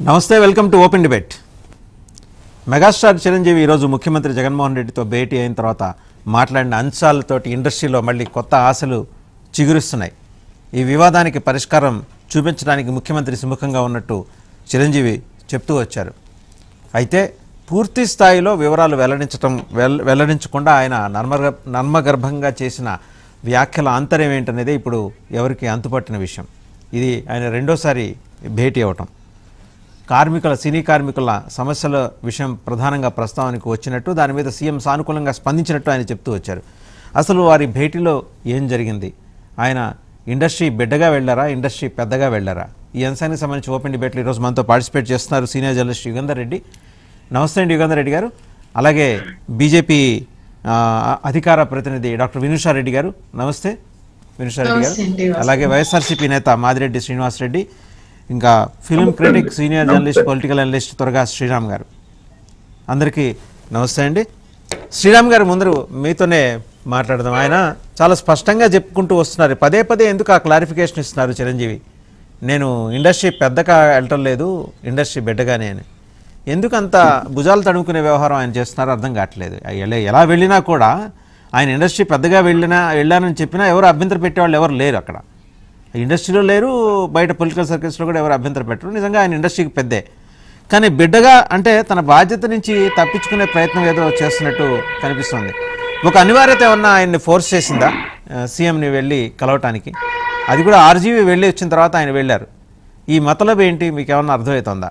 నమస్తే welcome to open debate megastar Chiranjeevi ఈరోజు ముఖ్యమంత్రి జగన్మోహన్ రెడ్డితో భేటీ అయిన తర్వాత మాట్లాడిన అంశాలతోటి ఇండస్ట్రీలో మళ్ళీ కొత్త ఆశలు చిగురిస్తున్నాయి ఈ వివాదానికి పరిష్కారం చూపించడానికి ముఖ్యమంత్రి సుముఖంగా ఉన్నట్టు చిరంజీవి చెప్తూ వచ్చారు అయితే పూర్తి స్థాయిలో వివరాలు వెల్లడించటం వెల్ వెల్లడించకుండా ఆయన నర్మగ నర్మగర్భంగా చేసిన వ్యాఖ్యల ఆంతర్యం ఏంటనేది ఇప్పుడు ఎవరికి అంతుపట్టిన విషయం ఇది ఆయన రెండోసారి భేటీ అవ్వటం కార్మికుల సినీ కార్మికుల సమస్యల విషయం ప్రధానంగా ప్రస్తావనకు వచ్చినట్టు దాని మీద సీఎం సానుకూలంగా స్పందించినట్టు ఆయన చెప్తూ వచ్చారు అసలు వారి భేటీలో ఏం జరిగింది ఆయన ఇండస్ట్రీ బిడ్డగా వెళ్ళారా ఇండస్ట్రీ పెద్దగా వెళ్ళారా ఈ అంశానికి సంబంధించి ఓపెన్ డిబేట్లు ఈరోజు మనతో పార్టిసిపేట్ చేస్తున్నారు సీనియర్ జర్నలిస్ట్ యుగంధర్ రెడ్డి నమస్తే అండి యుగంధర్ రెడ్డి గారు అలాగే బీజేపీ ఆ, అధికార ప్రతినిధి డాక్టర్ వినుషా రెడ్డి గారు నమస్తే వినుషా రెడ్డి నమస్తే అండి, గారు అలాగే వైఎస్ఆర్సీపీ నేత మాదిరెడ్డి శ్రీనివాస్ రెడ్డి ఇంకా film critic senior journalist political analyst త్వరగా శ్రీరామ్ గారు అందరికీ నమస్తే అండి శ్రీరామ్ గారు ముందరు మీతోనే మాట్లాడదాం ఆయన చాలా స్పష్టంగా చెప్పుకుంటూ వస్తున్నారు పదే పదే ఎందుకు ఆ క్లారిఫికేషన్ ఇస్తున్నారు చిరంజీవి నేను ఇండస్ట్రీ పెద్దగా వెళ్ళటం లేదు ఇండస్ట్రీ బిడ్డగానే అని ఎందుకు అంత భుజాలు తడుముకునే వ్యవహారం ఆయన చేస్తున్నారో అర్థం కావట్లేదు ఎలా ఎలా వెళ్ళినా కూడా ఆయన ఇండస్ట్రీ పెద్దగా వెళ్ళినా వెళ్ళానని చెప్పినా ఎవరు అభ్యంతర పెట్టేవాళ్ళు ఎవరు లేరు అక్కడ ఇండస్ట్రీలో లేరు బయట పొలిటికల్ సర్కిల్స్లో కూడా ఎవరు అభ్యంతరం పెట్టరు నిజంగా ఆయన ఇండస్ట్రీకి పెద్దే కానీ బిడ్డగా అంటే తన బాధ్యత నుంచి తప్పించుకునే ప్రయత్నం ఏదో చేస్తున్నట్టు కనిపిస్తుంది ఒక అనివార్యత ఏమన్నా ఆయన్ని ఫోర్స్ చేసిందా ఆ, సీఎంని వెళ్ళి కలవటానికి అది కూడా ఆర్జీవీ వెళ్ళి వచ్చిన తర్వాత ఆయన వెళ్ళారు ఈ మతలబ్ ఏంటి మీకు ఏమన్నా అర్థమవుతుందా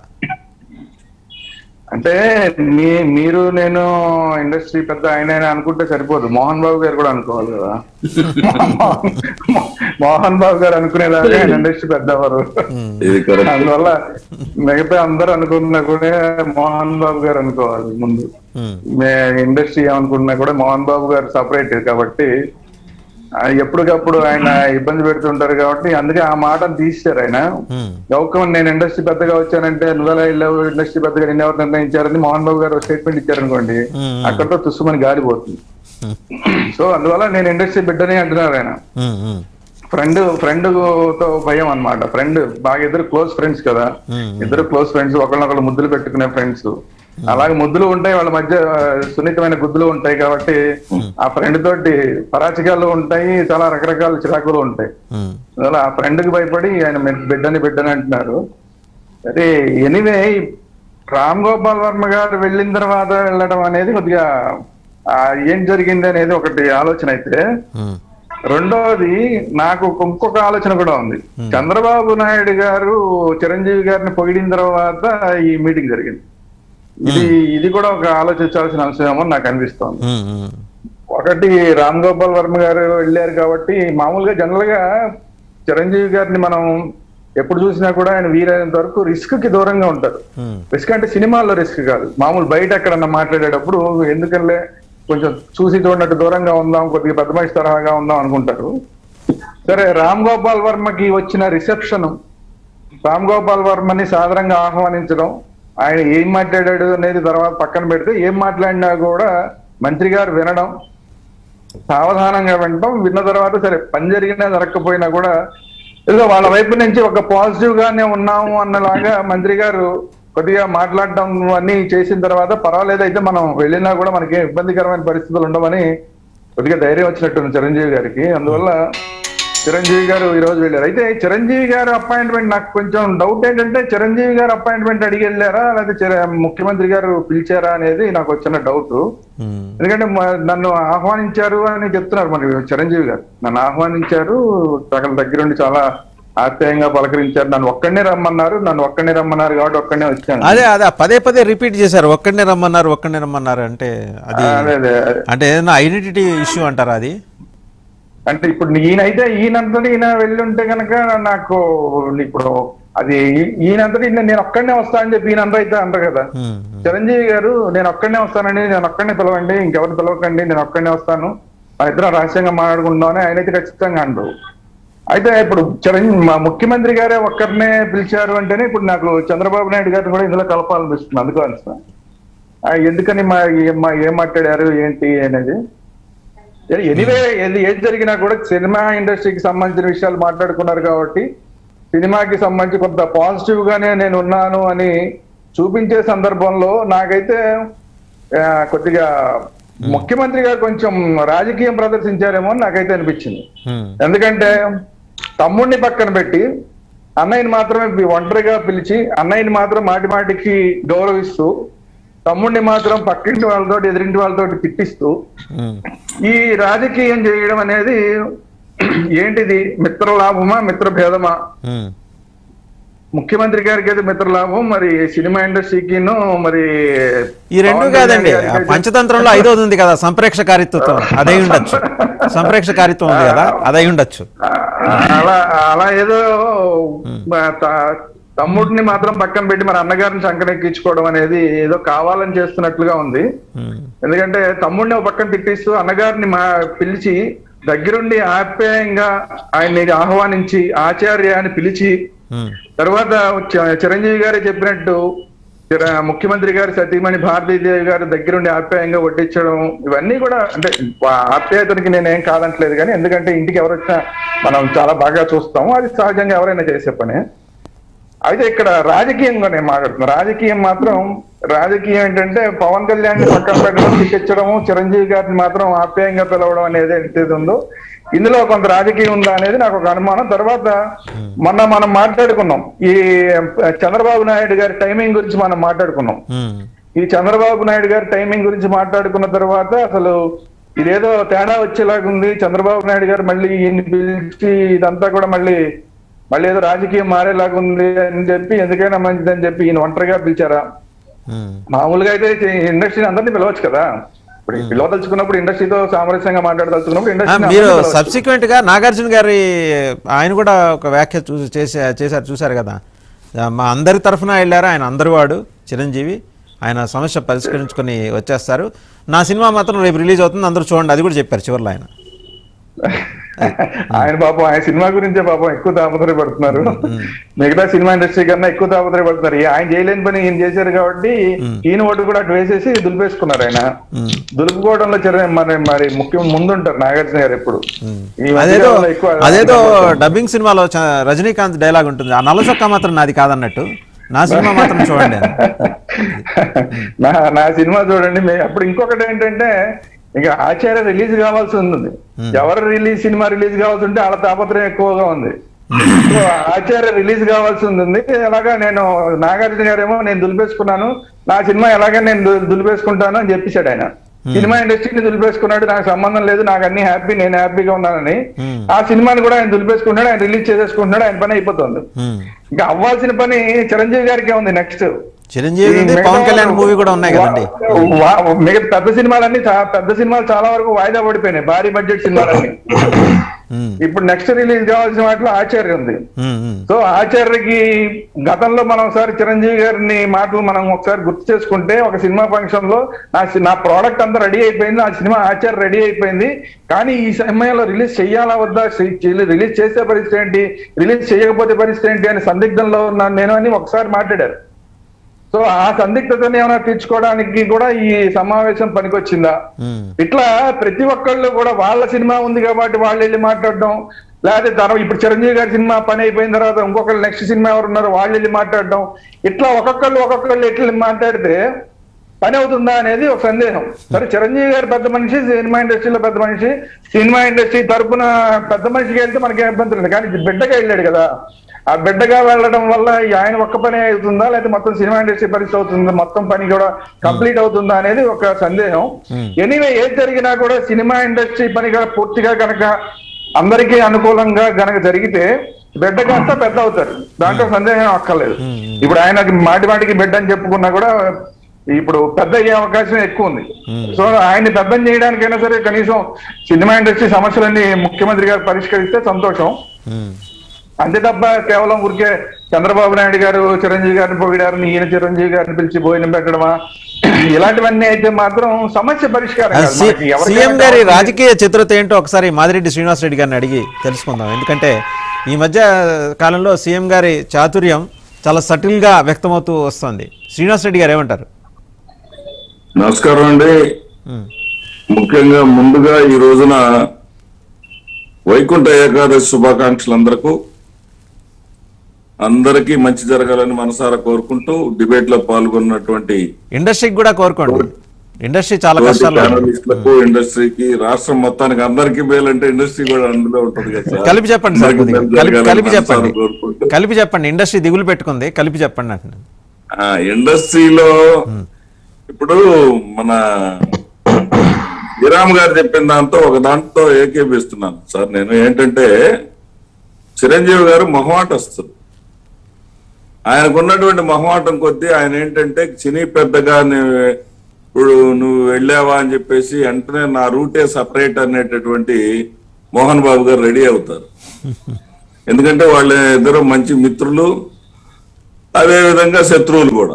అంటే మీ మీరు నేను ఇండస్ట్రీ పెద్ద ఆయన ఆయన అనుకుంటే సరిపోదు మోహన్ బాబు గారు కూడా అనుకోవాలి కదా మోహన్ బాబు గారు అనుకునేదాకా ఆయన ఇండస్ట్రీ పెద్ద ఎవరు ఇది కరెక్ట్ అందువల్ల మిగతా అందరూ అనుకున్నా కూడా మోహన్ బాబు గారు అనుకోవాలి ముందు ఉమ్, మే ఇండస్ట్రీ ఏమనుకున్నా కూడా మోహన్ బాబు గారు సపరేట్ కాబట్టి ఆ, ఎప్పటికప్పుడు ఆయన ఇబ్బంది పెడుతుంటారు కాబట్టి అందుకే ఆ మాటను తీశారు ఆయన ఉమ్, గౌకం నేను ఇండస్ట్రీ పెద్దగా వచ్చానంటే నువ్వెలా వెళ్ళావు ఇండస్ట్రీ పెద్దగా నేను ఎవరు నిర్ణయించారని మోహన్ బాబు గారు స్టేట్మెంట్ ఇచ్చారనుకోండి మ్మ్. అక్కడతో తుస్సుమని గాలిపోతుంది ఉమ్, సో అందువల్ల నేను ఇండస్ట్రీ బిడ్డని అంటున్నారు ఆయన ఉమ్, ఉమ్, ఫ్రెండ్ ఫ్రెండ్ తో భయం అన్నమాట ఫ్రెండ్ బాగా ఇద్దరు క్లోజ్ ఫ్రెండ్స్ కదా మ్మ్. ఇద్దరు క్లోజ్ ఫ్రెండ్స్ ఒకళ్ళనొకళ్ళు ముద్దులు పెట్టుకునే ఫ్రెండ్స్ అలాగే ముద్దులు ఉంటాయి వాళ్ళ మధ్య ఆ, సున్నితమైన గుద్దులు ఉంటాయి కాబట్టి ఆ ఫ్రెండ్ తోటి పరాచకాలు ఉంటాయి చాలా రకరకాల చిరాకులు ఉంటాయి ఉమ్, అందువల్ల ఆ ఫ్రెండ్ కి భయపడి ఆయన మె- బిడ్డని బిడ్డని అంటున్నారు అదే ఎనీవే రామ్ గోపాల్ వర్మ గారు వెళ్ళిన తర్వాత వెళ్ళడం అనేది కొద్దిగా ఆ, ఏం జరిగింది అనేది ఒకటి ఆలోచన అయితే ఉమ్, రెండోది నాకు ఇంకొక ఆలోచన కూడా ఉంది చంద్రబాబు నాయుడు గారు చిరంజీవి గారిని పొగిడిన తర్వాత ఈ మీటింగ్ జరిగింది ఇది ఇది కూడా ఒక ఆలోచించాల్సిన అంశం ఏమో నాకు అనిపిస్తోంది ఉమ్, ఉమ్, ఒకటి రామ్ గోపాల్ వర్మ గారు వెళ్ళారు కాబట్టి మామూలుగా జనరల్ గా చిరంజీవి గారిని మనం ఎప్పుడు చూసినా కూడా ఆయన వీలైనంత వరకు రిస్క్ కి దూరంగా ఉంటారు ఉమ్, రిస్క్ అంటే సినిమాల్లో రిస్క్ కాదు మామూలు బయట ఎక్కడన్నా మాట్లాడేటప్పుడు ఎందుకంటే కొంచెం చూసి చూడనట్టు దూరంగా ఉందాం కొద్దిగా పెద్ద మనిషి తరహాగా ఉందాం అనుకుంటారు సరే రామ్ గోపాల్ వర్మకి వచ్చిన రిసెప్షన్ రామ్ గోపాల్ వర్మని సాధారణంగా ఆహ్వానించడం ఆయన ఏం మాట్లాడాడు అనేది తర్వాత పక్కన పెడితే ఏం మాట్లాడినా కూడా మంత్రి గారు వినడం సావధానంగా వినడం విన్న తర్వాత సరే పని జరిగినా జరగకపోయినా కూడా ఏదో వాళ్ళ వైపు నుంచి ఒక పాజిటివ్ గానే ఉన్నాము అన్నలాగా మంత్రి గారు కొద్దిగా మాట్లాడటం అన్ని చేసిన తర్వాత పర్వాలేదు అయితే మనం వెళ్ళినా కూడా మనకి ఇబ్బందికరమైన పరిస్థితులు ఉండవని కొద్దిగా ధైర్యం వచ్చినట్టుంది చిరంజీవి గారికి అందువల్ల చిరంజీవి గారు ఈ రోజు వెళ్ళారు అయితే చిరంజీవి గారు అపాయింట్మెంట్ నాకు కొంచెం డౌట్ ఏంటంటే చిరంజీవి గారు అపాయింట్మెంట్ అడిగి వెళ్ళారా లేకపోతే చిర- ముఖ్యమంత్రి గారు పిలిచారా అనేది నాకు వచ్చిన డౌట్ ఉమ్, ఎందుకంటే మ- నన్ను ఆహ్వానించారు అని చెప్తున్నారు మరి చిరంజీవి గారు నన్ను ఆహ్వానించారు సగం దగ్గరుండి చాలా ఆప్యాయంగా పలకరించారు నన్ను ఒక్కడనే రమ్మన్నారు నన్ను ఒక్కడనే రమ్మన్నారు కాబట్టి ఒక్కడనే వచ్చాను అదే అదే పదే పదే రిపీట్ చేశారు ఒక్కడనే రమ్మన్నారు ఒక్కడనే రమ్మన్నారు అంటే అది అదే అదే అంటే ఏదైనా ఐడెంటిటీ ఇష్యూ అంటారా అది అంటే ఇప్పుడు ఈయనైతే ఈయనంతటి ఈయన వెళ్ళి ఉంటే కనుక నాకు ఇప్పుడు అది ఈ- ఈయనంతటి ఈయన నేను ఒక్కడనే వస్తా అని చెప్పి ఈయన అయితే అంటారు కదా ఉమ్, ఉమ్, చిరంజీవి గారు నేను ఒక్కడనే వస్తానండి నేను ఒక్కడనే పిలవండి ఇంకెవరు పిలవకండి నేను ఒక్కడనే వస్తాను మన ఇద్దరం రహస్యంగా మాట్లాడుకుందామని ఆయన అయితే ఖచ్చితంగా అంటారు అయితే ఇప్పుడు చిరంజీవి మా ముఖ్యమంత్రి గారే ఒక్కరినే పిలిచారు అంటేనే ఇప్పుడు నాకు చంద్రబాబు నాయుడు గారిని కూడా ఇందులో కలపాలనిపిస్తుంది అందుకు అనిపిస్తుంది ఆ, ఎందుకని మా ఏం మా- ఏం మాట్లాడారు ఏంటి అనేది ఎనివే ఏది ఏది జరిగినా కూడా సినిమా ఇండస్ట్రీకి సంబంధించిన విషయాలు మాట్లాడుకున్నారు కాబట్టి సినిమాకి సంబంధించి కొంత పాజిటివ్ గానే నేను ఉన్నాను అని చూపించే సందర్భంలో నాకైతే ఆ, కొద్దిగా ముఖ్యమంత్రి గారు కొంచెం రాజకీయం ప్రదర్శించారేమో అని నాకైతే అనిపించింది ఉమ్, ఎందుకంటే తమ్ముడిని పక్కన పెట్టి అన్నయ్యని మాత్రమే పి- ఒంటరిగా పిలిచి అన్నయ్యని మాత్రం మాటి మాటికి గౌరవిస్తూ తమ్ముడిని మాత్రం పక్కింటి వాళ్ళతో ఎదురింటి వాళ్ళతో తిట్టిస్తూ ఉమ్, ఈ రాజకీయం చేయడం అనేది ఏంటిది మిత్ర లాభమా మిత్ర భేదమా ఉమ్. ముఖ్యమంత్రి గారికి అయితే మిత్ర లాభం మరి సినిమా ఇండస్ట్రీకిను మరి ఈ రెండు పవన్ కాదండి కళ్యాణ్ గారికి అయితే- పంచతంత్రంలో ఐదోది ఉంది కదా సంప్రేక్షకారిత్వం అదై ఉండొచ్చు సంప్రేక్షకారిత్వం ఉంది కదా అదై ఉండొచ్చు ఆ, అలా అలా ఏదో మా త- తమ్ముడిని మాత్రం పక్కన పెట్టి మరి అన్నగారిని సంకనెక్కించుకోవడం అనేది ఏదో కావాలని చేస్తున్నట్లుగా ఉంది ఉమ్, ఎందుకంటే తమ్ముడిని ఒక పక్కన తిట్టిస్తూ అన్నగారిని మా పిలిచి దగ్గరుండి ఆప్యాయంగా ఆయన్ని ఆహ్వానించి ఆచార్య అని పిలిచి ఉమ్, తర్వాత చ- చిరంజీవి గారే చెప్పినట్టు చిర- ముఖ్యమంత్రి గారి సతీమణి భారతీదేవి గారి దగ్గరుండి ఆప్యాయంగా వడ్డించడం ఇవన్నీ కూడా అంటే వా- ఆప్యాయతనికి నేనేం కాదంటలేదు కానీ ఎందుకంటే ఇంటికి ఎవరు వచ్చినా మనం చాలా బాగా చూస్తాము అది సహజంగా ఎవరైనా చేసే పని అయితే ఇక్కడ రాజకీయంగా నేను మాట్లాడుతున్నా రాజకీయం మాత్రం రాజకీయం ఏంటంటే పవన్ కళ్యాణ్ ని పక్కన పెట్టడం తిట్టించడము చిరంజీవి గారిని మాత్రం ఆప్యాయంగా పిలవడం అనేది ఏదైతే ఉందో ఇందులో కొంత రాజకీయం ఉందా అనేది నాకు ఒక అనుమానం తర్వాత మొన్న మనం మాట్లాడుకున్నాం ఈ చంద్రబాబు నాయుడు గారి టైమింగ్ గురించి మనం మాట్లాడుకున్నాం ఉమ్, ఈ చంద్రబాబు నాయుడు గారి టైమింగ్ గురించి మాట్లాడుకున్న తర్వాత అసలు ఇదేదో తేడా వచ్చేలాగుంది చంద్రబాబు నాయుడు గారు మళ్ళీ ఈయన్ని పిలిచి ఇదంతా కూడా మళ్ళీ మళ్ళీ ఏదో రాజకీయం మారేలాగుంది అని చెప్పి ఎందుకైనా మంచిదని చెప్పి ఈయన ఒంటరిగా పిలిచారా ఉమ్. మామూలుగా అయితే ఇండస్ట్రీని అందరినీ పిలవచ్చు కదా ఇప్పుడు ఈ పిలవదలుచుకున్నప్పుడు ఇండస్ట్రీతో సామరస్యంగా మాట్లాడదలుచుకున్నప్పుడు ఆ, ఇండస్ట్రీ మీరు సబ్సిక్వెంట్ గా నాగార్జున గారి ఆయన కూడా ఒక వ్యాఖ్య చూసి చేసే చేశారు చూశారు కదా ఆ, మా అందరి తరఫున వెళ్ళారు ఆయన అందరి వాడు చిరంజీవి ఆయన సమస్య పరిష్కరించుకొని వచ్చేస్తారు నా సినిమా మాత్రం రేపు రిలీజ్ అవుతుంది అందరూ చూడండి అది కూడా చెప్పారు చివరిలో ఆయన ఆయన పాపం ఆయన సినిమా గురించే పాపం ఎక్కువ తాపత్రయపడుతున్నారు మిగతా సినిమా ఇండస్ట్రీ కన్నా ఎక్కువ తాపత్రయపడుతున్నారు ఈ ఆయన చేయలేని పని ఈయన చేశారు కాబట్టి ఈయన ఓటు కూడా అటు వేసేసి దులిపేసుకున్నారు ఆయన ఉమ్, దులుపుకోవడంలో చిర మరి మరి ముఖ్యం ముందుంటారు నాగార్జున గారు ఎప్పుడు ఉమ్. ఈ మధ్య అదేదో కాలంలో ఎక్కువ అదేదో డబ్బింగ్ సినిమాలో చ- రజనీకాంత్ డైలాగ్ ఉంటుంది ఆ నల్ల చొక్కా మాత్రం నాది కాదన్నట్టు నా సినిమా మాత్రం చూడండి అని. నా నా సినిమా చూడండి మే- అప్పుడు ఇంకొకటి ఏంటంటే ఇంకా ఆచార్య రిలీజ్ కావాల్సి ఉంది ఎవరు రిలీజ్ సినిమా రిలీజ్ కావాల్సి ఉంటే వాళ్ళ తాపత్రయం ఎక్కువగా ఉంది సో ఆచార్య రిలీజ్ కావాల్సి ఉంది అలాగా నేను నాగార్జున గారేమో నేను దులిపేసుకున్నాను నా సినిమా ఎలాగే నేను దు- దులిపేసుకుంటాను అని చెప్పేశాడు ఆయన సినిమా ఇండస్ట్రీని దులిపేసుకున్నాడు నాకు సంబంధం లేదు నాకు అన్ని హ్యాపీ నేను హ్యాపీగా ఉన్నానని Hmm. ఆ సినిమాని కూడా ఆయన దులిపేసుకుంటున్నాడు ఆయన రిలీజ్ చేసేసుకుంటున్నాడు ఆయన పని అయిపోతుంది ఉమ్. ఇంకా అవ్వాల్సిన పని చిరంజీవి గారికి ఉంది నెక్స్ట్ చిరంజీవి ఉంది పవన్ కళ్యాణ్ మూవీ కూడా ఉన్నాయి కదండి వా- వా- మిగతా పెద్ద సినిమాలన్నీ చా- పెద్ద సినిమాలు చాలా వరకు వాయిదా పడిపోయినాయి భారీ బడ్జెట్ సినిమాలన్నీ ఉమ్, ఇప్పుడు నెక్స్ట్ రిలీజ్ కావాల్సిన వాటిలో ఆచార్య ఉంది ఉమ్, ఉమ్. సో ఆచార్యకి గతంలో మనం ఒకసారి చిరంజీవి గారిని మాటలు మనం ఒకసారి గుర్తు చేసుకుంటే ఒక సినిమా ఫంక్షన్ లో నా సి- నా ప్రోడక్ట్ అంతా రెడీ అయిపోయింది ఆ సినిమా ఆచార్య రెడీ అయిపోయింది కానీ ఈ సమయంలో రిలీజ్ చెయ్యాలా వద్దా రిలీజ్ చేసే పరిస్థితి ఏంటి రిలీజ్ చేయకపోతే పరిస్థితి ఏంటి అని సందిగ్ధంలో ఉన్నాను నేను అని ఒకసారి మాట్లాడారు సో ఆ సందిగ్ధతని ఏమైనా తీర్చుకోవడానికి కూడా ఈ సమావేశం పనికొచ్చిందా ఉమ్, ఇట్లా ప్రతి ఒక్కళ్ళు కూడా వాళ్ళ సినిమా ఉంది కాబట్టి వాళ్ళు వెళ్ళి మాట్లాడడం లేకపోతే తర్వాత ఇప్పుడు చిరంజీవి గారి సినిమా పని అయిపోయిన తర్వాత ఇంకొకళ్ళు నెక్స్ట్ సినిమా ఎవరు ఉన్నారో వాళ్ళు వెళ్ళి మాట్లాడడం ఇట్లా ఒక్కొక్కళ్ళు ఒక్కొక్కళ్ళు ఎట్లా మాట్లాడితే పని అవుతుందా అనేది ఒక సందేహం సరే చిరంజీవి గారు పెద్ద మనిషి సినిమా ఇండస్ట్రీలో పెద్ద మనిషి సినిమా ఇండస్ట్రీ తరపున పెద్ద మనిషికి వెళ్తే మనకి ఇబ్బంది లేదు కానీ ఇది బిడ్డగా వెళ్ళాడు కదా ఆ బిడ్డగా వెళ్ళడం వల్ల ఈ ఆయన ఒక్క పని అవుతుందా లేకపోతే మొత్తం సినిమా ఇండస్ట్రీ పరిస్థితి అవుతుందా మొత్తం పని కూడా కంప్లీట్ అవుతుందా అనేది ఒక సందేహం Hmm. ఎనీవే ఏది జరిగినా కూడా సినిమా ఇండస్ట్రీ పనిగా పూర్తిగా కనుక అందరికీ అనుకూలంగా గనక జరిగితే బిడ్డ కాస్త పెద్ద అవుతారు దాంట్లో సందేహం అక్కర్లేదు ఇప్పుడు ఆయనకి మాటి మాటికి బిడ్డ అని చెప్పుకున్నా కూడా ఇప్పుడు పెద్ద అయ్యే అవకాశం ఎక్కువ ఉంది సో ఆయన్ని పెద్దం చేయడానికైనా సరే కనీసం సినిమా ఇండస్ట్రీ సమస్యలన్నీ ముఖ్యమంత్రి గారు పరిష్కరిస్తే సంతోషం ఉమ్. అంతే తప్ప కేవలం ఊరికే చంద్రబాబు నాయుడు గారు చిరంజీవి గారిని పొగిడారు ఈయన చిరంజీవి గారిని పిలిచి భోజనం పెట్టడమా ఇలాంటివన్నీ అయితే మాత్రం సమస్య పరిష్కారం కాదు. సి- మనకి ఎవరికైనా సీఎం గారి కావాల్సింది- రాజకీయ చిత్రత ఏంటో ఒకసారి మాదిరెడ్డి శ్రీనివాస్ రెడ్డి గారిని అడిగి తెలుసుకుందాం ఎందుకంటే ఈ మధ్య కాలంలో సీఎం గారి చాతుర్యం చాలా సటిల్గా వ్యక్తమవుతూ వస్తుంది శ్రీనివాస్ రెడ్డి గారు ఏమంటారు నమస్కారం అండి ఉమ్, ముఖ్యంగా ముందుగా ఈ రోజున వైకుంఠ ఏకాదశి శుభాకాంక్షలందరకు అందరికీ మంచి జరగాలని మనసారా కోరుకుంటూ డిబేట్ లో పాల్గొన్నటువంటి ఇండస్ట్రీకి కూడా కోరుకోండి ఇండస్ట్రీ చాలా తోటి కష్టాల్లో ఉంది. ప్యానలిస్టులకు ఇండస్ట్రీకి రాష్ట్రం మొత్తానికి అందరికీ మేలంటే ఇండస్ట్రీ కూడా అందులో ఉంటుంది కదా సార్. కలిపి చెప్పండి సార్ అందరికీ కొద్దిగా మేలు కలిపి జరగాలని కలిపి చెప్పండి మనసారా కోరుకుంటూ. కలిపి చెప్పండి ఇండస్ట్రీ దిగులు పెట్టుకుంది కలిపి చెప్పండి అంటున్నాను ఆ ఇండస్ట్రీలో ఇప్పుడు మన విరామ్ గారు చెప్పిన దాంతో ఒక దాంతో ఏకీపిస్తున్నాను సార్ నేను ఏంటంటే చిరంజీవి గారు మొహమాటస్తులు ఆయనకున్నటువంటి మొహమాటం కొద్దీ ఆయన ఏంటంటే చిని పెద్దగా నీ- ఇప్పుడు నువ్వు వెళ్ళావా అని చెప్పేసి వెంటనే నా రూటే సపరేట్ అనేటటువంటి మోహన్ బాబు గారు రెడీ అవుతారు ఎందుకంటే వాళ్ళ ఇద్దరు మంచి మిత్రులు అదే విధంగా శత్రువులు కూడా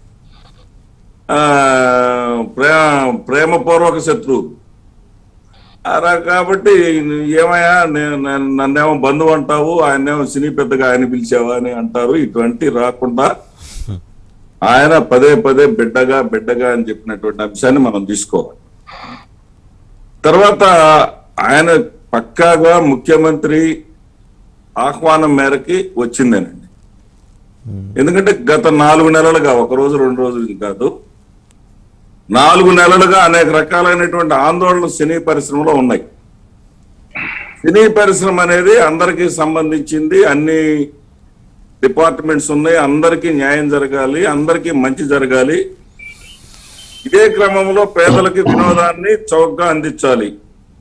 ఆ ప్రేమ ప్రేమపూర్వక శత్రువులు అలా కాబట్టి ఏమయ్యా నేను నేను- నన్నేమో బంధువు అంటావు ఆయనేమో సినీ పెద్దగా ఆయన పిలిచావా అని అంటారు ఇటువంటి రాకుండా ఆయన పదే పదే బిడ్డగా బిడ్డగా అని చెప్పినటువంటి అంశాన్ని మనం తీసుకోవాలి తర్వాత ఆయన పక్కాగా ముఖ్యమంత్రి ఆహ్వానం మేరకి వచ్చిందేనండి ఎందుకంటే గత నాలుగు నెలలుగా ఒక రోజు రెండు రోజులు కాదు నాలుగు నెలలుగా అనేక రకాలైనటువంటి ఆందోళనలు సినీ పరిశ్రమలో ఉన్నాయి సినీ పరిశ్రమ అనేది అందరికీ సంబంధించింది అన్ని డిపార్ట్మెంట్స్ ఉన్నాయి అందరికీ న్యాయం జరగాలి అందరికీ మంచి జరగాలి ఇదే క్రమంలో పేదలకి వినోదాన్ని చౌకగా అందించాలి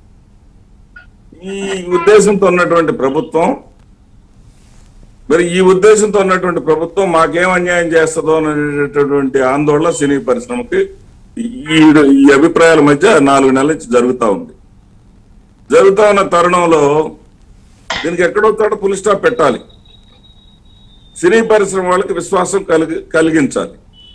ఈ ఉద్దేశంతో ఉన్నటువంటి ప్రభుత్వం మరి ఈ ఉద్దేశంతో ఉన్నటువంటి ప్రభుత్వం మాకేం అన్యాయం చేస్తుందో అనేటటువంటి ఆందోళన సినీ పరిశ్రమకి ఈ ఈ అభిప్రాయాల మధ్య నాలుగు నెలల నుంచి జరుగుతా ఉంది జరుగుతా ఉన్న తరుణంలో దీనికి ఎక్కడో చోట పులి స్టాప్ పెట్టాలి సినీ పరిశ్రమ వాళ్ళకి విశ్వాసం కలిగి కలిగించాలి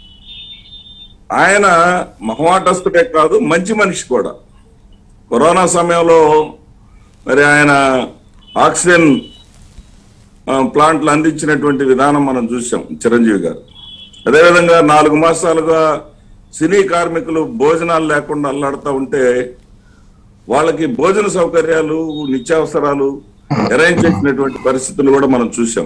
ఆయన మహమాటస్తుడే కాదు మంచి మనిషి కూడా కరోనా సమయంలో మరి ఆయన ఆక్సిజన్ ఆ, ప్లాంట్లు అందించినటువంటి విధానం మనం చూసాం చిరంజీవి గారు అదేవిధంగా నాలుగు మాసాలుగా సినీ కార్మికులు భోజనాలు లేకుండా అల్లాడుతూ ఉంటే వాళ్ళకి భోజన సౌకర్యాలు నిత్యావసరాలు అరేంజ్ చేసినటువంటి పరిస్థితులు కూడా మనం చూసాం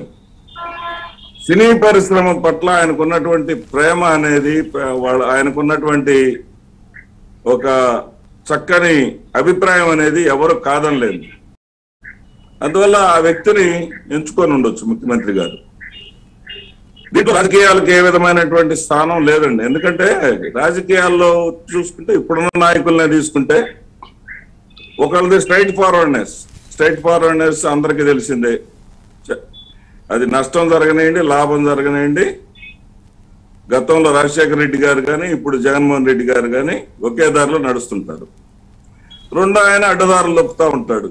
సినీ పరిశ్రమ పట్ల ఆయనకున్నటువంటి ప్రేమ అనేది ప- వాళ్ళ ఆయనకున్నటువంటి ఒక చక్కని అభిప్రాయం అనేది ఎవరు కాదనలేదు అందువల్ల ఆ వ్యక్తిని ఎంచుకొని ఉండొచ్చు ముఖ్యమంత్రి గారు దీంట్లో రాజకీయాలకు ఏ విధమైనటువంటి స్థానం లేదండి ఎందుకంటే రాజకీయాల్లో చూసుకుంటే ఇప్పుడున్న నాయకులనే తీసుకుంటే ఒకళ్ళది స్ట్రైట్ ఫార్వర్డ్నెస్ స్ట్రైట్ ఫార్వర్డ్నెస్ అందరికీ తెలిసిందే చ- అది నష్టం జరగనియండి లాభం జరగనియండి గతంలో రాజశేఖర రెడ్డి గారు కానీ ఇప్పుడు జగన్మోహన్ రెడ్డి గారు కానీ ఒకే దారిలో నడుస్తుంటారు రెండు ఆయన అడ్డదారులు నొక్కుతా ఉంటాడు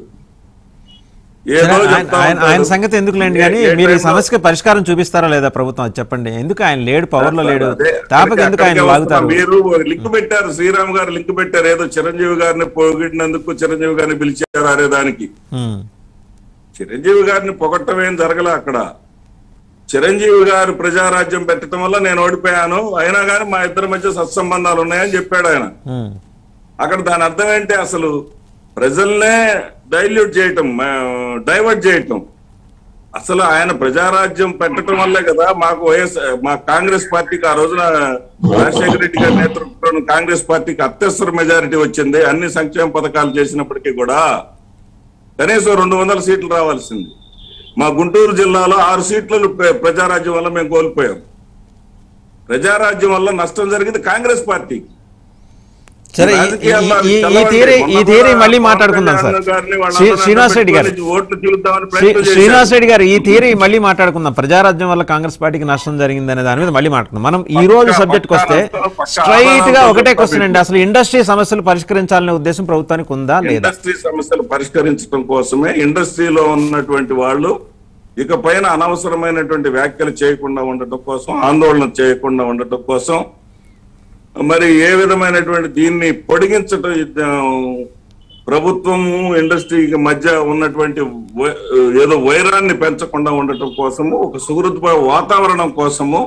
ఏదో ఆయన- చెప్తా ఆయన ఆయన ఉంటాడు. సంగతి ఎందుకులేండి ఏ- కానీ ఏ మీరు ఈ టైంలో- సమస్యకి పరిష్కారం చూపిస్తారా లేదా ప్రభుత్వం అది చెప్పండి ఎందుకు ఆయన లేడు పవర్ లో లేడు అదే, తాపకి ఎందుకు ఆయన అక్కడికే లాగుతారు వస్తున్నా. మీరు లింక్ పెట్టారు శ్రీరామ్ గారు లింక్ పెట్టారు ఏదో చిరంజీవి గారిని పొగిడినందుకు చిరంజీవి గారిని పిలిచారు అనే దానికి ఉమ్. చిరంజీవి గారిని పొగట్టం ఏం జరగలే అక్కడ చిరంజీవి గారు ప్రజారాజ్యం పెట్టడం వల్ల నేను ఓడిపోయాను అయినా కానీ మా ఇద్దరి మధ్య సత్సంబంధాలు ఉన్నాయని చెప్పాడు ఆయన ఉమ్. అక్కడ దాని అర్థం ఏంటి అసలు ప్రజల్నే డైల్యూట్ చేయటం డైవర్ట్ చేయటం అసలు ఆయన ప్రజారాజ్యం పెట్టడం వల్లే కదా మాకు వైఎస్ మా కాంగ్రెస్ పార్టీకి ఆ రోజున రాజశేఖర రెడ్డి గారి నేతృత్వంలో కాంగ్రెస్ పార్టీకి అత్యవసర మెజారిటీ వచ్చింది అన్ని సంక్షేమ పథకాలు చేసినప్పటికీ కూడా కనీసం రెండు వందల సీట్లు రావాల్సింది మా గుంటూరు జిల్లాలో ఆరు సీట్లు ప్ర- ప్రజారాజ్యం వల్ల మేము కోల్పోయాం ప్రజారాజ్యం వల్ల నష్టం జరిగింది కాంగ్రెస్ పార్టీకి సరే ఈ- ఈ- రాజకీయాల్లో ఈ- ఈ చల్లవండి. థియరీ ఈ మొన్న థియరీ కూడా మళ్ళీ పవన్ మాట్లాడుకుందాం సార్ కళ్యాణ్ గారిని వాళ్ళందరినీ శ్రీ- శ్రీనివాస్ రెడ్డి గారు పెట్టుకొని ఓట్లు చూద్దామని శ్రీ- ప్రయత్నం చేశారు. శ్రీనివాస్ రెడ్డి గారు ఈ థియరీ మళ్ళీ మాట్లాడుకుందాం ప్రజారాజ్యం వల్ల కాంగ్రెస్ పార్టీకి నష్టం జరిగింది అనే దాని మీద మళ్ళీ మాట్లాడుకుందాం మనం ఈ రోజు పక్కా- సబ్జెక్ట్ వస్తే పక్కా- పక్కా స్ట్రైట్ గా ఆధారాలతో ఒకటే చెప్పాలి. క్వశ్చన్ అండి అసలు ఇండస్ట్రీ సమస్యలు పరిష్కరించాలనే ఉద్దేశం ప్రభుత్వానికి ఉందా లేదా ఇండస్ట్రీ సమస్యలు పరిష్కరించడం కోసమే ఇండస్ట్రీలో ఉన్నటువంటి వాళ్ళు ఇక పైన అనవసరమైనటువంటి వ్యాఖ్యలు చేయకుండా ఉండటం కోసం ఆందోళన చేయకుండా ఉండటం కోసం మరి ఏ విధమైనటువంటి దీన్ని పొడిగించటం ఇది, ఆ, ప్రభుత్వము ఇండస్ట్రీకి మధ్య ఉన్నటువంటి వై- ఏదో వైరాన్ని పెంచకుండా ఉండటం కోసము ఒక సుహృద్భ వాతావరణం కోసము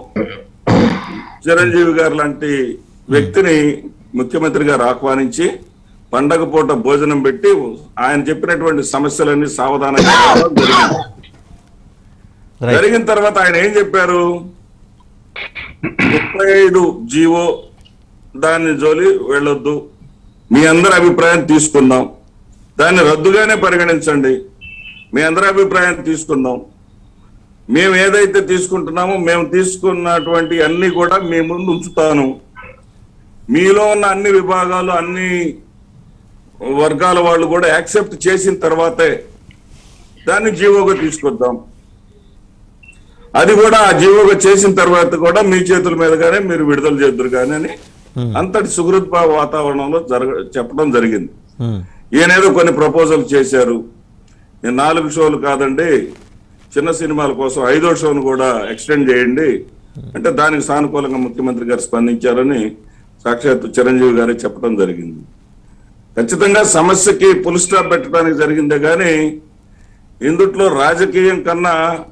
చిరంజీవి గారు లాంటి వ్యక్తిని ముఖ్యమంత్రి గారు ఆహ్వానించి పండగ పూట భోజనం పెట్టి ఆయన చెప్పినటువంటి సమస్యలన్నీ సావధానంగా చెప్పడం జరిగింది. Right. జరిగిన తర్వాత ఆయన ఏం చెప్పారు ముప్పై ఐదు జీవో దాన్ని జోలి వెళ్ళొద్దు మీ అందరి అభిప్రాయం తీసుకుందాం దాన్ని రద్దుగానే పరిగణించండి మీ అందరి అభిప్రాయం తీసుకుందాం మేము ఏదైతే తీసుకుంటున్నామో మేము తీసుకున్నటువంటి అన్ని కూడా మీ ముందు ఉంచుతాను మీలో ఉన్న అన్ని విభాగాలు అన్ని వర్గాల వాళ్ళు కూడా యాక్సెప్ట్ చేసిన తర్వాతే దాన్ని జీవోగా తీసుకొద్దాం అది కూడా ఆ జీవోగా చేసిన తర్వాత కూడా మీ చేతుల మీదుగానే మీరు విడుదల చేద్దరు కానీ అని అంతటి సుహృద్భావ వాతావరణంలో జరగ చెప్పడం జరిగింది ఉమ్, ఈయనేదో కొన్ని ప్రపోజల్ చేశారు ఈ నాలుగు షోలు కాదండి చిన్న సినిమాల కోసం ఐదో షోను కూడా ఎక్స్టెండ్ చేయండి అంటే దానికి సానుకూలంగా ముఖ్యమంత్రి గారు స్పందించారని సాక్షాత్ చిరంజీవి గారే చెప్పడం జరిగింది ఖచ్చితంగా సమస్యకి పుల్ స్టాప్ పెట్టడానికి జరిగిందే కానీ ఇందుట్లో రాజకీయం కన్నా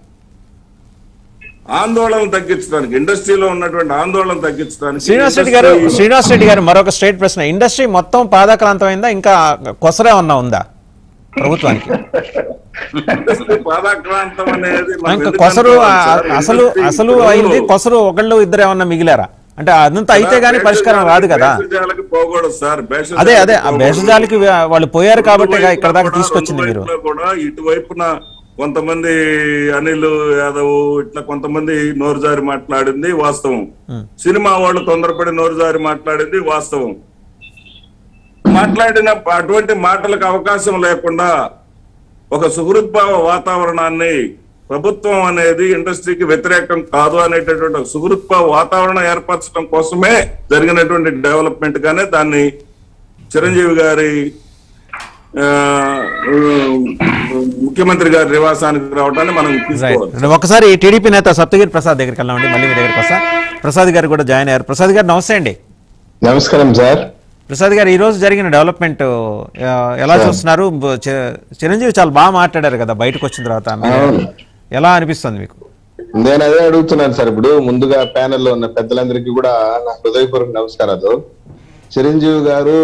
ఆందోళన తగ్గించడానికి ఇండస్ట్రీలో ఉన్నటువంటి ఆందోళన తగ్గించడానికి శ్రీనివాస్ రెడ్డి గారు industry- శ్రీనివాస్ రెడ్డి గారు మరొక స్ట్రైట్ ప్రశ్న ఇండస్ట్రీ మొత్తం పాదాక్రాంతమైందా ఇంకా కొసరే ఉన్నా ఉందా ప్రభుత్వానికి ఇండస్ట్రీ పాదాక్రాంతం అనేది మనం ఇంకా ఎందుకు కొసరు అనుకోవాలి ఆ- సార్? అసలు ఇండస్ట్రీ అసలు ఇప్పుడు అయింది కొసరు ఒకళ్ళు ఇద్దరు ఏమన్నా మిగిలారా అంటే అదంతా అయితే గానీ పరిష్కారం రాదు కదా భేషజాలకి పోకూడదు సార్ భేషజాలకి అదే అదే ఆ పోకూడదు. భేషజాలకి వాళ్ళు పోయారు కాబట్టి రెండు ఇక్కడ దాకా వైపులా తీసుకొచ్చింది రెండు మీరు వైపులా కూడా ఇటువైపున కొంతమంది అనిల్ యాదవ్ ఇట్లా కొంతమంది నోరు జారి మాట్లాడింది వాస్తవం సినిమా వాళ్ళు తొందరపడి నోరు జారి మాట్లాడింది వాస్తవం మాట్లాడిన అటువంటి మాటలకు అవకాశం లేకుండా ఒక సుహృద్భావ వాతావరణాన్ని ప్రభుత్వం అనేది ఇండస్ట్రీకి వ్యతిరేకం కాదు అనేటటువంటి ఒక సుహృద్భావ వాతావరణం ఏర్పరచడం కోసమే జరిగినటువంటి డెవలప్మెంట్ గానే దాన్ని చిరంజీవి గారి ఆ, ముఖ్యమంత్రి గారి నివాసానికి రావడాన్ని మనం తీసుకోవాలి రైట్ ఒకసారి టీడీపీ నేత సప్తగిరి ప్రసాద్ దగ్గరికి వెళ్దామండి మళ్ళీ మీ దగ్గరికి వస్తా ప్రసాద్ గారు కూడా జాయిన్ అయ్యారు ప్రసాద్ గారు నమస్తే అండి నమస్కారం సార్ ప్రసాద్ గారు ఈ రోజు జరిగిన డెవలప్మెంట్ ఆ, ఎలా చూస్తున్నారు బ- చి- చిరంజీవి చాలా బాగా మాట్లాడారు కదా బయటకు వచ్చిన తర్వాత మీరు అవును. ఎలా అనిపిస్తుంది మీకు నేను అదే అడుగుతున్నాను సార్ ఇప్పుడు ముందుగా ప్యానెల్లో ఉన్న పెద్దలందరికీ కూడా నా హృదయపూర్వక నమస్కారాలు చిరంజీవి గారు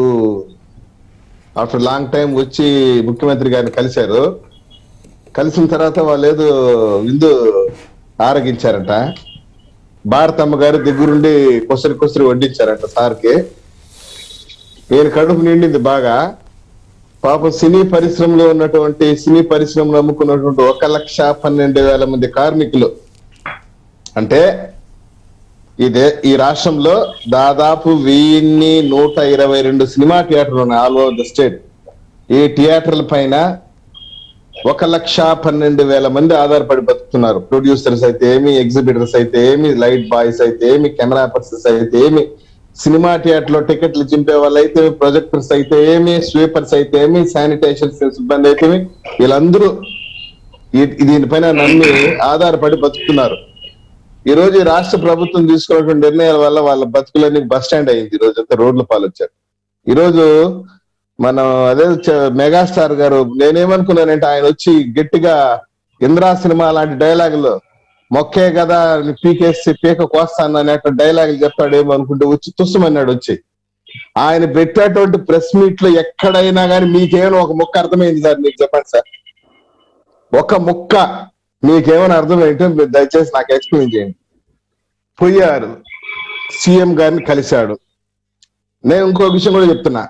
ఆఫ్టర్ లాంగ్ టైం వచ్చి ముఖ్యమంత్రి గారిని కలిశారు కలిసిన తర్వాత వాళ్ళు ఏదో విందు ఆరగించారట భారతమ్మ గారు దగ్గరుండి కొసరి కొసరి వడ్డించారట సార్కి ఈయన కడుపు నిండింది బాగా పాపం సినీ పరిశ్రమలో ఉన్నటువంటి సినీ పరిశ్రమలో అమ్ముకున్నటువంటి ఒక లక్ష పన్నెండు వేల మంది కార్మికులు అంటే ఇదే ఈ రాష్ట్రంలో దాదాపు వెయ్యిన్ని నూట ఇరవై రెండు సినిమా థియేటర్లు ఉన్నాయి ఆల్ ఓవర్ ద స్టేట్ ఈ థియేటర్ల పైన ఒక లక్ష పన్నెండు వేల మంది ఆధారపడి బతుకుతున్నారు ప్రొడ్యూసర్స్ అయితే ఏమి ఎగ్జిబిటర్స్ అయితే ఏమి లైట్ బాయ్స్ అయితే ఏమి కెమెరా పర్సన్స్ అయితే ఏమి సినిమా థియేటర్ లో టికెట్లు చింపే వాళ్ళు అయితే ప్రొజెక్టర్స్ అయితే ఏమి స్వీపర్స్ అయితే ఏమి శానిటైజర్ సిబ్బంది అయితే ఏమి వీళ్ళందరూ ఈ- దీనిపైన నమ్మి ఆధారపడి బతుకుతున్నారు ఈ రోజు ఈ రాష్ట్ర ప్రభుత్వం తీసుకున్నటువంటి నిర్ణయాల వల్ల వాళ్ళ బతుకులన్నీ బస్ స్టాండ్ అయింది ఈ రోజు అంతా రోడ్ల పాలు వచ్చారు ఈ రోజు మనం అదే చ- మెగాస్టార్ గారు నేనేమనుకున్నానంటే ఆయన వచ్చి గట్టిగా ఇంద్రా సినిమా లాంటి డైలాగులు మొక్కే కదా పీకేసి పీక కోస్తాను అనేటువంటి డైలాగులు చెప్తాడేమో అనుకుంటే వచ్చి తుస్సుమన్నాడు వచ్చి ఆయన పెట్టేటువంటి ప్రెస్ మీట్ లో ఎక్కడైనా కానీ మీకేమైనా ఒక ముక్క అర్థమైంది సార్ మీకు చెప్పండి సార్ ఒక ముక్క మీకేమైనా అర్థమైంటే మీరు దయచేసి నాకు ఎక్స్ప్లెయిన్ చేయండి పోయారు సీఎం గారిని కలిశాడు నేను ఇంకో విషయం కూడా చెప్తున్నా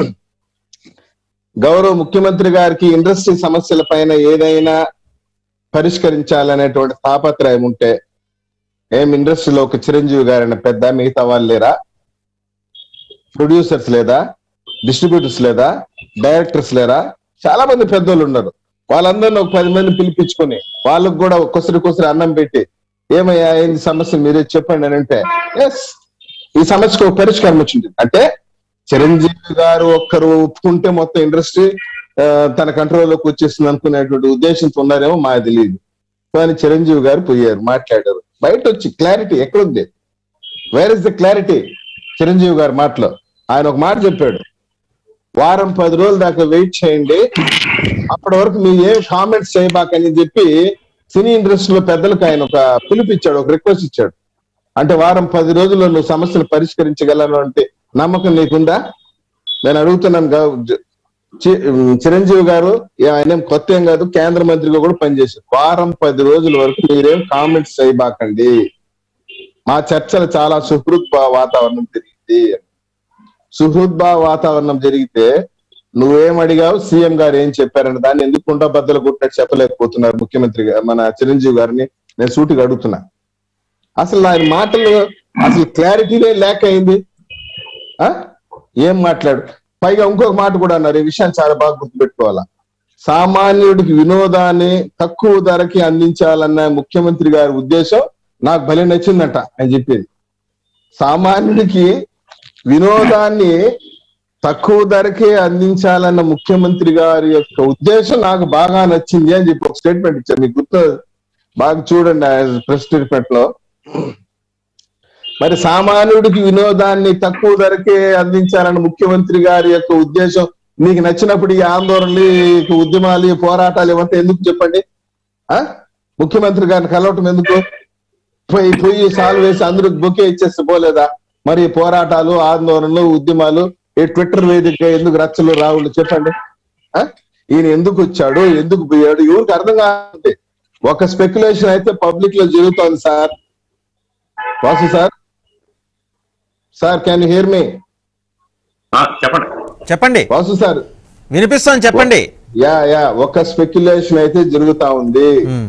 గౌరవ ముఖ్యమంత్రి గారికి ఇండస్ట్రీ సమస్యల పైన ఏదైనా పరిష్కరించాలనేటువంటి తాపత్రయం ఉంటే ఏం ఇండస్ట్రీలో ఒక చిరంజీవి గారైన పెద్ద మిగతా వాళ్ళు లేరా ప్రొడ్యూసర్స్ లేదా డిస్ట్రిబ్యూటర్స్ లేదా డైరెక్టర్స్ లేరా చాలా మంది పెద్దోళ్ళు ఉన్నారు వాళ్ళందరినీ ఒక పది మంది పిలిపించుకొని వాళ్ళకు కూడా కొసరి కొసరి అన్నం పెట్టి ఏమయ్యా ఏంది సమస్య మీరే చెప్పండి అని అంటే ఎస్ ఈ సమస్యకు ఒక పరిష్కారం వచ్చింది అంటే చిరంజీవి గారు ఒక్కరు ఒప్పుకుంటే మొత్తం ఇండస్ట్రీ తన కంట్రోల్లోకి వచ్చేస్తుంది అనుకునేటువంటి ఉద్దేశంతో ఉన్నారేమో మాకు తెలియదు కానీ చిరంజీవి గారు పోయారు మాట్లాడారు బయట వచ్చి క్లారిటీ ఎక్కడుంది where is the clarity Chiranjeevi garu మాటలో ఆయన ఒక మాట చెప్పాడు వారం పది రోజుల దాకా వెయిట్ చేయండి అప్పటి వరకు మీ ఏం కామెంట్స్ చేయబాకని చెప్పి సినీ ఇండస్ట్రీలో పెద్దలకు ఆయన ఒక పిలిపిచ్చాడు ఒక రిక్వెస్ట్ ఇచ్చాడు అంటే వారం పది రోజుల్లో నువ్వు సమస్యను పరిష్కరించగలను అంటే నమ్మకం నీకుందా నేను అడుగుతున్నాను గా- జ- చి- ఉమ్, చిరంజీవి గారు ఏ- ఆయన ఏం కొత్త ఏం కాదు కేంద్ర మంత్రిగా కూడా పనిచేశారు వారం పది రోజుల వరకు మీరేం కామెంట్స్ చేయబాకండి మా చర్చలు చాలా సుహృద్భావ వాతావరణం జరిగింది సుహృద్భావ వాతావరణం జరిగితే నువ్వేం అడిగావు సీఎం గారు ఏం చెప్పారని దాన్ని ఎందుకు కుండ బద్దలు కొట్టినట్టు చెప్పలేకపోతున్నారు ముఖ్యమంత్రి గా- మన చిరంజీవి గారిని నేను సూటిగా అడుగుతున్నా అసలు ఆయన మాటలు అసలు క్లారిటీనే లేక అయింది ఆ? ఏం మాట్లాడు పైగా ఇంకొక మాట కూడా అన్నారు ఈ విషయాన్ని చాలా బాగా గుర్తుపెట్టుకోవాలా సామాన్యుడికి వినోదాన్ని తక్కువ ధరకి అందించాలన్న ముఖ్యమంత్రి గారి ఉద్దేశం నాకు భలే నచ్చిందంట ఆయన చెప్పేది సామాన్యుడికి వినోదాన్ని తక్కువ ధరకే అందించాలన్న ముఖ్యమంత్రి గారి యొక్క ఉద్దేశం నాకు బాగా నచ్చింది అని చెప్పి ఒక స్టేట్మెంట్ ఇచ్చారు మీకు గుర్తు బాగా చూడండి ఆయన ప్రెస్ స్టేట్మెంట్ లో మరి సామాన్యుడికి వినోదాన్ని తక్కువ ధరకే అందించాలన్న ముఖ్యమంత్రి గారి యొక్క ఉద్దేశం మీకు నచ్చినప్పుడు ఈ ఆందోళనలు ఈ ఉద్యమాలు ఈ పోరాటాలు ఇవంతా ఎందుకు చెప్పండి ఆ ముఖ్యమంత్రి గారిని కలవటం ఎందుకు పోయి పోయి సాల్వ్ వేసి అందరికి బొకే ఇచ్చేస్తే పోలేదా మరి ఈ పోరాటాలు ఆందోళనలు ఉద్యమాలు ఈ ట్విట్టర్ వేదిక ఎందుకు రచ్చలు రావులు చెప్పండి ఆ? ఈయన ఎందుకు వచ్చాడు ఎందుకు పోయాడు ఎవరికి అర్థం కాదండి ఒక స్పెక్యులేషన్ అయితే పబ్లిక్ లో జరుగుతోంది sir Vasu sir sir can hear me ఆ, చెప్పండి చెప్పండి వాసు సార్ వినిపిస్తోంది చెప్పండి యా యా ఒక స్పెక్యులేషన్ అయితే జరుగుతా ఉంది ఉమ్.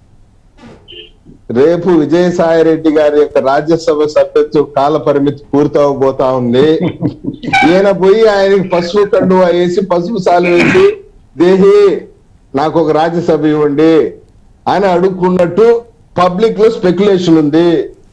రేపు విజయసాయి రెడ్డి గారి యొక్క రాజ్యసభ సభ్యత్వ కాల పరిమితి పూర్తవబోతా ఉంది ఈయన పోయి ఆయనకి పసుపు కండువా వేసి పసుపు సాలు వేసి దేహి నాకు ఒక రాజ్యసభ ఇవ్వండి అని అడుక్కున్నట్టు పబ్లిక్ లో స్పెక్యులేషన్ ఉంది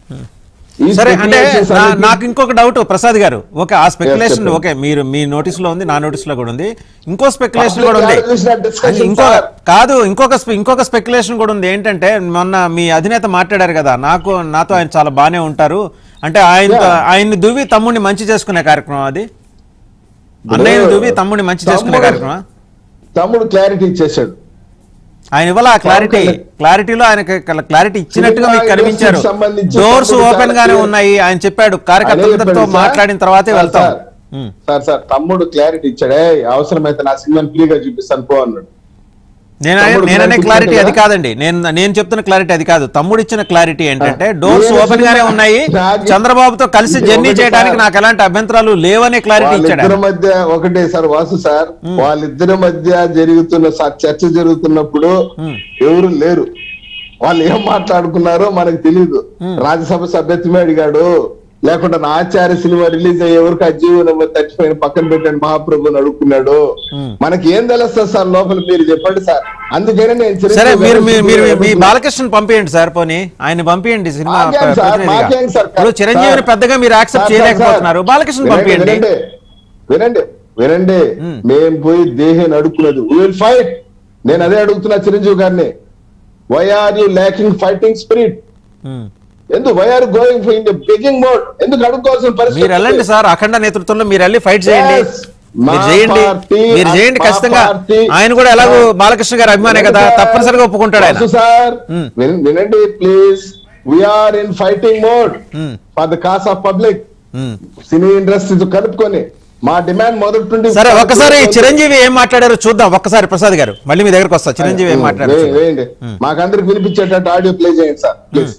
ఈ సరే అంటే speculations నా- అన్నిటి- నాకు ఇంకొక డౌట్ ప్రసాద్ గారు ఓకే ఆ స్పెక్యులేషన్ చెప్పండి. ఓకే మీరు మీ నోటీస్ లో ఉంది నా నోటీస్ లో కూడా ఉంది ఇంకో స్పెక్యులేషన్ Public కూడా ఉంది ఎవరు చూసినా discussion, ఇంకో sir. కాదు ఇంకొక స్పె- ఇంకొక స్పెక్యులేషన్ కూడా ఉంది ఏంటంటే మొన్న మీ అధినేత మాట్లాడారు కదా నాకు నాతో ఆయన చాలా బానే ఉంటారు అంటే ఆయన Yeah. ఆయన్ని దువ్వి తమ్ముడిని మంచి చేసుకునే కార్యక్రమం అది అన్నయ్యని దువ్వి తమ్ముడిని మంచి చేసుకునే తమ్ముడు- కార్యక్రమం తమ్ముడు క్లారిటీ ఇచ్చేసాడు ఆయన ఇవాళ ఆ క్లారిటీ కళ్యాణ్. క్లారిటీలో ఆయన క్లారిటీ ఇచ్చినట్టుగా మీకు సినిమా కనిపించారు ఇండస్ట్రీకి సంబంధించి డోర్స్ తమ్ముడు ఓపెన్ చాలా గానే clear. ఉన్నాయి ఆయన చెప్పాడు అదే కార్యకర్తలతో చెప్పాడు సార్. మాట్లాడిన తర్వాతే సార్, వెళ్తాం సార్. ఉమ్. సార్ సార్ తమ్ముడు క్లారిటీ ఇచ్చాడే అవసరమైతే నా సినిమాని ఫ్రీగా చూపిస్తాను పో అన్నాడు నేను తమ్ముడు నేననే clarity క్లారిటీ ఇచ్చాడు అది కదా? కాదండి నేను నేను చెప్తున్న క్లారిటీ అది కాదు తమ్ముడు ఇచ్చిన క్లారిటీ ఏంటంటే ఆ. డోర్స్ నేను ఓపెన్ గానే సినిమా- ఉన్నాయి నాకు- చంద్రబాబుతో కలిసి ఇది జర్నీ ఒకటి చేయడానికి సార్. నాకు ఎలాంటి అభ్యంతరాలు లేవనే క్లారిటీ ఇచ్చాడు వాళ్ళిద్దరి ఆయన. మధ్య ఒకటే సార్ వాసు సార్ వాళ్ళిద్దరి మధ్య జరుగుతున్న స- చర్చ జరుగుతున్నప్పుడు ఎవరు లేరు వాళ్ళు ఏం మాట్లాడుకున్నారో మనకు తెలియదు రాజ్యసభ సభ్యత్వమే అడిగాడు లేకుండా నా ఆచార్య సినిమా రిలీజ్ అయ్యే వరకు అజ్జీవ నెంబర్ థర్టీ ఫైవ్ పక్కన పెట్టండి మహాప్రభుని అడుక్కున్నాడు మనకి ఏం తెలుస్తుంది సార్ లోపల మీరు చెప్పండి సార్ అందుకనే నేను చిరంజీవి సరే మీరు గారిని మీరు మీరు మీ అడుగుతున్నా. బాలకృష్ణ పంపించండి సార్ పోనీ ఆయన పంపించండి సినిమా మాకేం ప్ర- సార్, ప్రతినిధిగా. మాకేం సార్? ఇప్పుడు చిరంజీవిని సార్, పెద్దగా మీరు యాక్సెప్ట్ సార్, సార్, చేయలేకపోతున్నారు సార్. బాలకృష్ణ వినండి, పంపించండి వినండి వినండి వినండి మేము పోయి దేహాన్ని అడుక్కున్నది విల్ ఫైట్ నేను అదే అడుగుతున్నా చిరంజీవి గారిని why are you lacking fighting spirit um. ఎందుకు why are going in the begging mode ఎందుకు అడుక్కోవాల్సిన పరిస్థితి మీరు వెళ్ళండి సార్ అఖండ నేతృత్వంలో మీరు వెళ్ళి ఫైట్ చేయండి Yes. మా మీరు చేయండి పార్టీ, మీరు చేయండి మా ఖచ్చితంగా పార్టీ. ఆయన కూడా ఎలాగో బాలకృష్ణ గారు అభిమానే కదా వినండి తప్పనిసరిగా ఒప్పుకుంటాడు ఆయన వాసు సార్ Hmm. విన్- వినండి please we're in fighting mode Hmm. For the cause of public um. Cine industry కలుపుకొని మా డిమాండ్ మొదటి నుండి సరే ఒక్కసారి చిరంజీవి ఏం మాట్లాడారో చూద్దాం ఒక్కసారి ప్రసాద్ గారు మళ్ళీ మీ దగ్గరకు వస్తా చిరంజీవి ఏం మాట్లాడారు వేయండి, వేయండి మాకందరికి వినిపించేటట్టు ఆడియో ప్లే చేయండి సార్ ప్లీజ్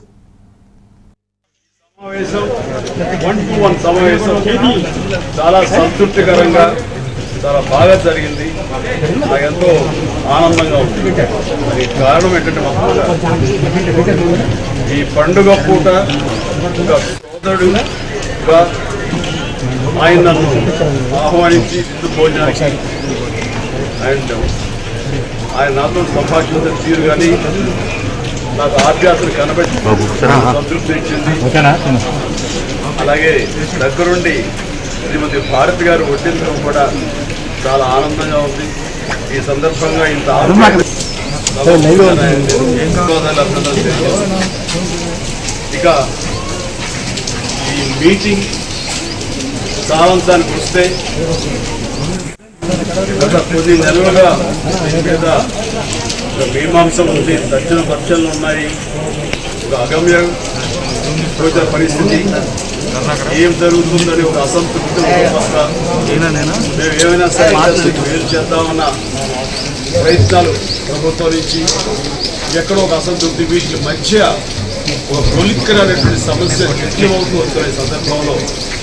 సమావేశం వన్ టు వన్ సమావేశం చాలా సంతృప్తికరంగా చాలా బాగా జరిగింది నాకు ఎంతో ఆనందంగా ఉంది మరి కారణం ఏంటంటే మొత్తంగా ఈ పండుగ పూట ఒక సోదరుడుగా ఆయన నన్ను ఆహ్వానించి విందు భోజనానికి అండ్ ఆయన నాతో సంభాషించిన తీరు కానీ నాకు ఆభ్యాసం కనబెట్టి సంతృప్తి ఇచ్చింది అలాగే దగ్గరుండి శ్రీమతి భారతి గారు వడ్డించడం కూడా చాలా ఆనందంగా ఉంది ఈ సందర్భంగా ఇంత ఆనందంగా ధన్యవాదాలు అభినందనలు తెలియజేస్తున్నాను. ఇక ఈ మీటింగ్ సారాంశానికి వస్తే గత కొద్ది నెలలుగా దీని మీద ఒక మీమాంసం ఉంది దక్షిణ పక్షాలు ఉన్నాయి ఒక అగమ్య గోచర పరిస్థితి ఏం జరుగుతుందని ఒక అసంతృప్తి ఒక మేము ఏమైనా సరే ఇండస్ట్రీకి మేలు చేద్దామన్న ప్రయత్నాలు ప్రభుత్వం నుంచి ఎక్కడో ఒక అసంతృప్తి వీటి మధ్య ఒక పొలిక్కరనేటువంటి సమస్య జటిలమవుతూ వస్తున్న ఈ సందర్భంలో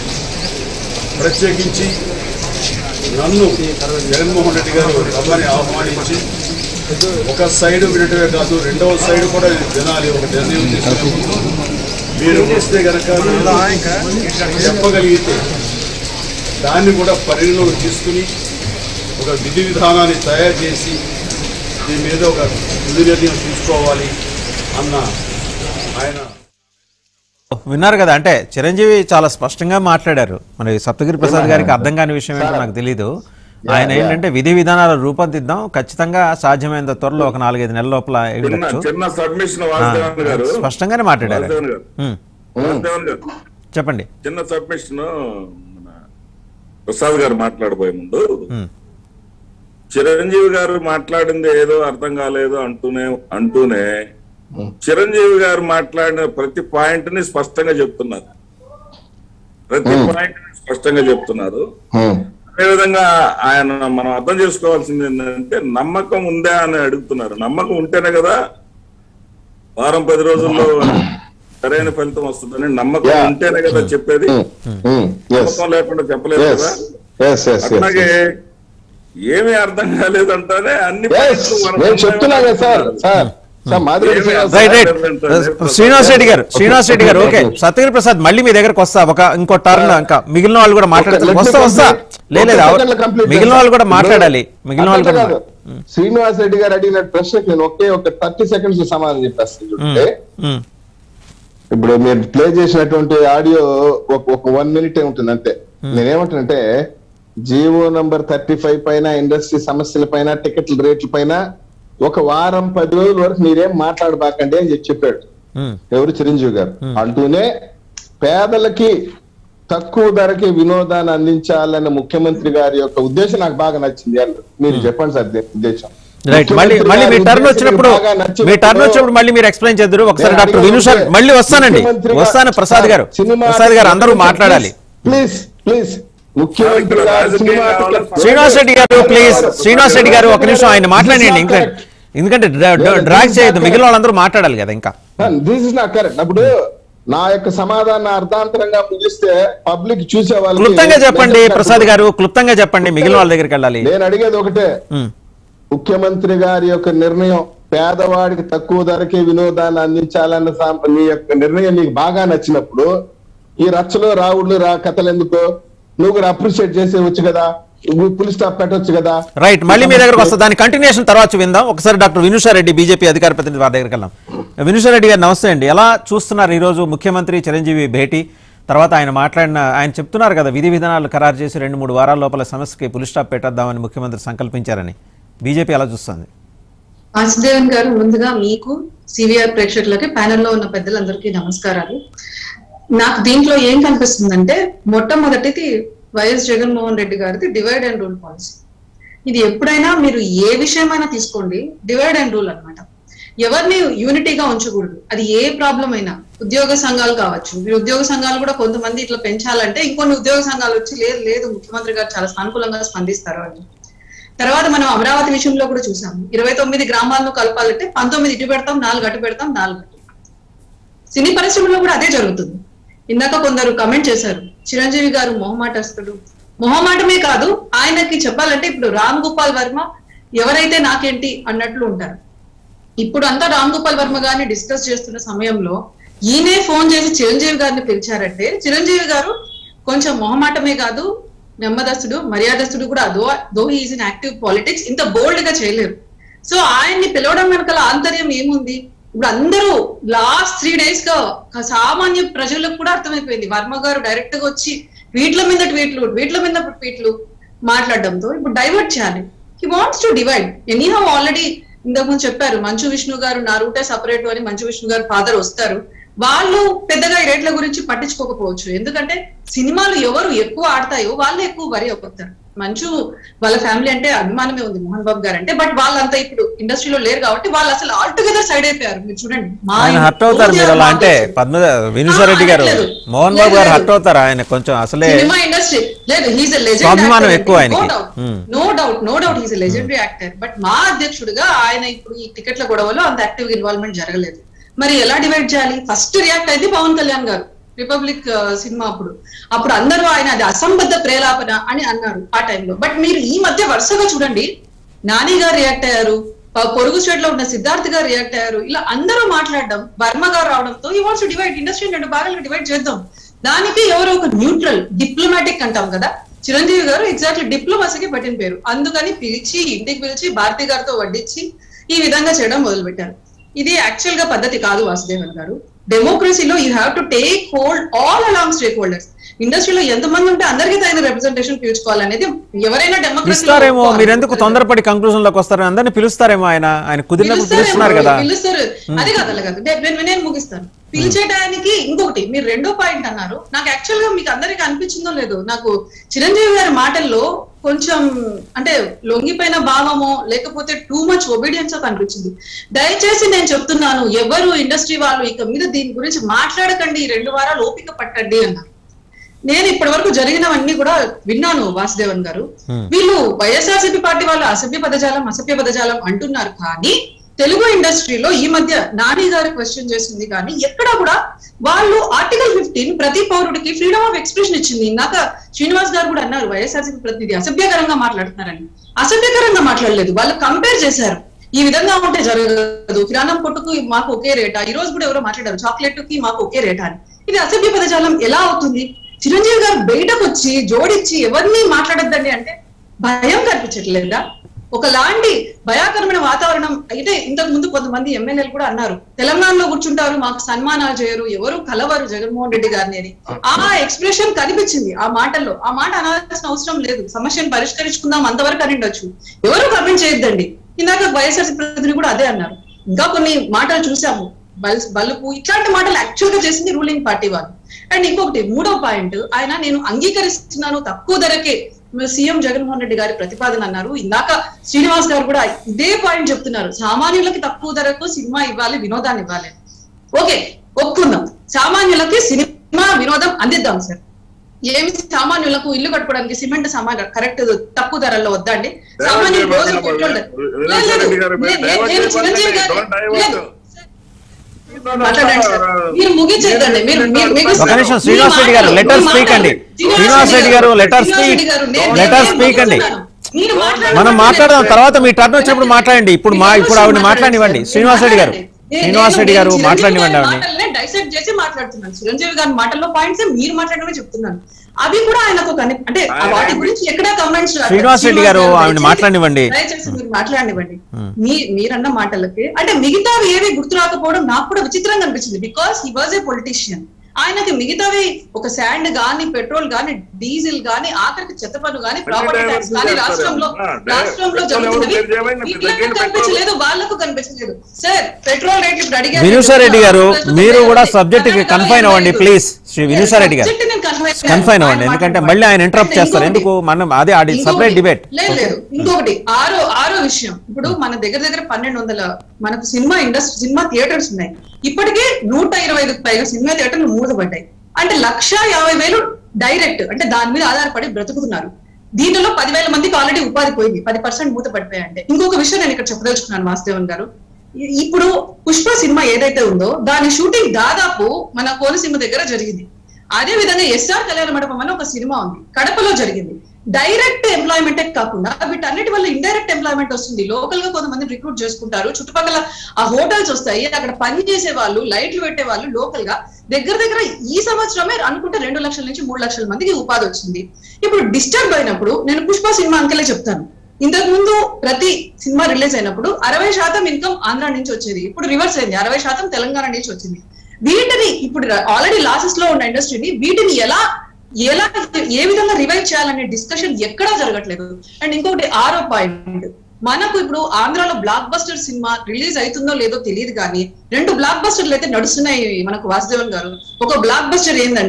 ప్రత్యేకించి నన్ను జగన్మోహన్ రెడ్డి గారు రమ్మని ఆహ్వానించి ఒక సైడ్ వినటమే కాదు రెండవ సైడ్ కూడా వినాలి ఒక నిర్ణయం తీసుకున్నప్పుడు మీరు వస్తే కనుక చెప్పగలిగితే దాన్ని కూడా పరిగణలోకి తీసుకుని ఒక విధి విధానాన్ని తయారు చేసి దీని మీద ఒక తుది నిర్ణయం తీసుకోవాలి అన్న ఆయన విన్నారు కదా అంటే చిరంజీవి చాలా స్పష్టంగా మాట్లాడారు మరి సప్తగిరి ప్రసాద్ గారికి అర్థం కాని విషయం ఏంటో నాకు తెలీదు ఆయన ఏంటంటే విధి విధానాలు రూపొందిద్దాం ఖచ్చితంగా సాధ్యమైనంత త్వరలో ఒక నాలుగైదు నెలల లోపల చిన్న ఇవ్వచ్చు చిన్న సబ్మిషన్ వాసుదేవన్ గారు స్పష్టంగానే మాట్లాడారు వాసుదేవన్ గారు ఉమ్, వాసుదేవన్ గారు చెప్పండి చిన్న సబ్మిషన్ మన ప్రసాద్ గారు మాట్లాడబోయే ముందు ఉమ్, చిరంజీవి గారు మాట్లాడింది ఏదో అర్థం కాలేదు అంటూనే అంటూనే చిరంజీవి గారు మాట్లాడిన ప్రతి పాయింట్ ని స్పష్టంగా చెప్తున్నారు ప్రతి పాయింట్ ని స్పష్టంగా చెప్తున్నారు ఉమ్. అదేవిధంగా ఆయన మనం అర్థం చేసుకోవాల్సింది ఏంటంటే నమ్మకం ఉందా అని అడుగుతున్నారు నమ్మకం ఉంటేనే కదా వారం పది రోజుల్లో సరైన ఫలితం వస్తుందని నమ్మకం Yeah. ఉంటేనే కదా చెప్పేది ఉమ్. Yes. నమ్మకం లేకుండా చెప్పలేదు Yes. కదా Yes, yes, yes, అట్లాగే yes. ఏమీ అర్థం కాలేదంటానే అన్ని Yes. పాయింట్లు మన నేను చెప్తున్నా కదా సార్ సార్ సార్ మాదిరి శ్రీనివాస్ రైట్ రైట్ శ్రీనివాస్ రెడ్డి గారు శ్రీనివాస్ రెడ్డి గారు ఓకే సత్యగిరి ప్రసాద్ మళ్ళీ మీ దగ్గరకు వస్తా ఒక ఇంకో టర్న్ ఇంకా మిగిలిన వాళ్ళు కూడా మాట్లాడతారు let me వస్తా వస్తా complete. లేదు ఒక second లో complete మిగిలిన వాళ్ళు కూడా చేస్తా. మాట్లాడాలి మిగిలిన వాళ్ళు అట్లా కూడా కాదు. శ్రీనివాస్ రెడ్డి గారు అడిగిన ప్రశ్నకి నేను ఒకే ఒక థర్టీ సెకండ్స్ సమాధానం చెప్పేస్తాను చూడండి ఉమ్, ఇప్పుడు మీరు ప్లే చేసినటువంటి ఆడియో ఒక ఒక వన్ మినిట్ ఉంటుంది అంతే నేనేమంటానంటే జియో నంబర్ థర్టీ ఫైవ్ పైన ఇండస్ట్రీ సమస్యల పైన టికెట్ల రేట్ల పైన ఒక వారం పది రోజుల వరకు మీరేం మాట్లాడబాకండి అని చెప్పి చెప్పాడు ఉమ్, ఎవరు చిరంజీవి గారు అంటూనే పేదలకి తక్కువ ధరకి వినోదాన్ని అందించాలన్న ముఖ్యమంత్రి గారి యొక్క ఉద్దేశం నాకు బాగా నచ్చింది అన్నారు. మీరు చెప్పండి సార్ దీని ఉద్దేశం రైట్ మళ్ళీ ముఖ్యమంత్రి మళ్ళీ మీ గారి టర్న్ ఉద్దేశం వచ్చినప్పుడు బాగా నచ్చినప్పుడు- మీ టర్న్ వచ్చినప్పుడు మళ్ళీ మీరు ఎక్స్ప్లెయిన్ చేద్దరు ఒకసారి నేను డాక్టర్ అడిగేది విను సార్ ఒకటే. మళ్ళీ వస్తానండి ముఖ్యమంత్రిగా- వస్తాను ప్రసాద్ గారు సినిమా ప్రసాద్ గారు అందరూ మాట్లాడాలి ప్లీజ్ ప్లీజ్ ముఖ్యమంత్రి గారు రాజకీయం సినిమా కావాలి. శ్రీనివాస్ రెడ్డి గారు ప్లీజ్ శ్రీనివాస్ రెడ్డి గారు ఒక నిమిషం ఆయన మాట్లాడండి ఇంకా ఎందుకంటే డ్రాగ్ చేయొద్దు మిగిలిన వాళ్ళందరూ మాట్లాడాలి కదా ఇంకా దిస్ ఇస్ నాట్ కరెక్ట్ అప్పుడు నా యొక్క సమాధానం అర్థాంతరంగా ముగిస్తే పబ్లిక్ చూసే వాళ్ళకి క్లుప్తంగా చెప్పండి ప్రసాద్ గారు క్లుప్తంగా చెప్పండి మిగిలిన వాళ్ళ దగ్గరికి వెళ్ళాలి నేను అడిగేది ఒకటే ఉమ్, ముఖ్యమంత్రి గారి యొక్క నిర్ణయం పేదవాడికి తక్కువ ధరకే వినోదాన్ని అందించాలన్న సాం- నీ యొక్క నిర్ణయం నీకు బాగా నచ్చినప్పుడు ఈ రచ్చలో రావుళ్ళు రా కథలు ఎందుకో నువ్వు కూడా అప్రిషియేట్ చేసేవచ్చు కదా పులి స్టాప్ పెట్టొచ్చు కదా రైట్ మళ్ళీ మీ దగ్గరకు వస్తా దాని కంటిన్యూషన్ తర్వాత విందాం ఒకసారి డాక్టర్ వినుషారెడ్డి బీజేపీ అధికార ప్రతినిధి వారి దగ్గరికి వెళ్దాం వినుషారెడ్డి గారు నమస్తే అండి ఎలా చూస్తున్నారు ఈ రోజు ముఖ్యమంత్రి చిరంజీవి భేటీ తర్వాత ఆయన మాట్లాడిన ఆయన చెప్తున్నారు కదా విధి విధానాలు ఖరారు చేసి రెండు మూడు వారాల లోపల సమస్యకి పులి స్టాప్ పెట్టేద్దామని ముఖ్యమంత్రి సంకల్పించారని బీజేపీ ఎలా చూస్తుంది వాసుదేవన్ గారు ముందుగా మీకు సివిఆర్ ప్రేక్షకులకి ప్యానెల్లో ఉన్న పెద్దలందరికీ నమస్కారాలు నాకు దీంట్లో ఏం కనిపిస్తుందంటే మొట్టమొదటిది వైఎస్ జగన్మోహన్ రెడ్డి గారిది డివైడ్ అండ్ రూల్ పాలసీ ఇది ఎప్పుడైనా మీరు ఏ విషయమైనా తీసుకోండి డివైడ్ అండ్ రూల్ అన్నమాట ఎవరిని యూనిటీగా ఉంచకూడదు అది ఏ ప్రాబ్లం అయినా ఉద్యోగ సంఘాలు కావచ్చు ఈ ఉద్యోగ సంఘాలు కూడా కొంతమంది ఇట్లా పెంచాలంటే ఇంకొన్ని ఉద్యోగ సంఘాలు వచ్చి లేదు లేదు ముఖ్యమంత్రి గారు చాలా సానుకూలంగా స్పందిస్తారు అని తర్వాత మనం అమరావతి విషయంలో కూడా చూసాము ఇరవై తొమ్మిది గ్రామాలను కలపాలంటే పంతొమ్మిది ఇటు పెడతాం నాలుగు అటు పెడతాం నాలుగు అటు సినీ పరిశ్రమలో కూడా అదే జరుగుతుంది ఇందాక కొందరు కమెంట్ చేశారు చిరంజీవి గారు మొహమాటస్తుడు మొహమాటమే కాదు ఆయనకి చెప్పాలంటే ఇప్పుడు రామ్ గోపాల్ వర్మ ఎవరైతే నాకేంటి అన్నట్లు ఉంటారు ఇప్పుడు అంతా రామ్ గోపాల్ వర్మ గారిని డిస్కస్ చేస్తున్న సమయంలో ఈయనే ఫోన్ చేసి చిరంజీవి గారిని పిలిచారంటే చిరంజీవి గారు కొంచెం మొహమాటమే కాదు నెమ్మదస్తుడు మర్యాదస్తుడు కూడా though though is in active politics ఇంత బోల్డ్ గా చేయలేరు సో ఆయన్ని పిలవడం వెనకాల ఆంతర్యం ఏముంది ఇప్పుడు అందరూ లాస్ట్ త్రీ డేస్ గా ఒక సామాన్య ప్రజలకు కూడా అర్థమైపోయింది వర్మ గారు డైరెక్ట్ గా వచ్చి ట్వీట్ల మీద ట్వీట్లు ట్వీట్ల మీద ట్వీట్లు మాట్లాడడంతో ఇప్పుడు డైవర్ట్ చేయాలి he wants to divide anyhow already ఇంతకుముందు చెప్పారు మంచు విష్ణు గారు నా రూటే సపరేట్ అని మంచు విష్ణు గారు ఫాదర్ వస్తారు వాళ్ళు పెద్దగా ఈ రేట్ల గురించి పట్టించుకోకపోవచ్చు ఎందుకంటే సినిమాలు ఎవరు ఎక్కువ ఆడతాయో వాళ్ళే ఎక్కువ వరి అవుతారు మంచు వాళ్ళ ఫ్యామిలీ అంటే అభిమానమే ఉంది మోహన్ బాబు గారు అంటే బట్ వాళ్ళంతా ఇప్పుడు ఇండస్ట్రీలో లేరు కాబట్టి వాళ్ళు అసలు ఆల్ టుగెదర్ సైడ్ అయిపోయారు మీరు చూడండి మా ఆయన హర్ట్ అవుతారు మీరు అలా అంటే పద్మ వినుసారెడ్డి గారు లేదు. మోహన్ బాబు గారు లేదు. హర్ట్ అవుతారు ఆయన కొంచెం అసలే సినిమా ఇండస్ట్రీ లేదు హీస్ స్వాభిమానం ఎక్కువ ఆయనకి. Hmm. No doubt no doubt he's legendary actor but మా అధ్యక్షుడిగా ఆయన ఇప్పుడు ఈ టికెట్ల గొడవలో అంత యాక్టివ్ ఇన్వాల్వ్మెంట్ జరగలేదు మరి ఎలా డివైడ్ చేయాలి ఫస్ట్ రియాక్ట్ అయింది పవన్ కళ్యాణ్ గారు రిపబ్లిక్ ఆ, సినిమా అప్పుడు అప్పుడు అందరూ ఆయన అది అసంబద్ధ ప్రేలాపన అని అన్నారు ఆ టైంలో బట్ మీరు ఈ మధ్య వరుసగా చూడండి నాని గారు రియాక్ట్ అయ్యారు ప- పొరుగు స్టేట్ లో ఉన్న సిద్ధార్థ్ గారు రియాక్ట్ అయ్యారు ఇలా అందరూ మాట్లాడడం వర్మ గారు రావడంతో ఈ వాంట్స్ డివైడ్ ఇండస్ట్రీ రెండు భాగాలుగా డివైడ్ చేద్దాం దానికి ఎవరో ఒక న్యూట్రల్ డిప్లొమాటిక్ అంటాం కదా చిరంజీవి గారు ఎగ్జాక్ట్లీ డిప్లొమసీకి పట్టిన పేరు అందుకని పిలిచి ఇంటికి పిలిచి భారతి గారితో వడ్డించి ఈ విధంగా చేయడం మొదలు పెట్టారు ఇది యాక్చువల్ గా పద్ధతి కాదు వాసుదేవన్ గారు డెమోక్రసీలో you have to take hold all along stakeholders ఇండస్ట్రీలో ఎంతమంది ఉంటే అందరికీ తగిన రిప్రజెంటేషన్ పీల్చుకోవాలనేది ఎవరైనా ఇస్తారేమో మీరు ఎందుకు డెమోక్రసీ తొందరపడి కంక్లూజన్ లోకి వస్తారు అందరిని పిలుస్తారేమో ఆయన ఆయన కుదిరినప్పుడు పిలుస్తున్నారు కదా పిలుస్తారు అది కాదు అలా కాదు నేను- నేను- నేను ముగిస్తాను పిలిచేయడానికి ఇంకొకటి మీరు రెండో పాయింట్ అన్నారు నాకు యాక్చువల్ గా మీకు అందరికి అనిపించిందో లేదో నాకు చిరంజీవి గారి మాటల్లో కొంచెం అంటే లొంగిపోయిన భావమో లేకపోతే టూ మచ్ ఒబీడియన్స్ అనిపించింది దయచేసి నేను చెప్తున్నాను ఎవరు ఇండస్ట్రీ వాళ్ళు ఇక మీద దీని గురించి మాట్లాడకండి ఈ రెండు వారాలు ఓపిక పట్టండి అన్నారు నేను ఇప్పటి వరకు జరిగినవన్నీ కూడా విన్నాను వాసుదేవన్ గారు వీళ్ళు వైఎస్ఆర్సీపీ పార్టీ వాళ్ళు అసభ్య పదజాలం అసభ్య పదజాలం అంటున్నారు కానీ తెలుగు ఇండస్ట్రీలో ఈ మధ్య నాని గారు క్వశ్చన్ చేసింది కానీ ఎక్కడా కూడా వాళ్ళు ఆర్టికల్ ఫిఫ్టీన్ ప్రతి పౌరుడికి ఫ్రీడమ్ ఆఫ్ ఎక్స్ప్రెషన్ ఇచ్చింది ఇందాక శ్రీనివాస్ గారు కూడా అన్నారు వైఎస్ఆర్సీపీ ప్రతినిధి అసభ్యకరంగా మాట్లాడుతున్నారని అసభ్యకరంగా మాట్లాడలేదు వాళ్ళు కంపేర్ చేశారు ఈ విధంగా ఉంటే జరగదు కిరాణం కొట్టుకు మాకు ఒకే రేటా ఈ రోజు కూడా ఎవరో మాట్లాడారు చాక్లెట్ కి మాకు ఒకే రేటా అని ఇది అసభ్య పదజాలం ఎలా అవుతుంది చిరంజీవి గారు బయటకు వచ్చి జోడించి ఎవరిని మాట్లాడొద్దండి అంటే భయం కనిపించట్లేదా ఒకలాంటి భయాకరమైన వాతావరణం అయితే ఇంతకు ముందు కొంతమంది ఎమ్మెల్యేలు కూడా అన్నారు తెలంగాణలో కూర్చుంటారు మాకు సన్మానాలు చేయరు ఎవరు కలవరు జగన్మోహన్ రెడ్డి గారిని అని ఆ ఎక్స్ప్రెషన్ కనిపించింది ఆ మాటల్లో ఆ మాట అనాల్సిన అవసరం లేదు సమస్యను పరిష్కరించుకుందాం అంతవరకు అని ఉండొచ్చు ఎవరు కమెంట్ చేయొద్దండి ఇందాక వైఎస్ఆర్సీ ప్రతినిధి కూడా అదే అన్నారు ఇంకా కొన్ని మాటలు చూసాము బల్ బలుపు ఇట్లాంటి మాటలు యాక్చువల్ గా చేసింది రూలింగ్ పార్టీ వాళ్ళు అండ్ ఇంకొకటి మూడో పాయింట్ ఆయన నేను అంగీకరిస్తున్నాను తక్కువ ధరకే సీఎం జగన్మోహన్ రెడ్డి గారి ప్రతిపాదన అన్నారు ఇందాక శ్రీనివాస్ గారు కూడా ఇదే పాయింట్ చెప్తున్నారు సామాన్యులకి తక్కువ ధరకు సినిమా ఇవ్వాలి వినోదాన్ని ఇవ్వాలి ఓకే ఒప్పుకుందాం సామాన్యులకి సినిమా వినోదం అందిద్దాం సార్ ఏమి సామాన్యులకు ఇల్లు కట్టుకోవడానికి సిమెంట్ సామాన్ కరెక్ట్ తక్కువ ధరల్లో వద్దండి సామాన్యులు రోజు పెట్రోల్ ధర- లేదు, లేదు. నేను- నేను- నేను చిరంజీవి గారి- లేదు. మాట్లాడండి సార్. మీరు ముగించేద్దండి మీరు మీరు- మీకు ఒక నిమిషం శ్రీనివాస్ రెడ్డి గారు లెటర్ మీరు స్పీక్ అండి మాట్లాడండి. శ్రీనివాస్ రెడ్డి గారు లెటర్ శ్రీనివాస్ స్పీక్ రెడ్డి గారు, నేను- లెటర్ నేను స్పీక్ అండి మాట్లాడుతున్నాను. మీరు మాట్లాడండి. మనం మాట్లాడదాం తర్వాత మీ టర్న్ వచ్చినప్పుడు మాట్లాడండి ఇప్పుడు మా ఇప్పుడు ఆవిడ మాట్లాడివ్వండి శ్రీనివాస్ రెడ్డి గారు నేను- శ్రీనివాస్ రెడ్డి గారు నేను మాట్లాడివ్వండి చిరంజీవి ఆవిడని గారి మాటలనే డైసెక్ట్ చేసి మాట్లాడుతున్నాను చిరంజీవి గారి మాటల్లో పాయింట్స్ మీరు మాట్లాడమే చెప్తున్నాను అవి కూడా ఆయనకు కని అంటే ఆ వాటి గురించి ఎక్కడ కమెంట్స్ శ్రీనివాస్ రెడ్డి గారు ఆవిడ మాట్లాడనివ్వండి. దయచేసి మీరు మాట్లాడనివ్వండి మీ మీరన్న మాటలకి అంటే మిగతావి ఏవి గుర్తు రాకపోవడం నాకు కూడా విచిత్రంగా అనిపించింది because he was a politician ఆయనకి మిగతావి ఒక శాండ్ గాని పెట్రోల్ గాని డీజిల్ గాని ఆఖరికి చెత్త పన్ను గాని ప్రాపర్టీ ట్యాక్స్ గాని రాష్ట్రంలో రాష్ట్రంలో జరుగుతున్నవి ఇట్లా కనిపించలేదు వాళ్ళకు కనిపించలేదు సార్ పెట్రోల్ రేట్లు ఇప్పుడు అడిగారు వినుసారెడ్డి గారు మీరు కూడా సబ్జెక్ట్ కి కన్ఫైన్ అవ్వండి ప్లీజ్ శ్రీ వినుసారెడ్డి గారు కన్ఫైన్ అవ్వండి ఎందుకంటే మళ్ళీ ఆయన ఇంటరప్ట్ చేస్తారు ఎందుకు మనం అదే ఆడి సపరేట్ డిబేట్ లేదు లేదు ఇంకొకటి ఆరో ఆరో విషయం ఇప్పుడు మన దగ్గర దగ్గర పన్నెండు వందల మనకు సినిమా ఇండస్ట్రీ సినిమా థియేటర్స్ ఉన్నాయి ఇప్పటికే నూట ఇరవై ఐదుకు పైగా సినిమా థియేటర్లు మూతపడ్డాయి అంటే లక్ష యాభై వేలు డైరెక్ట్ అంటే దాని మీద ఆధారపడి బ్రతుకుతున్నారు దీనిలో పదివేల మందికి ఆల్రెడీ ఉపాధి పోయింది పది పర్సెంట్ మూత పడిపోయాయి అంటే ఇంకొక విషయం నేను ఇక్కడ చెప్పదలుచుకున్నాను వాసుదేవన్ గారు ఇ- ఇప్పుడు పుష్ప సినిమా ఏదైతే ఉందో దాని షూటింగ్ దాదాపు మన కోనసీమ దగ్గర జరిగింది అదే విధంగా ఎస్ఆర్ కళ్యాణ మండపం అని ఒక సినిమా ఉంది కడపలో జరిగింది డైరెక్ట్ ఎంప్లాయ్మెంటే కాకుండా వీటన్నిటి వల్ల ఇండైరెక్ట్ ఎంప్లాయ్మెంట్ వస్తుంది లోకల్ గా కొంతమంది రిక్రూట్ చేసుకుంటారు చుట్టుపక్కల ఆ హోటల్స్ వస్తాయి అక్కడ పని చేసే వాళ్ళు లైట్లు పెట్టే వాళ్ళు లోకల్ గా దగ్గర దగ్గర ఈ సంవత్సరమే అనుకుంటే రెండు లక్షల నుంచి మూడు లక్షల మందికి ఉపాధి వచ్చింది ఇప్పుడు డిస్టర్బ్ అయినప్పుడు నేను పుష్ప సినిమా అంకెలే చెప్తాను ఇంతకు ముందు ప్రతి సినిమా రిలీజ్ అయినప్పుడు అరవై శాతం ఇన్కమ్ ఆంధ్ర నుంచి వచ్చేది ఇప్పుడు రివర్స్ అయింది అరవై శాతం తెలంగాణ నుంచి వచ్చింది వీటిని ఇప్పుడు ఆల్రెడీ లాసెస్ లో ఉన్న ఇండస్ట్రీని వీటిని ఎలా ఎలా ఏ విధంగా రివైవ్ చేయాలనే డిస్కషన్ ఎక్కడా జరగట్లేదు అండ్ ఇంకొకటి ఆరో పాయింట్ మనకు ఇప్పుడు ఆంధ్రాలో బ్లాక్ బస్టర్ సినిమా రిలీజ్ అవుతుందో లేదో తెలియదు కానీ రెండు బ్లాక్ బస్టర్లు అయితే నడుస్తున్నాయి మనకు వాసుదేవన్ గారు ఒక బ్లాక్ బస్టర్ ఏంటంటే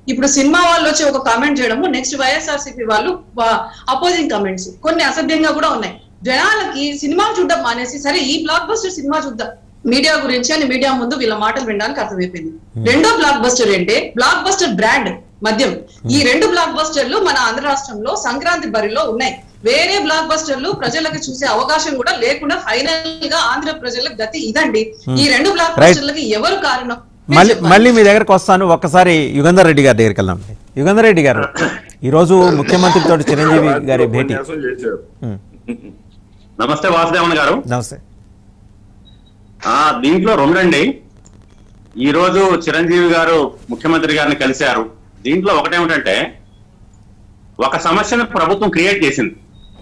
ఇప్పుడు సినిమా వాళ్ళు వచ్చి ఒక కామెంట్ చేయడము నెక్స్ట్ వైఎస్ఆర్సీపీ వాళ్ళు అపోజింగ్ కామెంట్స్ కొన్ని అసభ్యంగా కూడా ఉన్నాయి జనాలకి సినిమా చూడడం మానేసి సరే ఈ బ్లాక్ బస్టర్ సినిమా చూద్దాం మీడియా గురించి అని మీడియా ముందు వీళ్ళ మాటలు వినడానికి అర్థమైపోయింది రెండో బ్లాక్ బస్టర్ ఏంటే బ్లాక్ బస్టర్ బ్రాండ్ మద్యం ఈ రెండు బ్లాక్ బస్టర్లు మన ఆంధ్ర రాష్ట్రంలో సంక్రాంతి బరిలో ఉన్నాయి వేరే బ్లాక్ బస్టర్లు ప్రజలకు చూసే అవకాశం కూడా లేకుండా ఫైనల్ గా ఆంధ్ర ప్రజల గతి ఇదండి ఈ రెండు బ్లాక్ Right. బస్టర్లకి ఎవరు కారణం మీరు మళ్ళీ చెప్పాలి. మళ్ళీ మీ దగ్గరకు వస్తాను ఒక్కసారి యుగంధర్ రెడ్డి గారి దగ్గరికి వెళ్దాం యుగంధర్ రెడ్డి గారు ఈరోజు ముఖ్యమంత్రితో చిరంజీవి గారి భేటీ ఉపన్యాసం చేశారు ఉమ్, నమస్తే వాసుదేవన్ గారు నమస్తే ఆ దీంట్లో రెండండి ఈ రోజు చిరంజీవి గారు ముఖ్యమంత్రి గారిని కలిశారు దీంట్లో ఒకటేమిటంటే ఒక సమస్యను ప్రభుత్వం క్రియేట్ చేసింది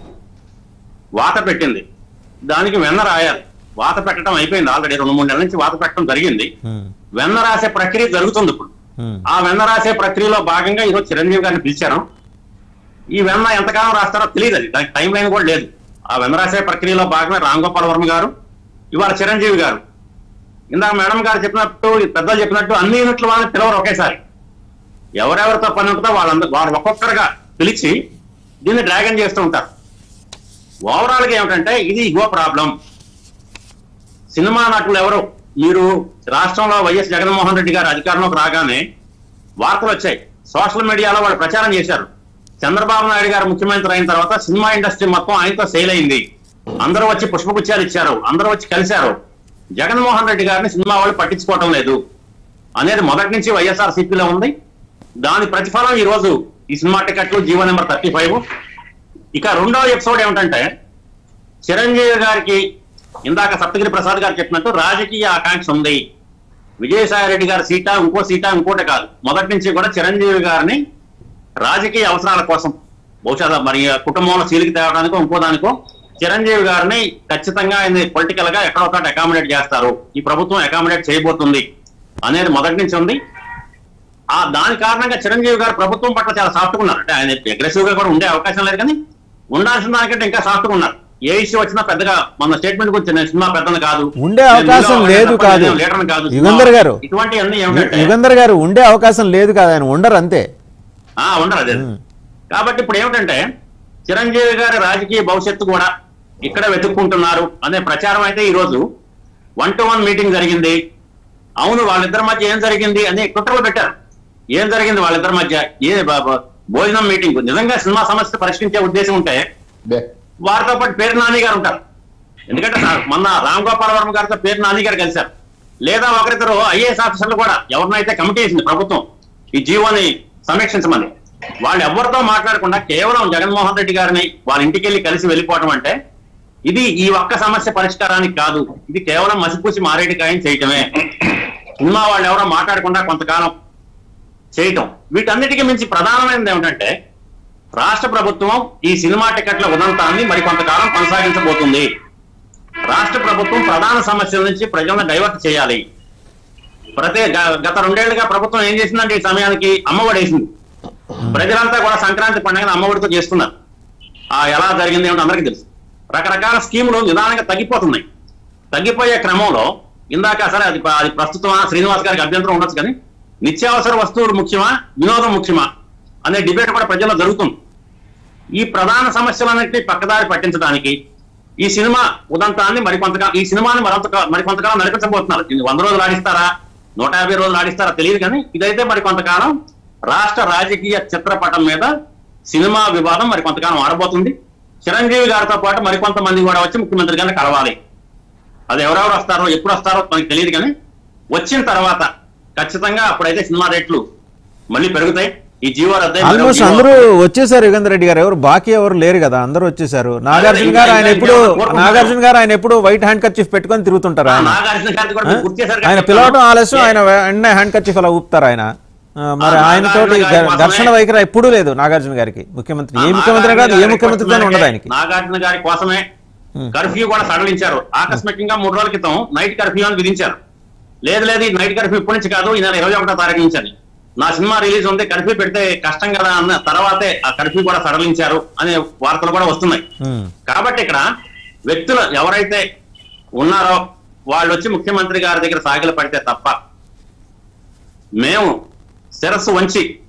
వాత పెట్టింది దానికి వెన్న రాయాలి వాత పెట్టడం అయిపోయింది ఆల్రెడీ రెండు మూడు నెలల నుంచి వాత పెట్టడం జరిగింది ఉమ్, వెన్న రాసే ప్రక్రియ జరుగుతుంది ఇప్పుడు ఉమ్, ఆ వెన్న రాసే ప్రక్రియలో భాగంగా ఈరోజు చిరంజీవి గారిని పిలిచారు ఈ వెన్న ఎంతకాలం రాస్తారో తెలియదు అది దానికి టైం లైన్ కూడా లేదు ఆ వెన్న రాసే ప్రక్రియలో భాగంగా రామ్ గోపాల్ వర్మ గారు ఇవాళ చిరంజీవి గారు ఇందాక మేడం గారు చెప్పినట్టు ఈ పెద్దలు చెప్పినట్టు అన్ని యూనిట్ల వాళ్ళని పిలవరు ఒకేసారి ఎవరెవరితో పని ఉంటుందో వాళ్ళందరూ వారు ఒక్కొక్కరుగా పిలిచి దీన్ని డ్రాగన్ చేస్తూ ఉంటారు ఓవరాల్ గా ఏమిటంటే ఇది ఇగో ప్రాబ్లం సినిమా నటులు ఎవరు మీరు రాష్ట్రంలో వైఎస్ జగన్మోహన్ రెడ్డి గారు అధికారంలోకి రాగానే వార్తలు వచ్చాయి సోషల్ మీడియాలో వాళ్ళు ప్రచారం చేశారు చంద్రబాబు నాయుడు గారు ముఖ్యమంత్రి అయిన తర్వాత సినిమా ఇండస్ట్రీ మొత్తం ఆయనతో సేల్ అయింది అందరూ వచ్చి పుష్పగుచ్చాలు ఇచ్చారు అందరూ వచ్చి కలిశారు జగన్మోహన్ రెడ్డి గారిని సినిమా వాళ్ళు పట్టించుకోవటం లేదు అనేది మొదటి నుంచి వైఎస్ఆర్ సిపిలో ఉంది దాని ప్రతిఫలం ఈ రోజు ఈ సినిమా టికెట్లు జీవో నెంబర్ థర్టీ ఫైవ్ ఇక రెండో ఎపిసోడ్ ఏమిటంటే చిరంజీవి గారికి ఇందాక సప్తగిరి ప్రసాద్ గారు చెప్పినట్టు రాజకీయ ఆకాంక్ష ఉంది విజయసాయి రెడ్డి గారి సీటా ఇంకో సీటా ఇంకోటి కాదు మొదటి నుంచి కూడా చిరంజీవి గారిని రాజకీయ అవసరాల కోసం బహుశా మరి కుటుంబంలో సీలికి తేవడానికో ఇంకో దానికో చిరంజీవి గారిని ఖచ్చితంగా ఆయన పొలిటికల్ గా ఎక్కడో ఒకటి అకామిడేట్ చేస్తారు ఈ ప్రభుత్వం అకామిడేట్ చేయబోతుంది అనేది మొదటి నుంచి ఉంది ఆ దాని కారణంగా చిరంజీవి గారు ప్రభుత్వం పట్ల చాలా సాఫ్ట్ ఉన్నారు అంటే ఆయన అగ్రెసివ్ గా కూడా ఉండే అవకాశం లేదు కానీ ఉండాల్సిన దానికంటే ఇంకా సాఫ్ట్ గా ఉన్నారు ఏ ఇష్యూ వచ్చినా పెద్దగా మన స్టేట్మెంట్ గురించి నేను సినిమా పెద్దది కాదు ఉండే నేను అవకాశం మీలో లేదు తప్ప కాదు. నేను లీడర్ని కాదు యుగంధర్ గారు. ఇటువంటివన్నీ ఏమిటంటే యుగంధర్ గారు ఉండే అవకాశం లేదు కదా ఆయన ఉండరు అంతే ఆ ఉండరు అదే కాబట్టి ఇప్పుడు ఏమిటంటే చిరంజీవి గారి రాజకీయ భవిష్యత్తు కూడా ఇక్కడ వెతుక్కుంటున్నారు అనే ప్రచారం అయితే ఈ రోజు వన్ టు వన్ మీటింగ్ జరిగింది అవును వాళ్ళిద్దరి మధ్య ఏం జరిగింది అని ట్విట్టర్లో పెట్టారు ఏం జరిగింది వాళ్ళిద్దరి మధ్య ఏ బ- బ- భోజనం మీటింగ్ నిజంగా సినిమా సమస్య పరిష్కరించే ఉద్దేశం ఉంటే బే వారితో పాటు పేరు నాని గారు ఉంటారు ఎందుకంటే నా- మొన్న రామ్ గోపాల్ వర్మ గారితో పేరు నాని గారు కలిశారు లేదా ఒకరిద్దరు ఐఏఎస్ ఆఫీసర్లు కూడా ఎవరినైతే కమిటీ వేసింది ప్రభుత్వం ఈ జీవోని సమీక్షించమని వాళ్ళు ఎవరితో మాట్లాడకుండా కేవలం జగన్మోహన్ రెడ్డి గారిని వాళ్ళ ఇంటికి వెళ్ళి కలిసి వెళ్ళిపోవడం అంటే ఇది ఈ ఒక్క సమస్య పరిష్కారానికి కాదు ఇది కేవలం మసిపూసి మారేడు కాయం చేయటమే సినిమా వాళ్ళు ఎవరో మాట్లాడకుండా కొంతకాలం చేయటం వీటన్నిటికీ మించి ప్రధానమైనది ఏమిటంటే రాష్ట్ర ప్రభుత్వం ఈ సినిమా టికెట్ల ఉదంతాన్ని మరి కొంతకాలం కొనసాగించబోతుంది రాష్ట్ర ప్రభుత్వం ప్రధాన సమస్యల నుంచి ప్రజలను డైవర్ట్ చేయాలి ప్రతి గ- గత రెండేళ్లుగా ప్రభుత్వం ఏం చేసిందంటే ఈ సమయానికి అమ్మఒడి వేసింది ప్రజలంతా కూడా సంక్రాంతి పండుగను అమ్మఒడితో చేసుకున్నారు ఆ ఎలా జరిగింది ఏమిటో అందరికీ తెలుసు రకరకాల స్కీములు నిదానంగా తగ్గిపోతున్నాయి తగ్గిపోయే క్రమంలో ఇందాక సరే అది అది ప్రస్తుతమా శ్రీనివాస్ గారికి అభ్యంతరం ఉండొచ్చు కానీ నిత్యావసర వస్తువులు ముఖ్యమా వినోదం ముఖ్యమా అనే డిబేట్ కూడా ప్రజల్లో జరుగుతుంది ఈ ప్రధాన సమస్యలన్నింటినీ పక్కదారి పట్టించడానికి ఈ సినిమా ఉదంతాన్ని మరికొంతకాలం ఈ సినిమాని మరొంత మరికొంతకాలం నడిపించబోతున్నారు దీన్ని వంద రోజులు ఆడిస్తారా నూట యాభై రోజులు ఆడిస్తారా తెలియదు కానీ ఇదైతే మరి కొంతకాలం రాష్ట్ర రాజకీయ చిత్రపటం మీద సినిమా వివాదం మరి కొంతకాలం ఆడబోతుంది చిరంజీవి గారితో పాటు మరికొంతమంది కూడా వచ్చి ముఖ్యమంత్రి గారిని కలవాలి అది ఎవరెవరు వస్తారో ఎప్పుడు వస్తారో మనకి తెలియదు కానీ వచ్చిన తర్వాత ఖచ్చితంగా అప్పుడైతే సినిమా రేట్లు మళ్ళీ పెరుగుతాయి ఈ జీవో రద్దై మరో ఆల్మోస్ట్ జీవో- అందరూ వచ్చేసారు యుగంధర్ రెడ్డి గారు ఎవరు బాకీ ఎవరు లేరు కదా అందరూ వచ్చేసారు నాగార్జున ఇంకా- గారు ఆయన ఇంకా ఎప్పుడు కోరుకుంటున్నాను. నాగార్జున గారు ఆయన ఎప్పుడు వైట్ హ్యాండ్ కర్చీఫ్ పెట్టుకొని తిరుగుతుంటారు ఆ, ఆయన నాగార్జున గారిది కూడా ఆ? మీరు గుర్తు చేశారు ఆయన కాబట్టి పిలవడం చెప్తాను. ఆలస్యం ఏ- ఆయన వెంటనే హ్యాండ్ కర్చీఫ్ అలా ఊపుతారు ఆయన ఆ, మరి ఆ, ఆయన తోటి నాగార్జున గారి కోసమే- ఘర్షణ వైఖరి ఎప్పుడూ లేదు నాగార్జున గారికి ముఖ్యమంత్రి ఏ ఆ, ముఖ్యమంత్రి కాదు ఏ నాగార్జున ముఖ్యమంత్రితో గారి ఉండదు ఆయనకి నాగార్జున గారి కోసమే కర్ఫ్యూ కూడా సడలించారు ఆకస్మికంగా మూడు రోజుల క్రితం నైట్ కర్ఫ్యూ అని విధించారు లేదు లేదు ఈ నైట్ కర్ఫ్యూ ఇప్పటి నుంచి కాదు ఈ నెల ఇరవై ఒకటో తారీఖు నుంచి అని నా సినిమా రిలీజ్ ఉంది కర్ఫ్యూ పెడితే కష్టం కదా అన్న తర్వాతే ఆ కర్ఫ్యూ కూడా సడలించారు అనే వార్తలు కూడా వస్తున్నాయి ఉమ్, కాబట్టి ఇక్కడ వ్యక్తులు ఎవరైతే ఉన్నారో వాళ్ళు వచ్చి ముఖ్యమంత్రి గారి దగ్గర సాగిల పడితే తప్ప మేము శిరస్సు వంచి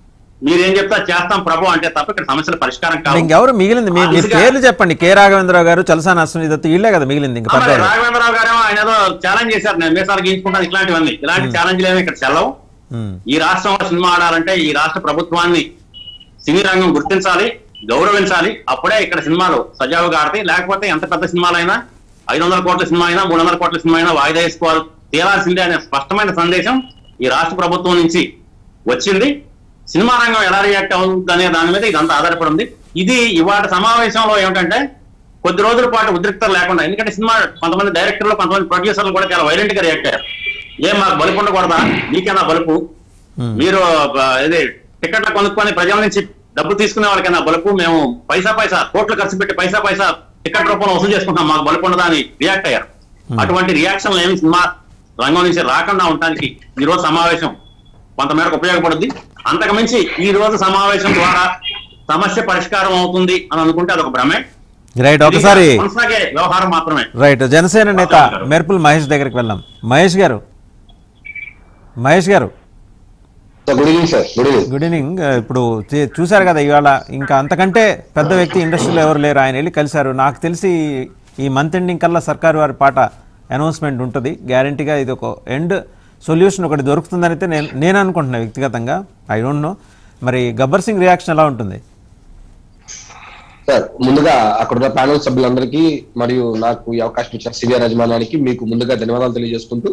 మీరేం చెప్తా చేస్తాం ప్రభు అంటే తప్ప ఇక్కడ సమస్యల పరిష్కారం కాదు ఇంకెవరు మిగిలింది మీ- మీరు అందుకే- పేర్లు చెప్పండి కె రాఘవేంద్రరావు గారు చలసాని అశ్విని దత్తు వీళ్ళే కదా మిగిలింది ఇంక ఆ, మరి పెద్ద రాఘవేంద్రరావు గారు ఆయన ఏదో ఛాలెంజ్ చేశారు నేను మీసాలు గీయించుకుంటాను ఇట్లాంటివన్నీ ఇలాంటి ఛాలెంజ్లు ఏమి ఇక్కడ చెల్లవు ఈ రాష్ట్రంలో సినిమా ఆడాలంటే ఈ రాష్ట్ర ప్రభుత్వాన్ని సినీ రంగం గుర్తించాలి గౌరవించాలి అప్పుడే ఇక్కడ సినిమాలు సజావుగా ఆడతాయి లేకపోతే ఎంత పెద్ద సినిమాలైనా ఐదు వందల కోట్ల సినిమా అయినా మూడు వందల కోట్ల సినిమా అయినా వాయిదా వేసుకోవాలి తేలాల్సిందే అనే స్పష్టమైన సందేశం ఈ రాష్ట్ర ప్రభుత్వం నుంచి వచ్చింది సినిమా రంగం ఎలా రియాక్ట్ అవుతుంది అనే దాని మీద ఇదంతా ఆధారపడి ఉంది ఇది ఇవాటి సమావేశంలో ఏమిటంటే కొద్ది రోజుల పాటు ఉద్రిక్తత లేకుండా ఎందుకంటే సినిమా కొంతమంది డైరెక్టర్లు కొంతమంది ప్రొడ్యూసర్లు కూడా చాలా వైలెంట్ గా రియాక్ట్ అయ్యారు ఏం మాకు బలుపు ఉండకూడదా మీకేనా బలుపు మీరు ఆ, ఇది టికెట్లు కొనుక్కొని ప్రజల నుంచి డబ్బు తీసుకునే వాళ్ళకైనా బలుపు మేము పైసా పైసా కోట్లు ఖర్చు పెట్టి పైసా పైసా టికెట్ రూపంలో వసూలు చేసుకుంటాం మాకు బలుపు ఉండదా అని రియాక్ట్ అయ్యారు అటువంటి రియాక్షన్లు ఏమి సినిమా రంగం నుంచి రాకుండా ఉండటానికి ఈ రోజు సమావేశం కొంతమేరకు ఉపయోగపడుద్ది అంతకుమించి ఈ రోజు సమావేశం ద్వారా సమస్య పరిష్కారం అవుతుంది అని అనుకుంటే అదొక భ్రమే రైట్ ఇది ఒకసారి కొనసాగే వ్యవహారం మాత్రమే రైట్ జనసేన నేత మెర్పుల్ మహేష్ దగ్గరికి వెళ్దాం మహేష్ గారు మహేష్ గారు good evening sir good evening good evening ఆ, ఇప్పుడు చే- చూశారు కదా ఇవాళ ఇంకా అంతకంటే పెద్ద వ్యక్తి ఇండస్ట్రీలో ఎవరు లేరు ఆయన వెళ్ళి కలిశారు నాకు తెలిసి ఈ మంత్ ఎండింగ్ కల్లా సర్కారు వారి పాట అనౌన్స్మెంట్ ఉంటుంది గ్యారంటీగా ఇది ఒక ఎండ్ సొల్యూషన్ ఒకటి దొరుకుతుందని అయితే నేను నేను అనుకుంటున్నాను వ్యక్తిగతంగా ఐ డోంట్ నో మరి గబ్బర్ సింగ్ రియాక్షన్ ఎలా ఉంటుంది సార్ ముందుగా అక్కడున్న ప్యానల్ సభ్యులందరికీ మరియు నాకు ఈ అవకాశం ఇచ్చిన సివిఆర్ యజమానానికి మీకు ముందుగా ధన్యవాదాలు తెలియజేసుకుంటూ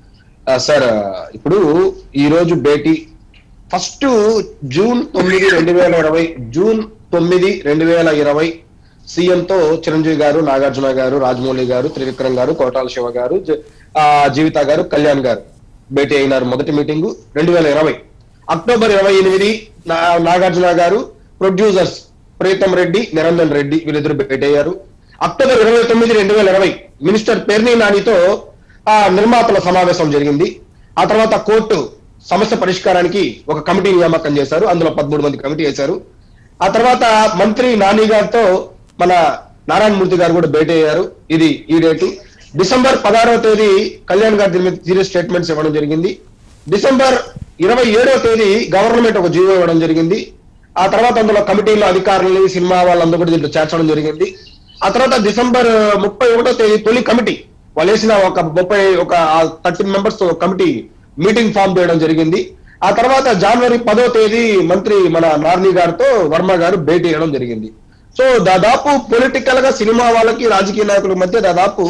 ఆ, సార్ ఇప్పుడు ఈ రోజు భేటీ ఫస్ట్ జూన్ తొమ్మిది రెండు వేల ఇరవై జూన్ తొమ్మిది రెండు వేల ఇరవై సీఎంతో చిరంజీవి గారు నాగార్జున గారు రాజమౌళి గారు త్రివిక్రమ్ గారు కోటాల శివ గారు జ- ఆ, జీవిత గారు కళ్యాణ్ గారు భేటీ అయినారు మొదటి మీటింగు రెండు వేల ఇరవై అక్టోబర్ ఇరవై ఎనిమిది నా- నాగార్జున గారు ప్రొడ్యూసర్స్ ప్రీతం రెడ్డి నిరంజన్ రెడ్డి వీళ్ళిద్దరు భేటీ అయ్యారు అక్టోబర్ ఇరవై తొమ్మిది రెండు వేల ఇరవై మినిస్టర్ పేర్ని నానితో ఆ నిర్మాతల సమావేశం జరిగింది ఆ తర్వాత కోర్టు సమస్య పరిష్కారానికి ఒక కమిటీ నియామకం చేశారు అందులో పదమూడు మంది కమిటీ వేశారు ఆ తర్వాత మంత్రి నాని గారితో మన నారాయణమూర్తి గారు కూడా భేటీ అయ్యారు ఇది ఈ డేటు డిసెంబర్ పదహారవ తేదీ కళ్యాణ్ గారి దీని మీద సీరియస్ స్టేట్మెంట్స్ ఇవ్వడం జరిగింది డిసెంబర్ ఇరవై ఏడవ తేదీ గవర్నమెంట్ ఒక జీవో ఇవ్వడం జరిగింది ఆ తర్వాత అందులో కమిటీలో అధికారులని సినిమా వాళ్ళందరూ కూడా దీంట్లో చేర్చడం జరిగింది ఆ తర్వాత డిసెంబర్ ముప్పై ఒకటో తేదీ తొలి కమిటీ వాళ్ళు వేసిన ఒక ముప్పై ఒక thirteen members committee meeting form చేయడం జరిగింది ఆ తర్వాత జనవరి పదో తేదీ మంత్రి మన నార్ని గారితో వర్మ గారు భేటీ చేయడం జరిగింది సో దాదాపు పొలిటికల్ గా సినిమా వాళ్ళకి రాజకీయ నాయకుల మధ్య దాదాపు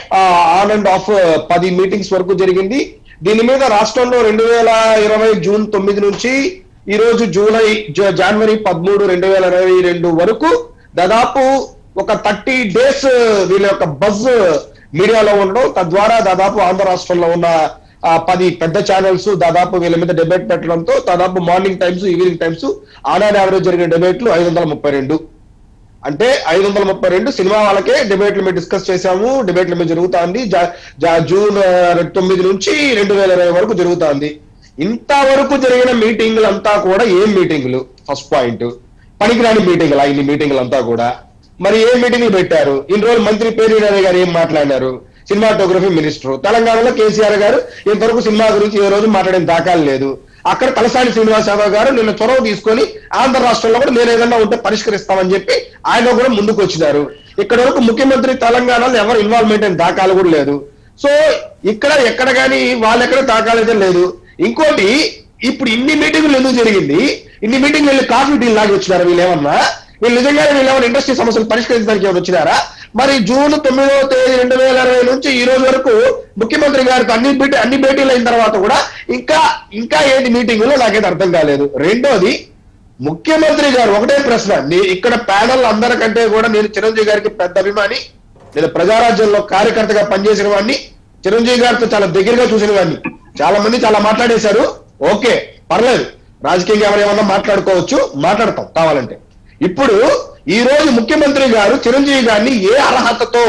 ఆన్ అండ్ ఆఫ్ పది మీటింగ్స్ వరకు జరిగింది దీని మీద రాష్ట్రంలో రెండు వేల ఇరవై జూన్ తొమ్మిది నుంచి ఈ రోజు జూలై జ- జనవరి పదమూడు రెండు వేల ఇరవై రెండు వరకు దాదాపు ఒక థర్టీ డేస్ వీళ్ళ యొక్క బజ్ మీడియాలో ఉండడం తద్వారా దాదాపు ఆంధ్ర రాష్ట్రంలో ఉన్న ఆ పది పెద్ద ఛానల్స్ దాదాపు వీళ్ళ మీద డిబేట్ పెట్టడంతో దాదాపు morning times evening times on and average జరిగిన డిబేట్లు ఐదు వందల ముప్పై రెండు అంటే ఐదు వందల ముప్పై రెండు సినిమా వాళ్ళకే డిబేట్లు మేము డిస్కస్ చేశాము డిబేట్లు మీద జరుగుతుంది జా- జా- జూన్ ఆ, తొమ్మిది నుంచి రెండు వేల ఇరవై వరకు జరుగుతుంది ఇంతవరకు జరిగిన మీటింగులు అంతా కూడా ఏం మీటింగులు ఫస్ట్ పాయింట్ పనికిరాని మీటింగులు ఇన్ని మీటింగులు అంతా కూడా మరి ఏ మీటింగ్ పెట్టారు ఇన్ని రోజులు మంత్రి పేరు నాని గారు ఏం మాట్లాడినారు సినిమాటోగ్రఫీ మినిస్టర్ తెలంగాణలో కేసీఆర్ గారు ఇంతవరకు సినిమా గురించి ఏ రోజు మాట్లాడిన దాఖలు లేదు అక్కడ తలసాని శ్రీనివాస్ యాదవ్ గారు నిన్న చొరవ తీసుకొని ఆంధ్ర రాష్ట్రంలో కూడా నేను ఏదన్నా ఉంటే పరిష్కరిస్తామని చెప్పి ఆయన కూడా ముందుకు వచ్చినారు ఇక్కడ వరకు ముఖ్యమంత్రి తెలంగాణలో ఎవరు ఇన్వాల్వ్మెంట్ అయిన దాఖలు కూడా లేదు సో ఇక్కడ ఎక్కడ కానీ వాళ్ళు ఎక్కడ దాఖలు అయితే లేదు ఇంకోటి ఇప్పుడు ఇన్ని మీటింగులు ఎందుకు జరిగింది ఇన్ని మీటింగ్లు వెళ్ళి కాఫీ టీలు లాగి వచ్చినారు వీళ్ళు ఏమన్నా వీళ్ళు నిజంగానే వీళ్ళు ఏమైనా ఇండస్ట్రీ సమస్యలు పరిష్కరించడానికి ఏమైనా వచ్చినారా మరి జూన్ తొమ్మిదవ తేదీ రెండు వేల ఇరవై నుంచి ఈ రోజు వరకు ముఖ్యమంత్రి గారికి అన్ని భేటీ అన్ని భేటీలు అయిన తర్వాత కూడా ఇంకా ఇంకా ఏంటి మీటింగులో నాకైతే అర్థం కాలేదు రెండోది ముఖ్యమంత్రి గారు ఒకటే ప్రశ్న నీ ఇక్కడ ప్యానల్ అందరికంటే కూడా నేను చిరంజీవి గారికి పెద్ద అభిమాని నేను ప్రజారాజ్యంలో కార్యకర్తగా పనిచేసిన వాడిని చిరంజీవి గారితో చాలా దగ్గరగా చూసిన వాడిని చాలా మంది చాలా మాట్లాడేశారు ఓకే పర్లేదు రాజకీయంగా ఎవరేమన్నా మాట్లాడుకోవచ్చు మాట్లాడతాం కావాలంటే ఇప్పుడు ఈ రోజు ముఖ్యమంత్రి గారు చిరంజీవి గారిని ఏ అర్హతతో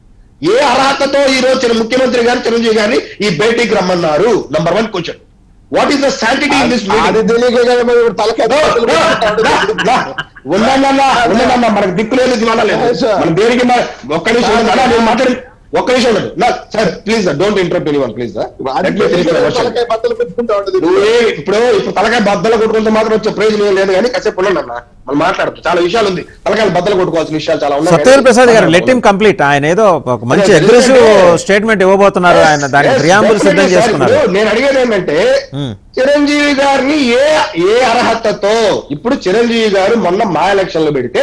ఏ అర్హతతో ఈ రోజు చిర- ముఖ్యమంత్రి గారు చిరంజీవి గారిని ఈ భేటీకి రమ్మన్నారు number one question what is the sanctity in this అది తెలియక కదా మరి ఇప్పుడు తలకాయ ఉన్నానన్నా ఉన్నానన్నా మనకు దిక్కు లేదు దివాలా లేదు Yes, sir. మన దేనికి మన- ఒక్క నిమిషం ఉండండి. అన్నా, నేను మాట్లాడి ఒక్క నిమిషం ఉండదు నా sir please don't interrupt anyone please తలకాయ బద్దలు పెట్టుకుంటా ఉంటది నువ్వే ఇప్పుడు ఇప్పుడు తలకాయ బద్దలు కొట్టుకుంటే మాత్రం వచ్చే ప్రయోజనం లేదు కానీ కాసేపు ఉండండి అన్న మనం మాట్లాడతాం చాలా విషయాలు ఉంది తలకాయ బద్దలు కొట్టుకోవాల్సిన విషయాలు చాలా ఉన్నాయి సత్యవేల్ ప్రసాద్ గారు లెట్ హిమ్ కంప్లీట్ ఆయన ఏదో ఒక మంచి అదే, అగ్రెసివ్ ఎందుకంటే- స్టేట్మెంట్ ఇవ్వబోతున్నారు ఆయన దానికి Yes, ప్రియాంబుల్ సిద్ధం definitely, sir. చేసుకున్నారు ఇప్పుడు నేను అడిగేది ఏంటంటే Hmm. చిరంజీవి గారిని ఏ ఏ అర్హతతో ఇప్పుడు చిరంజీవి గారు మొన్న మా ఎలక్షన్ లో పెడితే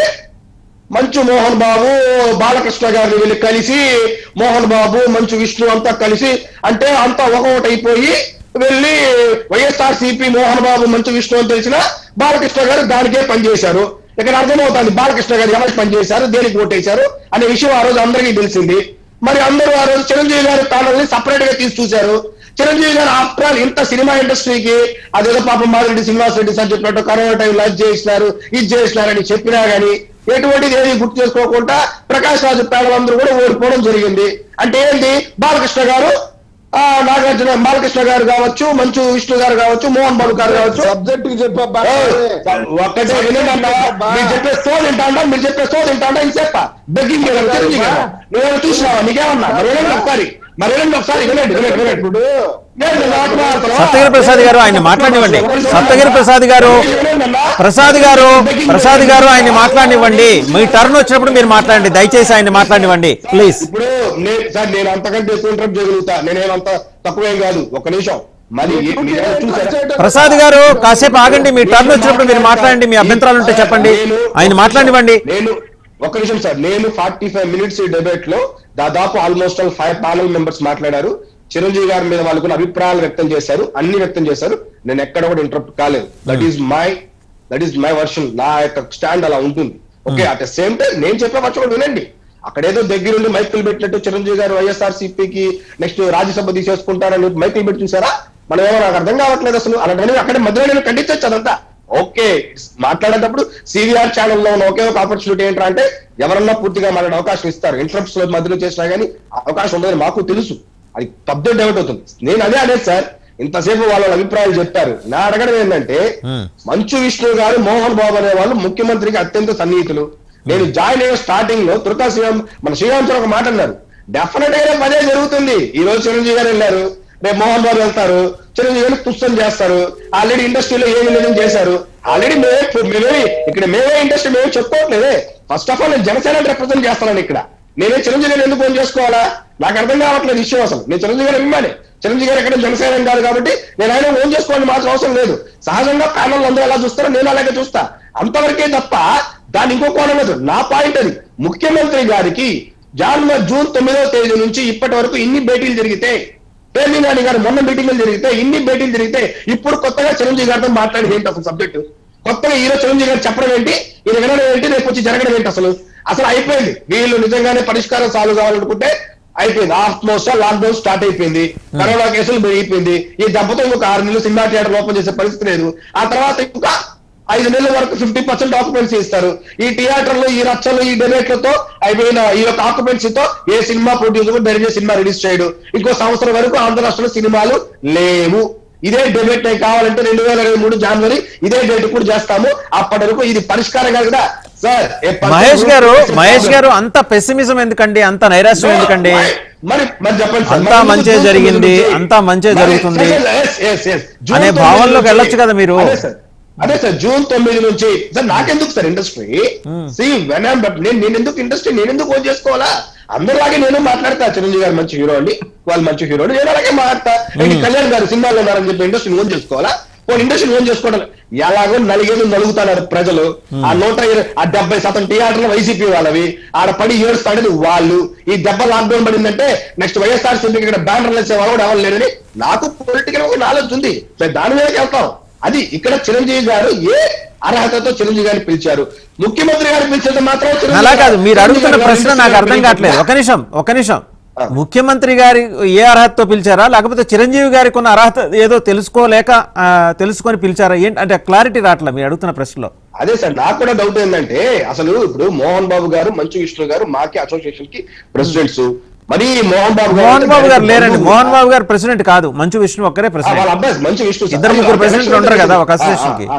మంచు మోహన్ బాబు బాలకృష్ణ గారిని వెళ్ళి కలిసి మోహన్ బాబు మంచు విష్ణు అంతా కలిసి అంటే అంతా ఒకటి అయిపోయి వెళ్ళి వైఎస్ఆర్ సిపి మోహన్ బాబు మంచు విష్ణు అని తెలిసిన బాలకృష్ణ గారు దానికే పనిచేశారు ఇక్కడ అర్థమవుతుంది బాలకృష్ణ గారు ఎవరికి పనిచేశారు దేనికి ఓటేశారు అనే విషయం ఆ రోజు అందరికీ తెలిసింది మరి అందరూ ఆ రోజు చిరంజీవి గారి తానల్ని సపరేట్ గా తీసి చూశారు చిరంజీవి గారు ఆఫ్టర్ ఆల్ ఇంత సినిమా ఇండస్ట్రీకి అదేదో పాపం మాదిరెడ్డి శ్రీనివాస్ రెడ్డి సార్ చెప్పినట్టు కరోనా టైంలో అది చేసినారు ఇది చేసినారని చెప్పినా గానీ ఎటువంటిది ఏది గుర్తు చేసుకోకుండా ప్రకాష్ రాజు పేదలందరూ కూడా ఓడిపోవడం జరిగింది అంటే ఏంటి బాలకృష్ణ గారు ఆ నాగార్జున బాలకృష్ణ గారు కావచ్చు మంచు విష్ణు గారు కావచ్చు మోహన్ బాబు గారు కావచ్చు సబ్జెక్ట్ కి చెప్పబ్బా ఒక్కటే వినండి మీరు చెప్పే సో తింటాడా మీరు చెప్పే సో తింటాడా ఇది చెప్ప బెగ్గింగ్ నువ్వేమో చూసినావా నీకేమన్నా మరి వినండి ఒకసారి మరి వినండి ఒకసారి వినండి వినండి వినండి ఇప్పుడు ఏంటి మాట మాట్లాడుతున్నావా? సప్తగిరి ప్రసాద్ గారు ఆయన మాట్లాడివ్వండి సప్తగిరి ప్రసాద్ గారు ప్రసాద్ గారు ప్రసాద్ గారు ఆయన మాట్లాడివ్వండి మీ టర్న్ వచ్చినప్పుడు మీరు మాట్లాడండి దయచేసి ఆయన మాట్లాడివ్వండి ప్లీజ్ ఇప్పుడు నేను సార్ నేను అంతకంటే ఎక్కువ ఇంటరప్ట్ చేయగలుగుతా నేనేమంత తక్కువేం కాదు ఒక నిమిషం మరి ఏ- మీరేమైనా చూసారా? ప్రసాద్ గారు కాసేపు ఆగండి మీ టర్న్ వచ్చినప్పుడు మీరు మాట్లాడండి మీ అభ్యంతరాలు ఉంటే చెప్పండి నేను- ఆయన మాట్లాడివ్వండి నేను ఒక నిమిషం సార్ నేను ఫార్టీ ఫైవ్ మినిట్స్ ఈ డిబేట్ లో దాదాపు almost all five panel members మాట్లాడారు చిరంజీవి గారి మీద వాళ్ళు కొన్ని అభిప్రాయాలు వ్యక్తం చేశారు అన్ని వ్యక్తం చేశారు నేను ఎక్కడ కూడా ఇంటరప్ట్ కాలేదు that is my that is my version నా యొక్క స్టాండ్ అలా ఉంటుంది okay at the same time నేను చెప్పే వర్షం కూడా వినండి అక్కడేదో దగ్గరుండి మైకులు పెట్టినట్టు చిరంజీవి గారు వైఎస్ఆర్ సిపికి నెక్స్ట్ రాజ్యసభ తీసేసుకుంటారని మైకులు పెట్టి చూసారా మనం ఏమో నాకు అర్థం కావట్లేదు అసలు అలాంటి అక్కడ మధ్యలో నేను ఖండించచ్చు అదంతా ఓకే మాట్లాడేటప్పుడు సివిఆర్ ఛానల్లో ఉన్న ఒకే ఒక ఆపర్చునిటీ ఏంటంటే అంటే ఎవరన్నా పూర్తిగా మాట్లాడే అవకాశం ఇస్తారు ఇంటరప్ట్స్ లో మధ్యలో చేసినా కానీ అవకాశం ఉందని మాకు తెలుసు అది పబ్జెక్ట్ డెవట్ అవుతుంది నేను అదే అనేది సార్ ఇంతసేపు వాళ్ళ వాళ్ళ అభిప్రాయాలు చెప్పారు నా అడగడం ఏంటంటే మంచు విష్ణు గారు మోహన్ బాబు అనే వాళ్ళు ముఖ్యమంత్రికి అత్యంత సన్నిహితులు నేను జాయిన్ అయిన స్టార్టింగ్ లో తుర్కా శ్రీరామ్ మన శ్రీరామ్ సార్ ఒక మాట అన్నారు డెఫినెట్ గా రేపు అదే జరుగుతుంది ఈ రోజు చిరంజీవి గారు వెళ్ళారు రేపు మోహన్ బాబు వెళ్తారు చిరంజీవి గారిని తుస్సం చేస్తారు ఆల్రెడీ ఇండస్ట్రీలో ఏమి లేదని చేశారు ఆల్రెడీ మేమే మేమే ఇక్కడ మేమే ఇండస్ట్రీ మేము చెప్పుకోవట్లేదే ఫస్ట్ ఆఫ్ ఆల్ నేను జనసేన రిప్రజెంట్ చేస్తాను ఇక్కడ నేనే చిరంజీవి గారిని ఎందుకు ఫోన్ చేసుకోవాలా నాకు అర్థం కావట్లేదు విషయం అసలు నేను చిరంజీవి గారు అభిమాని చిరంజీవి గారు ఎక్కడ జనసేన కాదు కాబట్టి నేను ఆయన ఓన్ చేసుకోవాలని మాత్రం అవసరం లేదు సహజంగా ప్యానల్ అందరూ ఎలా చూస్తారో నేను అలాగే చూస్తా అంతవరకే తప్ప దాని ఇంకో కోణం లేదు నా పాయింట్ అది ముఖ్యమంత్రి గారికి జనవరి జూన్ తొమ్మిదవ తేదీ నుంచి ఇప్పటి వరకు ఇన్ని భేటీలు జరిగితే పేర్ని నాని గారు మొన్న మీటింగ్లు జరిగితే ఇన్ని భేటీలు జరిగితే ఇప్పుడు కొత్తగా చిరంజీవి గారితో మాట్లాడేది ఏంటి అసలు సబ్జెక్టు కొత్తగా ఈరోజు చిరంజీవి గారు చెప్పడం ఏంటి ఈయన వినడం ఏంటి రేపు వచ్చి జరగడం ఏంటి అసలు అసలు అయిపోయింది వీళ్ళు నిజంగానే పరిష్కారం సాల్వ్ కావాలనుకుంటే అయిపోయింది ఆల్మోస్ట్ లాక్డౌన్ స్టార్ట్ అయిపోయింది కరోనా కేసులు పెరిగిపోయింది ఈ దెబ్బతో ఇంకొక ఆరు నెలలు సినిమా థియేటర్ ఓపెన్ చేసే పరిస్థితి లేదు ఆ తర్వాత ఇంకా ఐదు నెలల వరకు ఫిఫ్టీ పర్సెంట్ ఆక్యుపెన్సీ ఇస్తారు ఈ థియేటర్లు ఈ రచ్చలు ఈ డెబేట్లతో అయిపోయిన ఈ యొక్క ఆక్యుపెన్సీతో ఏ cinema producer direct cinema release చేయడు ఇంకో సంవత్సరం వరకు ఆంధ్ర రాష్ట్రంలో సినిమాలు లేవు ఇదే డెబేట్ నేను కావాలంటే రెండు వేల ఇరవై మూడు జనవరి ఇదే డేట్ కూడా చేస్తాము అప్పటి వరకు ఇది పరిష్కారం కాదు కదా సార్ ఏ పర్సన్ మహేష్ గారు problem. మహేష్ గారు అంత పెసిమిజం ఎందుకండి అంత నైరాశ్యం ఎందుకండి మరి మరి చెప్పండి సార్. అంతా మరి మంచే జూన్ జరిగింది, తొమ్మిది అంతా మంచే మరి- జరుగుతుంది. yes, yes, yes. జూన్ అనే తొమ్మిది భావనలోకి నుంచి- వెళ్ళొచ్చు కదా మీరు. అదే సార్ అదే సార్ జూన్ తొమ్మిది నుంచి సార్ నాకెందుకు సార్ ఇండస్ట్రీ సి వెన్ బట్ నేను నేను ఎందుకు ఇండస్ట్రీ నేను ఎందుకు ఓన్ చేసుకోవాలా అందరిలాగే నేను మాట్లాడతా చిరంజీవి గారు మంచి హీరో అండి వాళ్ళు మంచి హీరో నేను అలాగే మాట్లాడతా ఏంటి కళ్యాణ్ గారు సినిమాలో ఉన్నారని చెప్పి ఇండస్ట్రీ ఓన్ చేసుకోవాలా ఓ ఇండస్ట్రీ ఓన్ చేసుకోవడం ఎలాగో నలిగేది నలుగుతున్నారు ప్రజలు ఆ నూట ఇరవై ఆ డెబ్బై శాతం థియేటర్లు వైసీపీ వాళ్ళవి ఆడ పడి ఏడుస్తాడేది వాళ్ళు ఈ దెబ్బ లాక్డౌన్ పడిందంటే నెక్స్ట్ వైఎస్ఆర్ సిపికి ఇక్కడ బ్యానర్లు వేసే వాళ్ళు కూడా ఎవరు లేరని నాకు పొలిటికల్ ఒక నాలెడ్జ్ ఉంది సో దాని మీదకి వెళ్తాం అది ఇక్కడ చిరంజీవి గారు ఏ అర్హతతో చిరంజీవి గారిని పిలిచారు ముఖ్యమంత్రి గారు పిలిచేది మాత్రం చిరంజీవి అలా కాదు మీరు చిరంజీవి అడుగుతున్న గారు ప్రశ్న నాకు అర్థం కావట్లేదు ఒక నిమిషం ఒక నిమిషం ముఖ్యమంత్రి గారి ఏ అర్హతతో పిలిచారా లేకపోతే చిరంజీవి గారికి ఉన్న అర్హత ఏదో తెలుసుకోలేక ఆ, తెలుసుకొని పిలిచారా ఏంటి అంటే క్లారిటీ రావట్లే మీరు అడుగుతున్న ప్రశ్నలో అదే సార్ నాకు కూడా డౌట్ ఏంటంటే అసలు ఇప్పుడు మోహన్ బాబు గారు మంచు విష్ణు గారు మాకి అసోసియేషన్ కి ప్రెసిడెంట్స్ మరి మోహన్ బాబు గారు మోహన్ బాబు గారు లేరండి బంధువు. మోహన్ బాబు గారు ప్రెసిడెంట్ కాదు మంచు విష్ణు ఒక్కరే ఆ, వాళ్ళ ప్రెసిడెంట్ అబ్బాయి మంచి విష్ణు సార్. ఇద్దరు ముగ్గురు అదే, ప్రెసిడెంట్లు అదే, ఉంటారు కదా ఒక ఆ, అసోసియేషన్ కి. ఆ, ఆ.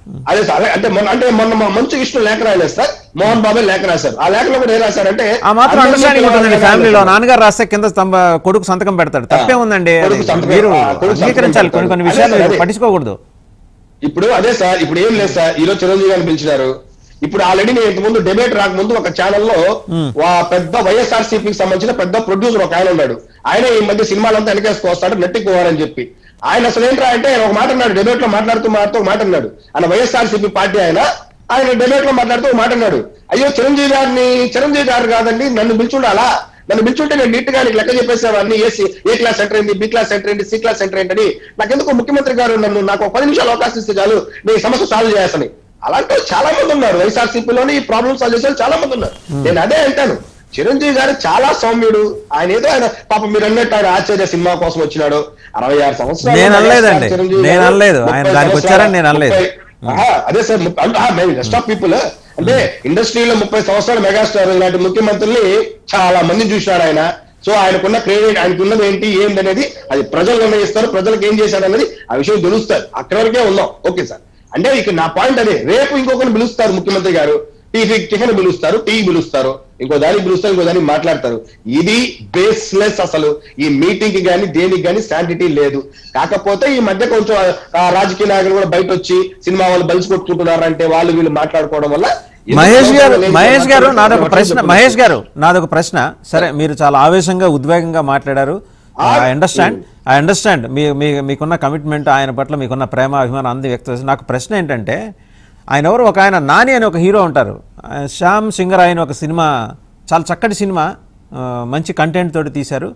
అదే సార్ అదే- అంటే మొన్న అంటే మొన్న మా మంచు విష్ణు లేఖ రాయలేదు సార్ మోహన్ బాబే లేఖ రాశారు ఆ లేఖలో కూడా ఏం రాశారంటే ఆ మాత్రం అందరినీ అండర్స్టాండింగ్ ఉంటుందండి పిలవాలి ఫ్యామిలీలో రాశారు. నాన్నగారు రాస్తే కింద స్తంభ కొడుకు సంతకం పెడతాడు తప్పే ఉందండి అది కొడుకు సంతకం- మీరు ఆ, కొడుకు సంతకం అంగీకరించాలి కొన్ని కొన్ని పెడతాడు. విషయాలు అదే, మీరు అదే. పట్టించుకోకూడదు ఇప్పుడు అదే సార్ ఇప్పుడు ఏం లేదు సార్ ఈ రోజు చిరంజీవి గారిని పిలిచినారు ఇప్పుడు ఆల్రెడీ నేను ఇంతకుముందు డిబేట్ రాకముందు ఒక ఛానల్లో వా పెద్ద వైఎస్ఆర్ సిపికి సంబంధించిన పెద్ద ప్రొడ్యూసర్ ఒక ఆయన ఉన్నాడు ఆయన ఈ మధ్య సినిమాలంతా వెనకేసుకు వస్తాడు నెట్టికి పోవాలని చెప్పి ఆయన అసలు ఏంట్రా అంటే ఆయన ఒక మాట అన్నాడు డిబేట్ లో మాట్లాడుతూ మాట్లాడుతూ ఒక మాట అన్నాడు ఆయన వైఎస్ఆర్ సిపి పార్టీ ఆయన ఆయన డిబేట్ లో మాట్లాడుతూ ఒక మాట అన్నాడు అయ్యో చిరంజీవి గారిని చిరంజీవి గారు కాదండి నన్ను పిలిచుండాలా నన్ను పిలిచుంటే నేను నీట్ గా నీకు లెక్క చెప్పేసేవాడిని ఏ సి- ఏ క్లాస్ సెంటర్ ఏంటి బి క్లాస్ సెంటర్ ఏంటి సి క్లాస్ సెంటర్ ఏంటి అని నాకెందుకు ముఖ్యమంత్రి గారు నన్ను నాకు ఒక పది నిమిషాలు అవకాశం ఇస్తే చాలు నేను ఈ సమస్య సాల్వ్ చేయాలని అలాంటి వాళ్ళు చాలా మంది ఉన్నారు వైఎస్ఆర్సీపీలోని ఈ ప్రాబ్లమ్ సాల్వ్ చేసే వాళ్ళు చాలా మంది ఉన్నారు నేను అదే అంటాను చిరంజీవి గారు చాలా సౌమ్యుడు ఆయన ఏదో ఆయన పాప మీరు అన్నట్టు ఆయన ఆశ్చర్య సినిమా కోసం వచ్చినాడు అరవై ఆరు సంవత్సరాలు నేను అనలేదండి. చిరంజీవి నేను గారు అనలేదు. ఆయన ముప్పై దానికి వచ్చారని నేను అనలేదు. ముప్పై- ఆహా, అదే సార్ రెస్ట్ ఆఫ్ పీపుల్ అంటే ఇండస్ట్రీలో ముప్పై సంవత్సరాలు మెగాస్టార్ ఇలాంటి ముఖ్యమంత్రుల్ని చాలా మంది చూశాడు ఆయన సో ఆయనకున్న క్రెడిట్ ఆయనకున్నది ఏంటి ఏంటి అనేది అది ప్రజలు నిర్ణయిస్తారు ప్రజలకు ఏం చేశాడు అనేది ఆ విషయం తెలుస్తారు అక్కడ వరకే ఉన్నాం ఓకే సార్ అంటే ఇక నా పాయింట్ అదే రేపు ఇంకొకరిని పిలుస్తారు ముఖ్యమంత్రి గారు టీవీ టిఫిన్ పిలుస్తారు టీ పిలుస్తారు ఇంకో దానికి పిలుస్తారు ఇంకో దానికి మాట్లాడతారు ఇది బేస్లెస్ అసలు ఈ మీటింగ్ కి గానీ దేనికి గానీ శాంటిటీ లేదు కాకపోతే ఈ మధ్య కొంచెం ఆ, రాజకీయ నాయకులు కూడా బయట వచ్చి సినిమా వాళ్ళు బలిసి కొట్టుకుంటున్నారంటే వాళ్ళు వీళ్ళు మాట్లాడుకోవడం వల్ల ఎందుకు మహేష్ గారు అవసరం లేదు మహేష్ గారు మాట్లాడుతున్నారు? నాదొక ప్రశ్న చెప్పండి. మహేష్ గారు నాదొక ప్రశ్న సరే మీరు చాలా ఆవేశంగా ఉద్వేగంగా మాట్లాడారు ఐ అండర్స్టాండ్ ఐ అండర్స్టాండ్ మీ మీ మీకున్న కమిట్మెంట్ ఆయన పట్ల మీకున్న ప్రేమ అభిమానం అంది వ్యక్తం చేసి నాకు ప్రశ్న ఏంటంటే ఆయన ఎవరు ఒక ఆయన నాని అని ఒక హీరో ఉంటారు ఆయన శ్యామ్ సింగర్ ఆయన ఒక సినిమా చాలా చక్కటి సినిమా ఆ, మంచి కంటెంట్ తోటి తీశారు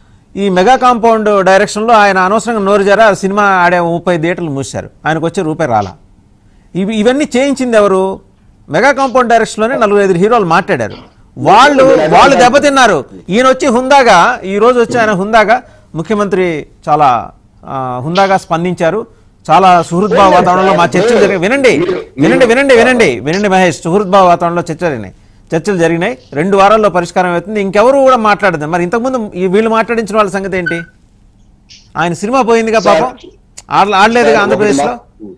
ఈ మెగా కాంపౌండ్ డైరెక్షన్లో ఆయన అనవసరంగా నోరు జర సినిమా ఆడే ముప్పై థియేటర్లు మూసారు ఆయనకు వచ్చే రూపాయి రాలా ఇవి ఇవన్నీ చేయించింది ఎవరు మెగా కాంపౌండ్ డైరెక్షన్లోనే నలుగురు ఐదు హీరోలు మాట్లాడారు వాళ్ళు వాళ్ళు దెబ్బతిన్నారు ఈయన వచ్చి హుందాగా ఈ రోజు వచ్చి ఆయన హుందాగా ముఖ్యమంత్రి చాలా ఆ, హుందాగా స్పందించారు చాలా సుహృద్భావ వాతావరణంలో మా చర్చలు జరిగాయి వినండి వినండి వినండి వినండి వినండి మహేష్ సుహృద్భావ వాతావరణంలో చర్చలు జరిగినాయి చర్చలు జరిగినాయి రెండు వారాల్లో పరిష్కారం అవుతుంది ఇంకెవరు కూడా మాట్లాడదు మరి ఇంతకుముందు ఈ వీళ్ళు మాట్లాడించిన వాళ్ళ సంగతి ఏంటి ఆయన సినిమా పోయిందిగా పాపం ఆడ- ఆడలేదుగా ఆంధ్రప్రదేశ్లో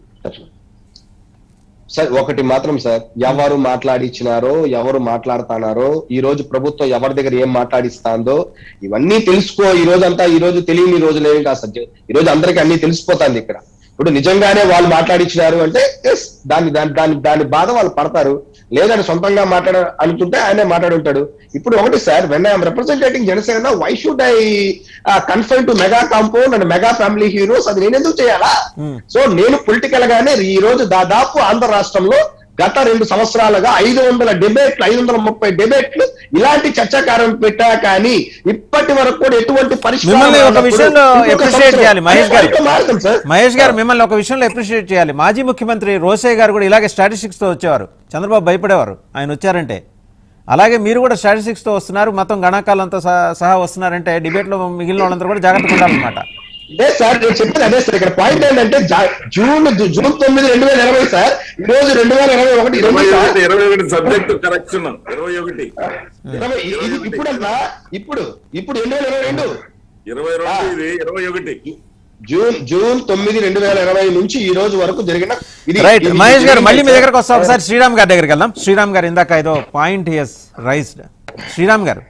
సార్ ఒకటి మాత్రం సార్ ఎవరు మాట్లాడిచ్చినారో ఎవరు మాట్లాడుతున్నారో ఈ రోజు ప్రభుత్వం ఎవరి దగ్గర ఏం మాట్లాడిస్తాందో ఇవన్నీ తెలుసుకో ఈ రోజు అంతా ఈ రోజు తెలియని రోజులు ఏమి కాదు సత్యం ఈ రోజు అందరికీ అన్ని తెలిసిపోతుంది ఇక్కడ ఇప్పుడు నిజంగానే వాళ్ళు మాట్లాడిచ్చినారు అంటే ఎస్ దాన్ని దాని దాని దాని బాధ వాళ్ళు పడతారు లేదని సొంతంగా మాట్లాడ అనుకుంటే ఆయనే మాట్లాడుంటాడు ఇప్పుడు ఒకటి sir when I'm representing Janasena why should I confirm to mega compound and mega family heroes అది నేను ఎందుకు చేయాలా సో నేను పొలిటికల్ గానే ఈ రోజు దాదాపు ఆంధ్ర రాష్ట్రంలో గత రెండు సంవత్సరాలుగా ఐదు వందల డిబేట్లు ఐదు వందల ముప్పై డిబేట్లు ఇలాంటి చర్చాకారం పెట్టా కానీ ఇప్పటి వరకు కూడా ఎటువంటి పరిష్కారం మిమ్మల్ని ఒక రానప్పుడు విషయంలో ఇంకొక appreciate సంవత్సరం చేయాలి మహేష్ గారు. అయితే మారుతాం సార్ మహేష్ గారు మిమ్మల్ని ఒక విషయంలో అప్రిషియేట్ చేయాలి మాజీ ముఖ్యమంత్రి రోసే గారు కూడా ఇలాగే స్టాటిస్టిక్స్ తో వచ్చేవారు చంద్రబాబు భయపడేవారు ఆయన వచ్చారంటే అలాగే మీరు కూడా స్టాటిస్టిక్స్ తో వస్తున్నారు మొత్తం గణాంకాలంతా సహా- సహా వస్తున్నారంటే డిబేట్ లో మిగిలిన వాళ్ళందరూ కూడా జాగ్రత్తగా ఉండాలన్నమాట అదే సార్ నేను చెప్పేది అదే సార్ ఇక్కడ పాయింట్ ఏంటంటే జా- జూన్ జూన్ తొమ్మిది రెండు వేల ఇరవై సార్ ఈ రోజు రెండు వేల ఇరవై ఒకటి ఇరవై ఇరవై ఒకటి ఇరవై ఒకటి సబ్జెక్ట్ కరెక్షన్ ఇరవై ఒకటి ఇరవై ఇది ఇప్పుడన్నా ఇప్పుడు ఇప్పుడు రెండు వేల ఇరవై రెండు ఇరవై రెండు ఇది ఇరవై ఒకటి జూన్ జూన్ తొమ్మిది రెండు వేల ఇరవై నుంచి ఈ రోజు వరకు జరిగిన ఇది రైట్ ఇది- మహేష్ గారు ఇది- మళ్ళీ మీ దగ్గరకు వస్తాం ఒకసారి శ్రీరామ్ గారి దగ్గరికి వెళ్దాం శ్రీరామ్ గారు ఇందాక ఏదో పాయింట్ హియస్ రైజ్డ్ శ్రీరామ్ గారు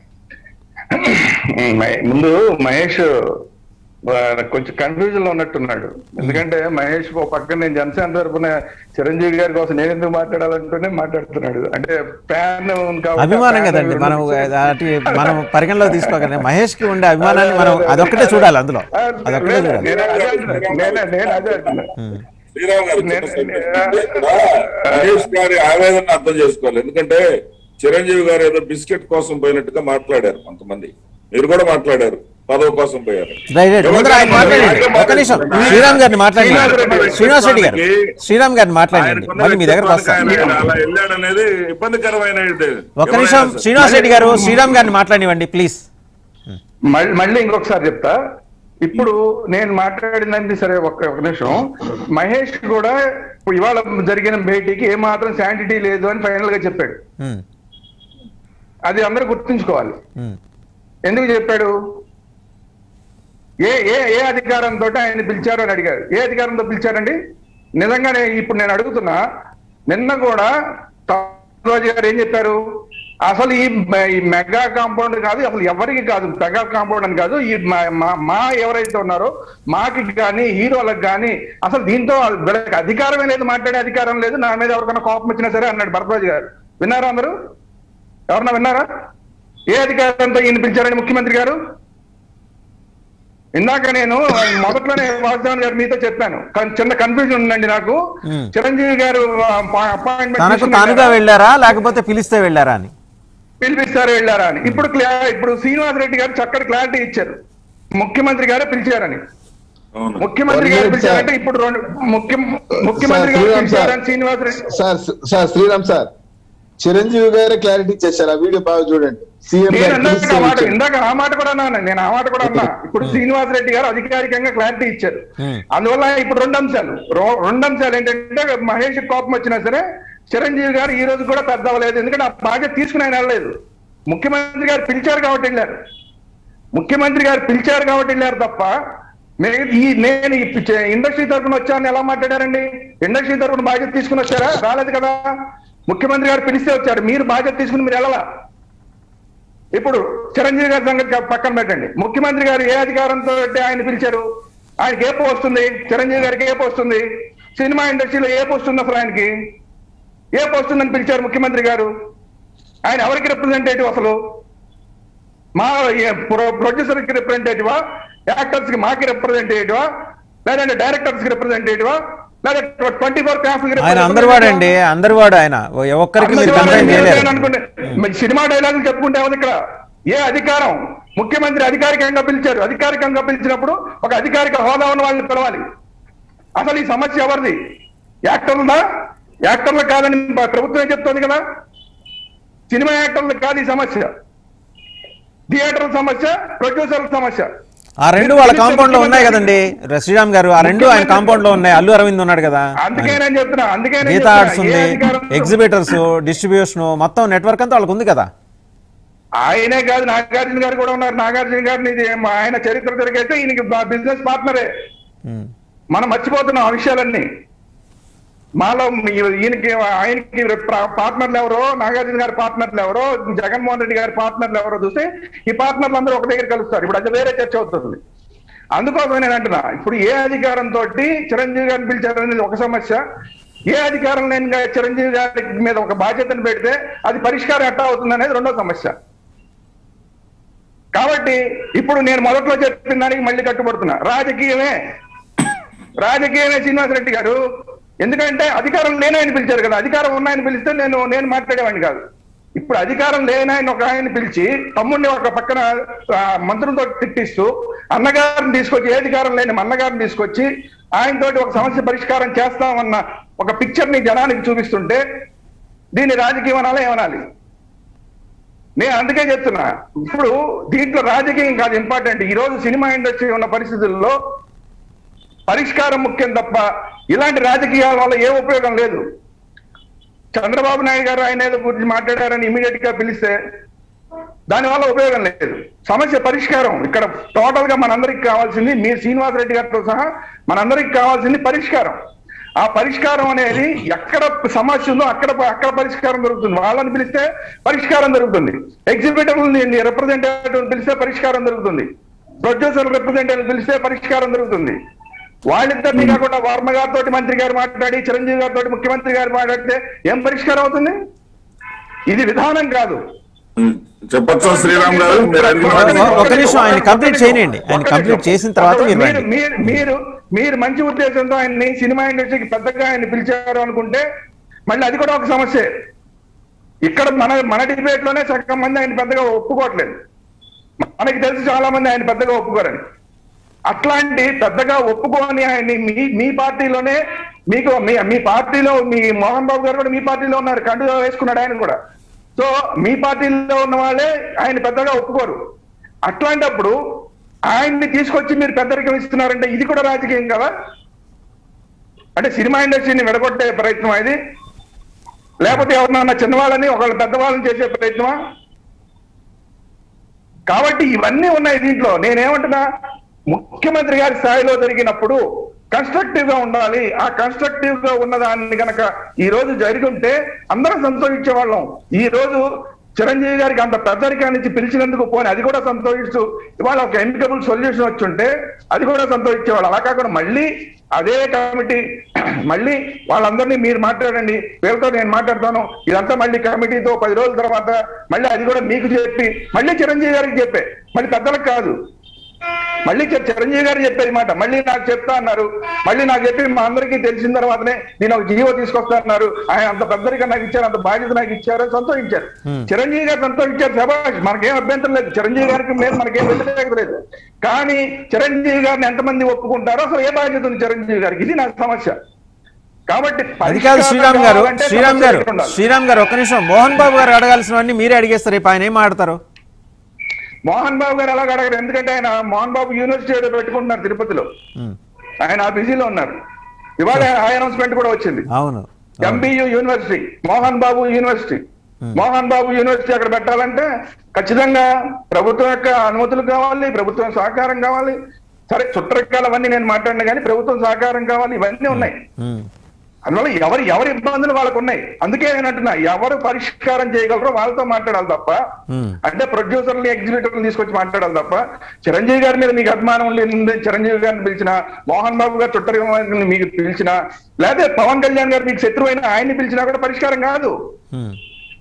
మహే- ముందు మహేష్ ఆ, కొంచెం కన్ఫ్యూజన్ లో ఉన్నట్టున్నాడు ఎందుకంటే మహేష్ ఓ పక్కన నేను జనసేన తరపున చిరంజీవి గారి కోసం నేను ఎందుకు మాట్లాడాలంటూనే మాట్లాడుతున్నాడు అంటే ఫ్యాన్ అభిమానం కదండి మనం అటు మనం పరిగణలో తీసుకోగలం మహేష్ కి ఉండే అభిమానాన్ని మనం అదొక్కటే చూడాలి అందులో అదొక్కటే చూడాలి నేను అదే అంటున్నా. నేను- నేను అదే అంటున్నా. శ్రీరామ్ గారు నేను- చిన్న subject. ఇక్కడ మహేష్ గారి ఆవేదన అర్థం చేసుకోవాలి ఎందుకంటే చిరంజీవి గారు ఏదో బిస్కెట్ కోసం పోయినట్టుగా మాట్లాడారు కొంతమంది మీరు కూడా మాట్లాడారు పదవి కోసం పోయారు రైట్ రైట్ ముందర ఆయన మాట్లాడండి ఒక నిమిషం శ్రీరామ్ గారిని మాట్లాడండి శ్రీనివాస్ రెడ్డి గారు శ్రీరామ్ గారిని మాట్లాడండి ఆయనకున్న మళ్ళీ మీ దగ్గరకు వస్తాను వ్యక్తిత్వానికి ఆయన అలా వెళ్ళాడనేది ఇబ్బందికరమైన ఇది. ఒక నిమిషం ఎవరైనా సరే. శ్రీనివాస్ రెడ్డి గారు శ్రీరామ్ గారిని మాట్లాడివ్వండి ప్లీజ్ మళ్ళీ మళ్ళీ ఇంకొకసారి చెప్తా ఇప్పుడు నేను మాట్లాడినంది సరే ఒక్క ఒక నిమిషం మహేష్ కూడా ఇప్పుడు ఇవాళ జరిగిన భేటీకి ఏ మాత్రం శాంటిటీ లేదు అని ఫైనల్ గా చెప్పాడు ఉమ్, అది అందరూ గుర్తుంచుకోవాలి ఉమ్, ఎందుకు చెప్పాడు ఏ ఏ ఏ అధికారంతో ఆయన పిలిచారు అని అడిగారు ఏ అధికారంతో పిలిచారండి నిజంగానే ఇప్పుడు నేను అడుగుతున్నా నిన్న కూడా రాజు గారు ఏం చెప్పారు అసలు ఈ మె- ఈ మెగా కాంపౌండ్ కాదు అసలు ఎవరికి కాదు మెగా కాంపౌండ్ అని కాదు ఈ మా- మా- మా ఎవరైతే ఉన్నారో మాకి కానీ హీరోలకు కానీ అసలు దీంతో వీళ్ళకి అధికారమే లేదు మాట్లాడే అధికారం లేదు నా మీద ఎవరికైనా కోపం వచ్చినా సరే అన్నాడు భరద్వాజ్ గారు విన్నారా అందరూ ఎవరన్నా విన్నారా ఏ అధికారంతో ఈయన పిలిచారని ముఖ్యమంత్రి గారు ఇందాక నేను మొదట్లోనే వాసుదేవన్ గారు మీతో చెప్పాను కానీ చిన్న కన్ఫ్యూజన్ ఉందండి నాకు Hmm. చిరంజీవి గారు అపాయింట్మెంట్ తనకు తానుగా వెళ్ళారా లేకపోతే పిలిస్తే వెళ్ళారా అని పిలిపిస్తారు వెళ్ళారా అని ఇప్పుడు క్లా- ఇప్పుడు శ్రీనివాస్ రెడ్డి గారు చక్కటి క్లారిటీ ఇచ్చారు ముఖ్యమంత్రి గారే పిలిచారని అవును ముఖ్యమంత్రి One గారు minute, పిలిచారంటే sir. ఇప్పుడు రెండు ముఖ్య ముఖ్యమంత్రి Sir, గారు శ్రీరామ్ sir. పిలిచారని Srinivas Reddy sir sir Sriram sir Chiranjeevi గారే క్లారిటీ ఇచ్చేసారు ఆ వీడియో బాగా చూడండి సీఎం నేను గారు ఇందాక పిలిస్తే ఆ మాట ఇచ్చారు. ఇందాక ఆ మాట కూడా అన్నాను నేను ఆ మాట కూడా అన్నా ఇప్పుడు శ్రీనివాస్ రెడ్డి గారు అధికారికంగా క్లారిటీ ఇచ్చారు Hmm. అందువల్ల ఇప్పుడు రెండు అంశాలు రో- రెండు అంశాలు ఏంటంటే మహేష్ కోపం వచ్చినా సరే చిరంజీవి గారు ఈ రోజు కూడా పెద్ద అవ్వలేదు ఎందుకంటే ఆ బాధ్యత తీసుకుని ఆయన వెళ్ళలేదు ముఖ్యమంత్రి గారు పిలిచారు కాబట్టి వెళ్ళారు ముఖ్యమంత్రి గారు పిలిచారు కాబట్టి వెళ్ళారు తప్ప మే- ఈ నేను ఈ పిచ్చ- ఇండస్ట్రీ తరఫున వచ్చానని ఎలా మాట్లాడారండి ఇండస్ట్రీ తరఫున బాధ్యత తీసుకుని వచ్చారా రాలేదు కదా ముఖ్యమంత్రి గారు పిలిస్తే వచ్చారు మీరు బాధ్యత తీసుకుని మీరు వెళ్ళాలా ఇప్పుడు చిరంజీవి గారి సంగతి పక్కన పెట్టండి ముఖ్యమంత్రి గారు ఏ అధికారంతో అయితే ఆయన పిలిచారు ఆయనకి ఏ పోస్ట్ వస్తుంది చిరంజీవి గారికి ఏ పోస్ట్ ఉంది సినిమా ఇండస్ట్రీలో ఏ పోస్ట్ ఉంది అసలు ఆయనకి ఏ పోస్ట్ ఉందని పిలిచారు ముఖ్యమంత్రి గారు ఆయన ఎవరికి రిప్రజెంటేటివ్ అసలు మా ప్రొడ్యూసర్ కి రిప్రజెంటేటివా యాక్టర్స్ కి మాకి రిప్రజెంటేటివా లేదంటే డైరెక్టర్స్ కి రిప్రజెంటేటివా లేదా ట్వంటీ ఫోర్ క్రాఫ్ట్ ఆయన అందరివాడు అండి అందరివాడు ఆయన ఓ- ఒక్కరికి మీరు కంప్లైంట్ చేయలేరు అనుకుంటే మరి సినిమా డైలాగులు చెప్పుకుంటే ఏమది ఇక్కడ ఏ అధికారం ముఖ్యమంత్రి అధికారికంగా పిలిచారు అధికారికంగా పిలిచినప్పుడు ఒక అధికారిక హోదా ఉన్న వాళ్ళని పిలవాలి అసలు ఈ సమస్య ఎవరిది యాక్టర్లదా యాక్టర్లు కాదని ప్ర- ప్రభుత్వం చెప్తోంది కదా సినిమా యాక్టర్లు కాదు ఈ సమస్య థియేటర్ల సమస్య ప్రొడ్యూసర్ల సమస్య ఆ రెండు వాళ్ళ కాంపౌండ్ లో ఉన్నాయి కదండి శ్రీరామ్ గారు ఆ రెండు ఆయన కాంపౌండ్ లో ఉన్నాయి అల్లు అరవింద్ ఉన్నాడు కదా అందుకే నేను చెప్తున్నా అందుకే నేను గీతా చెప్తున్నా, ఆర్ట్స్ ఏ ఉంది అధికారం- ఎగ్జిబిటర్స్ డిస్ట్రిబ్యూషన్ మొత్తం నెట్వర్క్ అంతా వాళ్ళకు ఉంది కదా ఆయనే కాదు నాగార్జున గారు కూడా ఉన్నారు నాగార్జున గారిని ఇది మా- ఆయన చరిత్ర తిరిగైతే ఈయనకి బిజినెస్ పార్ట్నరే ఉమ్. మనం మర్చిపోతున్నాం ఆ విషయాలన్నీ మాలో మీ- ఈయనకి ఆయనకి ప్ర- పార్ట్నర్లు ఎవరో నాగార్జున గారి పార్ట్నర్లు ఎవరో జగన్మోహన్ రెడ్డి గారి పార్ట్నర్లు ఎవరో చూస్తే ఈ పార్ట్నర్లు అందరూ ఒక దగ్గర కలుస్తారు ఇప్పుడు అది వేరే చర్చ అవుతుంది అందుకోసం నేను అంటున్నా ఇప్పుడు ఏ అధికారంతో చిరంజీవి గారిని పిలిచారనేది ఒక సమస్య ఏ అధికారం లేని గా- చిరంజీవి గారి మీద ఒక బాధ్యతను పెడితే అది పరిష్కారం ఎట్టా అవుతుంది అనేది రెండో సమస్య కాబట్టి ఇప్పుడు నేను మొదట్లో చెప్పిన దానికి మళ్ళీ కట్టుబడుతున్నా రాజకీయమే రాజకీయమే శ్రీనివాసరెడ్డి గారు ఎందుకంటే అధికారం లేని ఆయన పిలిచారు కదా అధికారం ఉన్న ఆయన పిలిస్తే నేను నేను మాట్లాడేవాడిని కాదు ఇప్పుడు అధికారం లేని ఆయన ఒక ఆయన పిలిచి తమ్ముడిని ఒక పక్కన ఆ, మంత్రులతో తిట్టిస్తూ అన్నగారిని తీసుకొచ్చి ఏ అధికారం లేని మా అన్నగారిని తీసుకొచ్చి ఆయనతోటి ఒక సమస్య పరిష్కారం చేస్తామన్న ఒక పిక్చర్ ని జనానికి చూపిస్తుంటే దీన్ని రాజకీయం అనాలా ఏమనాలి నేను అందుకే చెప్తున్నా ఇప్పుడు దీంట్లో రాజకీయం కాదు ఇంపార్టెంట్ ఈ రోజు సినిమా ఇండస్ట్రీ ఉన్న పరిస్థితుల్లో పరిష్కారం ముఖ్యం తప్ప ఇలాంటి రాజకీయాల వల్ల ఏ ఉపయోగం లేదు చంద్రబాబు నాయుడు గారు ఆయన ఏదో గురించి మాట్లాడారని ఇమీడియట్ గా పిలిస్తే దానివల్ల ఉపయోగం లేదు సమస్య పరిష్కారం ఇక్కడ టోటల్ గా మనందరికి కావాల్సింది మీ శ్రీనివాస్ రెడ్డి గారితో సహా మనందరికి కావాల్సింది పరిష్కారం ఆ పరిష్కారం అనేది ఎక్కడ సమస్య ఉందో అక్కడ అక్కడ పరిష్కారం దొరుకుతుంది వాళ్ళని పిలిస్తే పరిష్కారం దొరుకుతుంది ఎగ్జిబిటర్ని రిప్రజెంటేటివ్ పిలిస్తే పరిష్కారం దొరుకుతుంది ప్రొడ్యూసర్ రిప్రజెంటేటివ్ పిలిస్తే పరిష్కారం దొరుకుతుంది వాళ్ళిద్దరిని కాకుండా వర్మ గారితో మంత్రి గారు మాట్లాడి చిరంజీవి గారితో ముఖ్యమంత్రి గారు మాట్లాడితే ఏం పరిష్కారం అవుతుంది ఇది విధానం కాదు చెప్పచ్చా శ్రీరామ్ గారు మీరు అడిగిన ఒక- వాటికి ఒక నిమిషం ఆయన కంప్లీట్ చేయనియండి ఆయన కంప్లీట్ చేసిన తర్వాత మీరు మీరు రండి మీరు మీరు మీరు మంచి ఉద్దేశంతో ఆయన్ని సినిమా ఇండస్ట్రీకి పెద్దగా ఆయన పిలిచారు అనుకుంటే మళ్ళీ అది కూడా ఒక సమస్య ఇక్కడ మన మన డిబేట్ లోనే సగం మంది ఆయన పెద్దగా ఒప్పుకోవట్లేదు మనకి తెలిసి చాలా మంది ఆయన పెద్దగా ఒప్పుకోరని అట్లాంటి పెద్దగా ఒప్పుకోని ఆయన్ని మీ మీ పార్టీలోనే మీకు మీ మీ పార్టీలో మీ మోహన్ బాబు గారు కూడా మీ పార్టీలో ఉన్నారు కండు వేసుకున్నాడు ఆయన కూడా సో మీ పార్టీలో ఉన్న వాళ్ళే ఆయన పెద్దగా ఒప్పుకోరు అట్లాంటప్పుడు ఆయన్ని తీసుకొచ్చి మీరు పెద్దరికం ఇస్తున్నారంటే ఇది కూడా రాజకీయం కదా అంటే సినిమా ఇండస్ట్రీని విడగొట్టే ప్రయత్నం ఇది లేకపోతే ఎవరినన్నా చిన్నవాళ్ళని ఒకళ్ళు పెద్దవాళ్ళని చేసే ప్రయత్నమా కాబట్టి ఇవన్నీ ఉన్నాయి దీంట్లో నేనేమంటున్నా ముఖ్యమంత్రి గారి స్థాయిలో జరిగినప్పుడు కన్స్ట్రక్టివ్ గా ఉండాలి ఆ కన్స్ట్రక్టివ్ గా ఉన్న దాన్ని గనక ఈ రోజు జరిగి ఉంటే అందరం సంతోషించే వాళ్ళం ఈ రోజు చిరంజీవి గారికి అంత పెద్దరికాన్ని ఇచ్చి పిలిచినందుకు పోని అది కూడా సంతోషిస్తూ ఇవాళ ఒక ఎన్నికబుల్ సొల్యూషన్ వచ్చి ఉంటే అది కూడా సంతోషించేవాళ్ళు అలా కాకుండా మళ్ళీ అదే కమిటీ మళ్ళీ వాళ్ళందరినీ మీరు మాట్లాడండి వీళ్ళతో నేను మాట్లాడతాను ఇదంతా మళ్ళీ కమిటీతో పది రోజుల తర్వాత మళ్ళీ అది కూడా మీకు చెప్పి మళ్ళీ చిరంజీవి గారికి చెప్పే మళ్ళీ పెద్దలకు కాదు మళ్ళీ చి- చిరంజీవి గారు చెప్పేది మాట మళ్ళీ నాకు చెప్తా అన్నారు మళ్ళీ నాకు చెప్పి మా అందరికీ తెలిసిన తర్వాతనే నేను ఒక జీవో తీసుకొస్తా అన్నారు ఆయన అంత పెద్దరిగా నాకు ఇచ్చారు అంత బాధ్యత నాకు ఇచ్చారు సంతోషించారు చిరంజీవి గారు సంతోషించారు శభాష్ మనకేం అభ్యంతరం లేదు చిరంజీవి గారికి మేము మనకేం వ్యతిరేకత లేదు కానీ చిరంజీవి గారిని ఎంతమంది ఒప్పుకుంటారో అసలు ఏ బాధ్యత ఉంది చిరంజీవి గారికి ఇది నా సమస్య కాబట్టి అది కాదు శ్రీరామ్ గారు కావాలంటే శ్రీరామ్ సమస్య గారు ఇక్కడ ఉండాలి. శ్రీరామ్ గారు ఒక్క నిమిషం మోహన్ బాబు గారు అడగాల్సినవన్నీ మీరే అడిగేస్తారు రేపు ఆయన ఏం ఆడతారు మోహన్ బాబు గారు ఎలాగ అడగరు ఎందుకంటే ఆయన మోహన్ బాబు యూనివర్సిటీ ఏదో పెట్టుకుంటున్నారు తిరుపతిలో ఉమ్, ఆయన ఆ బిజీలో ఉన్నారు ఇవాళ హై అనౌన్స్మెంట్ కూడా వచ్చింది అవును MBU university Mohan Babu university Mohan Babu university అక్కడ పెట్టాలంటే ఖచ్చితంగా ప్రభుత్వం యొక్క అనుమతులు కావాలి ప్రభుత్వం సహకారం కావాలి సరే చుట్టరికాలు అవన్నీ నేను మాట్లాడినా కానీ ప్రభుత్వం సహకారం కావాలి ఇవన్నీ ఉన్నాయి ఉమ్, అందువల్ల ఎవరు ఎవరి ఇబ్బందులు వాళ్ళకు ఉన్నాయి అందుకే నేను అంటున్నా ఎవరు పరిష్కారం చేయగలరో వాళ్ళతో మాట్లాడాలి తప్ప ఉమ్. అంటే ప్రొడ్యూసర్ని ఎగ్జిబిటర్ని తీసుకొచ్చి మాట్లాడాలి తప్ప చిరంజీవి గారి మీద మీకు అభిమానం ఉండి చిరంజీవి గారిని పిలిచిన మోహన్ బాబు గారు చుట్టరిని మీకు పిలిచిన లేదా పవన్ కళ్యాణ్ గారు మీకు శత్రువు అయినా ఆయన్ని పిలిచినా కూడా పరిష్కారం కాదు ఉమ్.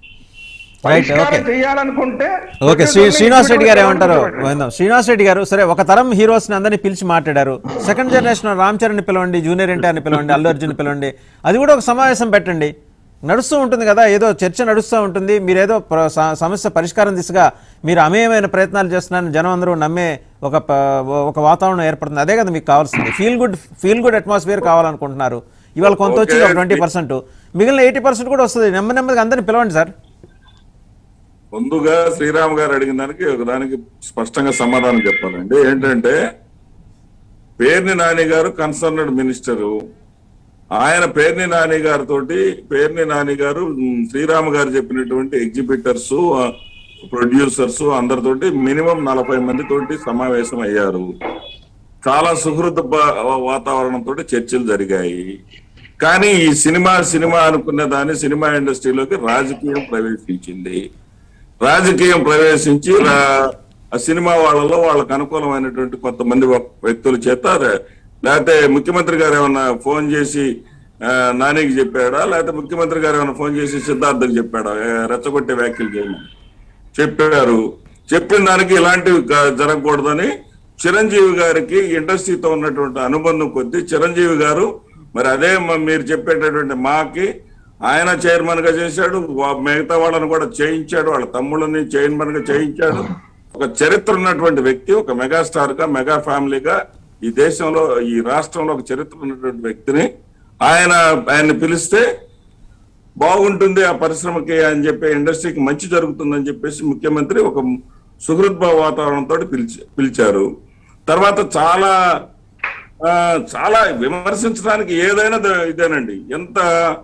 రైట్ ఓకే పరిష్కారం చేయాలనుకుంటే ఓకే శ్రీ ప్రొడ్యూసర్ని శ్రీనివాస్ రెడ్డి గారు ఎగ్జిబిటర్ని ఏమంటారు పెట్టండి. విందాం శ్రీనివాస్ రెడ్డి గారు సరే ఒక తరం హీరోస్ ని అందరినీ పిలిచి మాట్లాడారు సెకండ్ జనరేషన్ రామ్ చరణ్ పిలవండి జూనియర్ ఎన్టీఆర్ ని పిలవండి అల్లు అర్జున్ పిలవండి అది కూడా ఒక సమావేశం పెట్టండి నడుస్తూ ఉంటుంది కదా ఏదో చర్చ నడుస్తూ ఉంటుంది మీరు ఏదో ప్ర- స- సమస్య పరిష్కారం దిశగా మీరు అమేయమైన ప్రయత్నాలు చేస్తున్నారని జనం అందరూ నమ్మే ఒక ప- ఒక వాతావరణం ఏర్పడుతుంది అదే కదా మీకు కావాల్సింది feel good feel good atmosphere కావాలనుకుంటున్నారు ఇవాళ కొంత వచ్చింది ఒక Okay. ట్వంటీ పర్సెంట్ మిగిలిన ఎయిటీ పర్సెంట్ కూడా వస్తుంది నెమ్మది నెమ్మదిగా అందరిని పిలవండి సార్ ముందుగా శ్రీరామ్ గారు అడిగిన దానికి ఒక దానికి స్పష్టంగా సమాధానం చెప్పాలండి ఏంటంటే పేర్ని నాని గారు కన్సర్నడ్ మినిస్టరు ఆయన పేర్ని నాని గారితో పేర్ని నాని గారు ఉమ్, శ్రీరామ్ గారు చెప్పినటువంటి ఎగ్జిబిటర్స్ ప్రొడ్యూసర్స్ అందరితోటి మినిమం నలభై మంది తోటి సమావేశం అయ్యారు చాలా సుహృద బ- వాతావరణంతో చర్చలు జరిగాయి కానీ ఈ సినిమా సినిమా అనుకున్న దాన్ని సినిమా ఇండస్ట్రీలోకి రాజకీయం ప్రవేశించింది రాజకీయం ప్రవేశించి రా- ఆ సినిమా వాళ్ళలో వాళ్ళకు అనుకూలమైనటువంటి కొంతమంది వ్యక్- వ్యక్తుల చేత రే- లేకపోతే ముఖ్యమంత్రి గారు ఏమన్నా ఫోన్ చేసి ఆ, నానికి చెప్పాడా లేకపోతే ముఖ్యమంత్రి గారు ఏమైనా ఫోన్ చేసి సిద్ధార్థకి చెప్పాడా ఏ, రెచ్చగొట్టే వ్యాఖ్యలు చేయమని చెప్పారు చెప్పిన దానికి ఇలాంటివి గ- జరగకూడదని చిరంజీవి గారికి ఇండస్ట్రీతో ఉన్నటువంటి అనుబంధం కొద్దీ చిరంజీవి గారు మరి అదే మ- మీరు చెప్పేటటువంటి మాకి ఆయన చైర్మన్ గా చేశాడు వా- మిగతా వాళ్ళని కూడా చేయించాడు వాళ్ళ తమ్ముళ్ళని చైర్మన్ గా చేయించాడు ఒక చరిత్ర ఉన్నటువంటి వ్యక్తి ఒక మెగాస్టార్ గా మెగా ఫ్యామిలీగా ఈ దేశంలో ఈ రాష్ట్రంలో ఒక చరిత్ర ఉన్నటువంటి వ్యక్తిని ఆయన ఆయన్ని పిలిస్తే బాగుంటుంది ఆ పరిశ్రమకి అని చెప్పి ఇండస్ట్రీకి మంచి జరుగుతుందని చెప్పేసి ముఖ్యమంత్రి ఒక సుహృద్భావ వాతావరణంతో పిలిచి పిలిచారు తర్వాత చాలా ఆ, చాలా విమర్శించడానికి ఏదైనా ద- ఇదేనండి ఎంత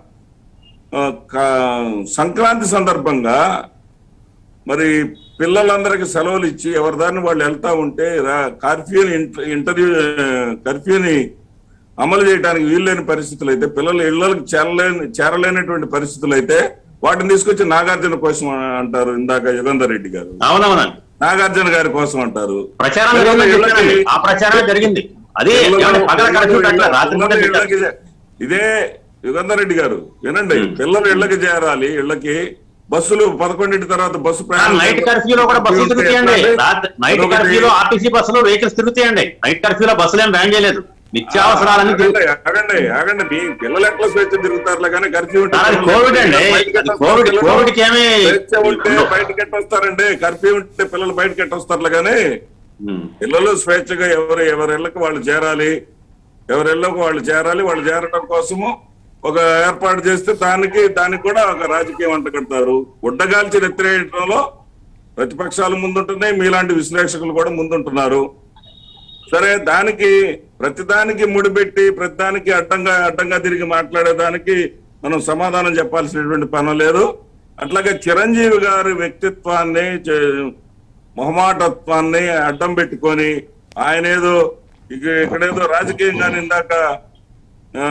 ఆ, కా- సంక్రాంతి సందర్భంగా మరి పిల్లలందరికీ సెలవులు ఇచ్చి ఎవరి దారిని వాళ్ళు వెళ్తా ఉంటే రా- కర్ఫ్యూని ఇంట- ఇంటర్వ్యూ కర్ఫ్యూని అమలు చేయడానికి వీల్లేని పరిస్థితులు అయితే పిల్లలు ఇళ్లకు చేరలేని చేరలేనటువంటి పరిస్థితులు అయితే వాటిని తీసుకొచ్చి నాగార్జున కోసం అంటారు ఇందాక యుగంధర్ రెడ్డి గారు అవునవునండి నాగార్జున గారి కోసం అంటారు ప్రచారం పిల్లలు జరిగిందని ఇళ్ళకి- చెప్పానండి. ఆ ప్రచారం జరిగింది అదే పిల్లలు- ఏమంటే పగల కర్ఫ్యూ పెట్టలే, రాత్రి పూట పిల్లలు పెట్టారు. ఇళ్ళకి- ఇదే యుగంధర్ రెడ్డి గారు వినండి పిల్లలు ఇళ్ళకి చేరాలి ఇళ్ళకి బస్సులు పదకొండింటి తర్వాత బస్సు నైట్ కర్ఫ్యూలో కూడా బస్సులు తిరుగుతాయండి రాత్రి- నైట్ అదొకటి. కర్ఫ్యూలో ఆర్టీసీ బస్సులు వెహికల్స్ తిరుగుతాయండి నైట్ కర్ఫ్యూలో బస్సులు ఏం బ్యాన్ చేయలేదు నిత్యావసరాలన్నీ ఆగండి, తిరుగుతాయి ఆగండి ఆగండి మీ పిల్లలు ఎట్లా స్వేచ్ఛ తిరుగుతారులే కానీ కర్ఫ్యూ ఉంటే అది కోవిడ్ అండి. బయటకి అది ఎట్లా కోవిడ్- పిల్లలు? కోవిడ్కి ఏమీ స్వేచ్ఛ ఉంటే బయటకి ఎట్లా వస్తారండి కర్ఫ్యూ ఉంటే పిల్లలు బయటకి ఎట్లా వస్తారులే కానీ ఉమ్. పిల్లలు స్వేచ్ఛగా ఎవరు ఎవరి ఇళ్ళకి వాళ్ళు చేరాలి ఎవరి ఇళ్ళకు వాళ్ళు చేరాలి వాళ్ళు చేరడం కోసము ఒక ఏర్పాటు చేస్తే దానికి దానికి కూడా ఒక రాజకీయం అంట కడతారు గుడ్డగాల్చి ఎత్తిరేయడంలో ప్రతిపక్షాలు ముందుంటున్నాయి మీలాంటి విశ్లేషకులు కూడా ముందుంటున్నారు సరే దానికి ప్రతిదానికి ముడిపెట్టి ప్రతిదానికి అడ్డంగా అడ్డంగా తిరిగి మాట్లాడేదానికి మనం సమాధానం చెప్పాల్సినటువంటి పని లేదు అట్లాగే చిరంజీవి గారి వ్యక్తిత్వాన్ని చే- మొహమాటత్వాన్ని అడ్డం పెట్టుకొని ఆయన ఏదో ఇక ఇక్కడేదో రాజకీయంగా ఇందాక ఆ,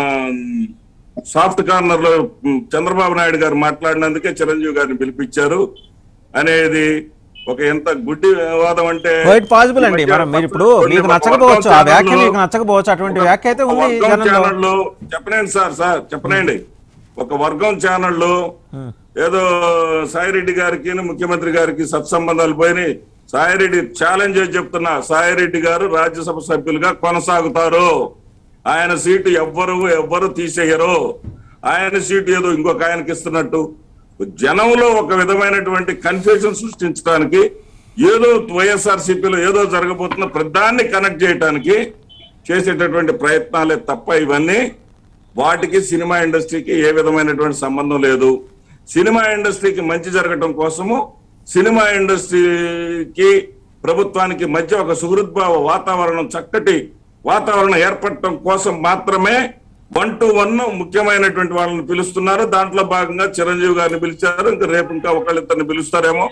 సాఫ్ట్ కార్నర్ లో ఉమ్, చంద్రబాబు నాయుడు గారు మాట్లాడినందుకే చిరంజీవి గారిని పిలిపించారు అనేది ఒక ఎంత గుడ్డి వాదం అంటే క్వైట్ పాసిబుల్ ఈ అండి మధ్య మనం మీరు ఇప్పుడు కొన్ని మీకు ఒక నచ్చకపోవచ్చు ఆ వర్గం వ్యాఖ్య ఛానళ్ళు- మీకు నచ్చకపోవచ్చు అటువంటి వ్యాఖ్య అయితే ఉంది వర్గం జనంలో ఛానళ్ళు చెప్పనండి సార్ సార్ చెప్పనండి ఒక వర్గం ఛానళ్ళు ఏదో సాయిరెడ్డి గారికి ముఖ్యమంత్రి గారికి సత్సంబంధాలు పోయినాయి సాయిరెడ్డి ఛాలెంజ్ చేసి చెప్తున్నా సాయిరెడ్డి గారు రాజ్యసభ సభ్యులుగా కొనసాగుతారు ఆయన సీటు ఎవ్వరు ఎవ్వరు తీసేయరు ఆయన సీటు ఏదో ఇంకొక ఆయనకి ఇస్తున్నట్టు జనంలో ఒక విధమైనటువంటి కన్ఫ్యూజన్ సృష్టించడానికి ఏదో వైఎస్ఆర్సీపీలో ఏదో జరగబోతున్న ప్రధాన్ని కనెక్ట్ చేయడానికి చేసేటటువంటి ప్రయత్నాలే తప్ప ఇవన్నీ వాటికి సినిమా ఇండస్ట్రీకి ఏ విధమైనటువంటి సంబంధం లేదు సినిమా ఇండస్ట్రీకి మంచి జరగటం కోసము సినిమా ఇండస్ట్రీకి ప్రభుత్వానికి మధ్య ఒక సుహృద్భావ వాతావరణం చక్కటి వాతావరణం ఏర్పడటం కోసం మాత్రమే వన్ టు వన్ ముఖ్యమైనటువంటి వాళ్ళని పిలుస్తున్నారు దాంట్లో భాగంగా చిరంజీవి గారిని పిలిచారు ఇంకా రేపు ఇంకా ఒకళ్ళిద్దరిని పిలుస్తారేమో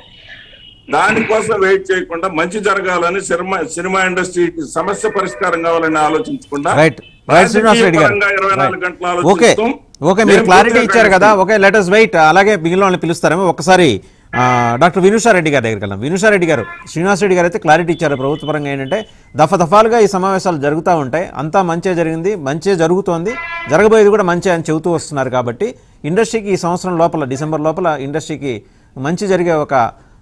దానికోసం వెయిట్ చేయకుండా మంచి జరగాలని సినిమా సినిమా ఇండస్ట్రీకి సమస్య పరిష్కారం కావాలని ఆలోచించకుండా రైట్ రైట్ శ్రీనివాస్ రెడ్డి గారు రాజకీయపరంగా ఇరవై నాలుగు గంటలు రైట్. ఓకే ఆలోచిస్తాం. ఓకే మీరు మేము క్లారిటీ పూర్తిగా ఇచ్చారు కదా ఖండిస్తాం. ఓకే లెటర్స్ వెయిట్ అలాగే మిగిలిన వాళ్ళని పిలుస్తారేమో ఒకసారి ఆ, డాక్టర్ వినుషారెడ్డి గారి దగ్గరికి వెళ్దాం వినుషారెడ్డి గారు శ్రీనివాస్ రెడ్డి గారు అయితే క్లారిటీ ఇచ్చారు ప్రభుత్వ పరంగా ఏంటంటే దఫ దఫాలుగా ఈ సమావేశాలు జరుగుతూ ఉంటాయి అంతా మంచే జరిగింది మంచే జరుగుతోంది జరగబోయేది కూడా మంచి అని చెబుతూ వస్తున్నారు కాబట్టి ఇండస్ట్రీకి ఈ సంవత్సరం లోపల డిసెంబర్ లోపల ఇండస్ట్రీకి మంచి జరిగే ఒక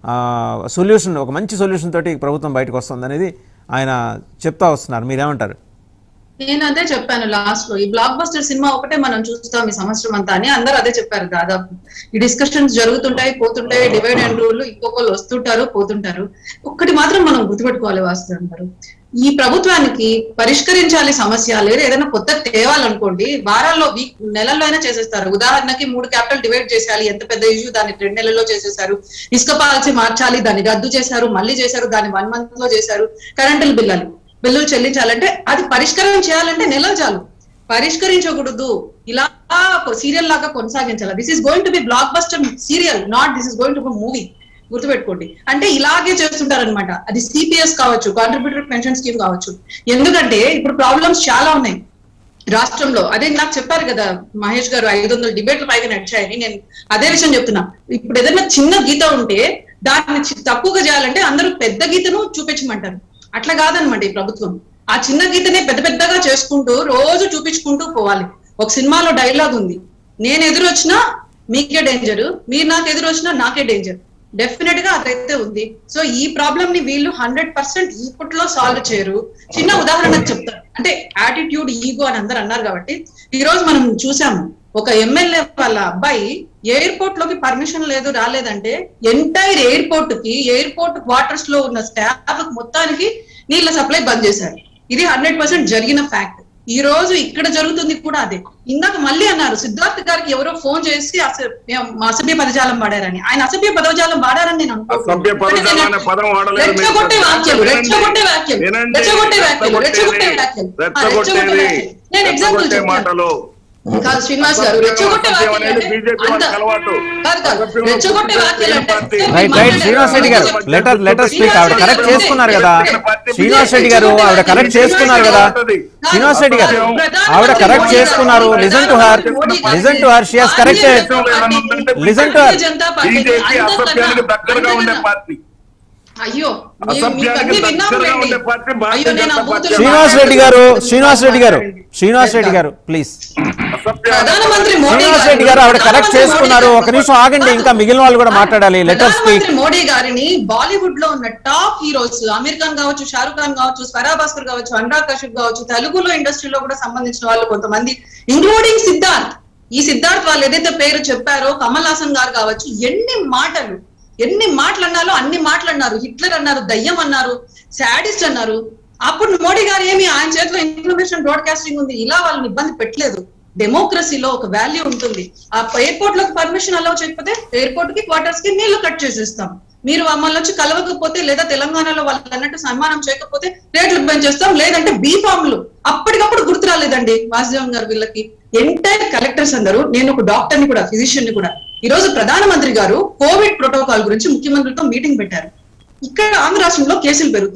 సొల్యూషన్ ఒక మంచి సొల్యూషన్ తోటి ప్రభుత్వం బయటకు వస్తుంది అనేది ఆయన చెప్తా వస్తున్నారు మీరేమంటారు నేను అదే చెప్పాను లాస్ట్ లో ఈ బ్లాక్ బస్టర్ సినిమా ఒకటే మనం చూస్తాం ఈ సంవత్సరం అంతా అని అందరూ అదే చెప్పారు దాదాపు ఈ డిస్కషన్స్ జరుగుతుంటాయి పోతుంటాయి డివైడ్ అండ్ రూల్ ఇంకొకరు వస్తుంటారు పోతుంటారు ఒక్కటి మాత్రం మనం గుర్తుపెట్టుకోవాలి వాస్తవం గారు ఈ ప్రభుత్వానికి పరిష్కరించాలి సమస్య లేదా ఏదైనా కొత్త తేవాలనుకోండి వారాల్లో వీక్ నెలల్లో అయినా చేసేస్తారు ఉదాహరణకి మూడు క్యాపిటల్ డివైడ్ చేసేయాలి ఎంత పెద్ద ఇష్యూ దాన్ని రెండు నెలల్లో చేసేసారు ఇసుక పాలసీ మార్చాలి దాన్ని రద్దు చేశారు మళ్ళీ చేశారు దాన్ని వన్ మంత్ లో చేశారు కరెంటుల బిల్లులు బిల్లులు చెల్లించాలంటే అది పరిష్కారం చేయాలంటే నెలలు చాలు పరిష్కరించకూడదు ఇలా సీరియల్ లాగా కొనసాగించాలి this is going to be blockbuster serial not this is going to be movie గుర్తుపెట్టుకోండి అంటే ఇలాగే చేస్తుంటారనమాట అది సిపిఎస్ కావచ్చు కాంట్రిబ్యూటరీ పెన్షన్ స్కీమ్ కావచ్చు ఎందుకంటే ఇప్పుడు ప్రాబ్లమ్స్ చాలా ఉన్నాయి రాష్ట్రంలో అదే నాకు చెప్పారు కదా మహేష్ గారు ఐదు వందల డిబేట్లు పైగా నడిచాయని నేను అదే విషయం చెప్తున్నా ఇప్పుడు ఏదైనా చిన్న గీత ఉంటే దాన్ని చి- తక్కువగా చేయాలంటే అందరూ పెద్ద గీతను చూపించమంటారు అట్లా కాదనమాట ఈ ప్రభుత్వం ఆ చిన్న గీతనే పెద్ద పెద్దగా చేసుకుంటూ రోజు చూపించుకుంటూ పోవాలి ఒక సినిమాలో డైలాగ్ ఉంది నేను ఎదురు వచ్చినా మీకే డేంజర్ మీరు నాకు ఎదురు వచ్చినా నాకే డేంజర్ డెఫినెట్ గా అదైతే ఉంది సో ఈ ప్రాబ్లమ్ ని వీళ్ళు హండ్రెడ్ పర్సెంట్ ఇప్పట్లో సాల్వ్ చేయరు చిన్న ఉదాహరణ చెప్తారు అంటే యాటిట్యూడ్ ఈగో అని అందరు అన్నారు కాబట్టి ఈ రోజు మనం చూసాము ఒక ఎమ్మెల్యే వాళ్ళ అబ్బాయి ఎయిర్పోర్ట్ లోకి పర్మిషన్ లేదు రాలేదంటే ఎంటైర్ ఎయిర్పోర్ట్ కి ఎయిర్పోర్ట్ క్వార్టర్స్ లో ఉన్న స్టాఫ్ మొత్తానికి నీళ్ళ సప్లై బంద్ చేశారు ఇది హండ్రెడ్ పర్సెంట్ జరిగిన ఫ్యాక్ట్ ఈ రోజు ఇక్కడ జరుగుతుంది కూడా అదే ఇందాక మళ్ళీ అన్నారు సిద్ధార్థ్ గారికి ఎవరో ఫోన్ చేసి అస- మా అసభ్య పదజాలం వాడారని ఆయన అసభ్య పదజాలం వాడారని నేను అనుకోవట్లేదు. అసభ్య పదజాలం అనే పదం వాడలేదు మీరు. రెచ్చగొట్టే వాక్యాలు రెచ్చగొట్టే వాక్యాలు వినండి. రెచ్చగొట్టే వాక్యాలు రెచ్చగొట్టే వాక్యాలు ఆ, రెచ్చగొట్టే రెచ్చగొట్టేది వాక్యాలు. నేను ఎగ్జాంపుల్ రెచ్చగొట్టే చెప్తాను మాటలు కాదు శ్రీనివాస్ గారు రెచ్చగొట్టే అసభ్యం వాక్యాలు అనేది అంటే బీజేపీ అంత- వాళ్ళకి అలవాటు. కాదు కాదు అసభ్యం రెచ్చగొట్టే అనేది వాక్యాలు అంటే party. Right right Srinivas Reddy గారు లెటర్ లెటర్ స్పీక్ ఆవిడ కరెక్ట్ చేసుకున్నారు కదా శ్రీనివాస్ రెడ్డి గారు ఆవిడ కరెక్ట్ చేసుకున్నారు కదా శ్రీనివాస్ రెడ్డి గారు ఆవిడ కరెక్ట్ చేసుకున్నారు listen to her listen to her she has corrected Listen to her. BJP అసభ్యానికి దగ్గరగా ఉండే పార్టీ అయ్యో మీ- అసభ్యానికి మీకు అన్ని విన్నాం దగ్గరగా రండి. ఉండే పార్టీ భారతీయ అయ్యో నేను ఆ జనతా బూతులు పార్టీ. శ్రీనివాస్ రెడ్డి గారు శ్రీనివాస్ రెడ్డి గారు శ్రీనివాస్ రెడ్డి గారు ప్లీజ్ ప్రధానమంత్రి మోడీ శ్రీనివాస్ రెడ్డి గారు ఆవిడ కరెక్ట్ ప్రధానమంత్రి చేసుకున్నారు మోడీ ఒక నిమిషం ఆగండి ఇంకా మిగిలిన వాళ్ళు కూడా మాట్లాడాలి లెటర్ స్పీక్ ప్రధానమంత్రి మోడీ గారిని బాలీవుడ్ లో ఉన్న టాప్ హీరోస్ అమీర్ ఖాన్ కావచ్చు షారుఖ్ ఖాన్ కావచ్చు స్వరా భాస్కర్ కావచ్చు అనురాగ్ కశ్యప్ కావచ్చు తెలుగులో ఇండస్ట్రీలో కూడా సంబంధించిన వాళ్ళు కొంతమంది ఇంక్లూడింగ్ సిద్ధార్థ్ ఈ సిద్ధార్థ్ వాళ్ళు ఏదైతే పేరు చెప్పారో కమల్ హాసన్ గారు కావచ్చు ఎన్ని మాటలు ఎన్ని మాటలు అన్నారో అన్ని మాటలు అన్నారు హిట్లర్ అన్నారు దయ్యం అన్నారు శాడిస్ట్ అన్నారు అప్పుడు మోడీ గారు ఏమి ఆయన చేతిలో ఇన్ఫర్మేషన్ బ్రాడ్కాస్టింగ్ ఉంది ఇలా వాళ్ళని ఇబ్బంది పెట్టలేదు డెమోక్రసీలో ఒక వాల్యూ ఉంటుంది ఆ ఎయిర్పోర్ట్ లోకి పర్మిషన్ అలౌ చేయకపోతే ఎయిర్పోర్ట్ కి క్వార్టర్స్ కి నీళ్లు కట్ చేసేస్తాం మీరు మమ్మల్ని వచ్చి కలవకపోతే లేదా తెలంగాణలో వాళ్ళు అన్నట్టు సన్మానం చేయకపోతే రేట్లు పెంచేస్తాం లేదంటే బీ ఫామ్లు అప్పటికప్పుడు గుర్తు రాలేదండి వాసుదేవన్ గారు వీళ్ళకి ఎంటైర్ కలెక్టర్స్ అందరూ నేను ఒక డాక్టర్ ని కూడా ఫిజిషియన్ ని కూడా ఈ రోజు ప్రధానమంత్రి గారు కోవిడ్ ప్రోటోకాల్ గురించి ముఖ్యమంత్రితో మీటింగ్ పెట్టారు ఇక్కడ ఆంధ్ర రాష్ట్రంలో కేసులు పెరుగుతున్నాయి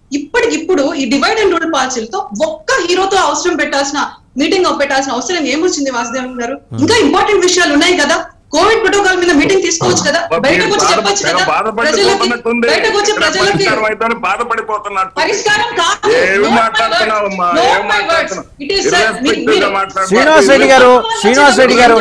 ఇప్పటికిప్పుడు ఈ డివైడ్ అండ్ రూల్ పాలసీలతో ఒక్క హీరోతో అవసరం పెట్టాల్సిన మీటింగ్ పెట్టాల్సిన అవసరం ఏమొచ్చింది వాసుదేవన్ గారు ఇంకా ఇంపార్టెంట్ విషయాలు ఉన్నాయి కదా కోవిడ్ ప్రోటోకాల్ మీద మీటింగ్ తీసుకోవచ్చు కదా బయటకు వచ్చి చెప్పొచ్చు కదా ప్రజలకి బాధపడిపోతున్నట్టుంది బయటకు వచ్చి ఇక్కడ ప్రజలకి పరిష్కారం అయితే బాధపడిపోతున్నట్టు పరిష్కారం కాదు ఏమి Not my మాట్లాడుతున్నావమ్మా? words. Not ఏం my words. మాట్లాడుతున్నావు? It is, sir, me- Irrespective మీరు- గా మాట్లాడు. శ్రీనివాస్ రెడ్డి గారు, శ్రీనివాస్ రెడ్డి గారు,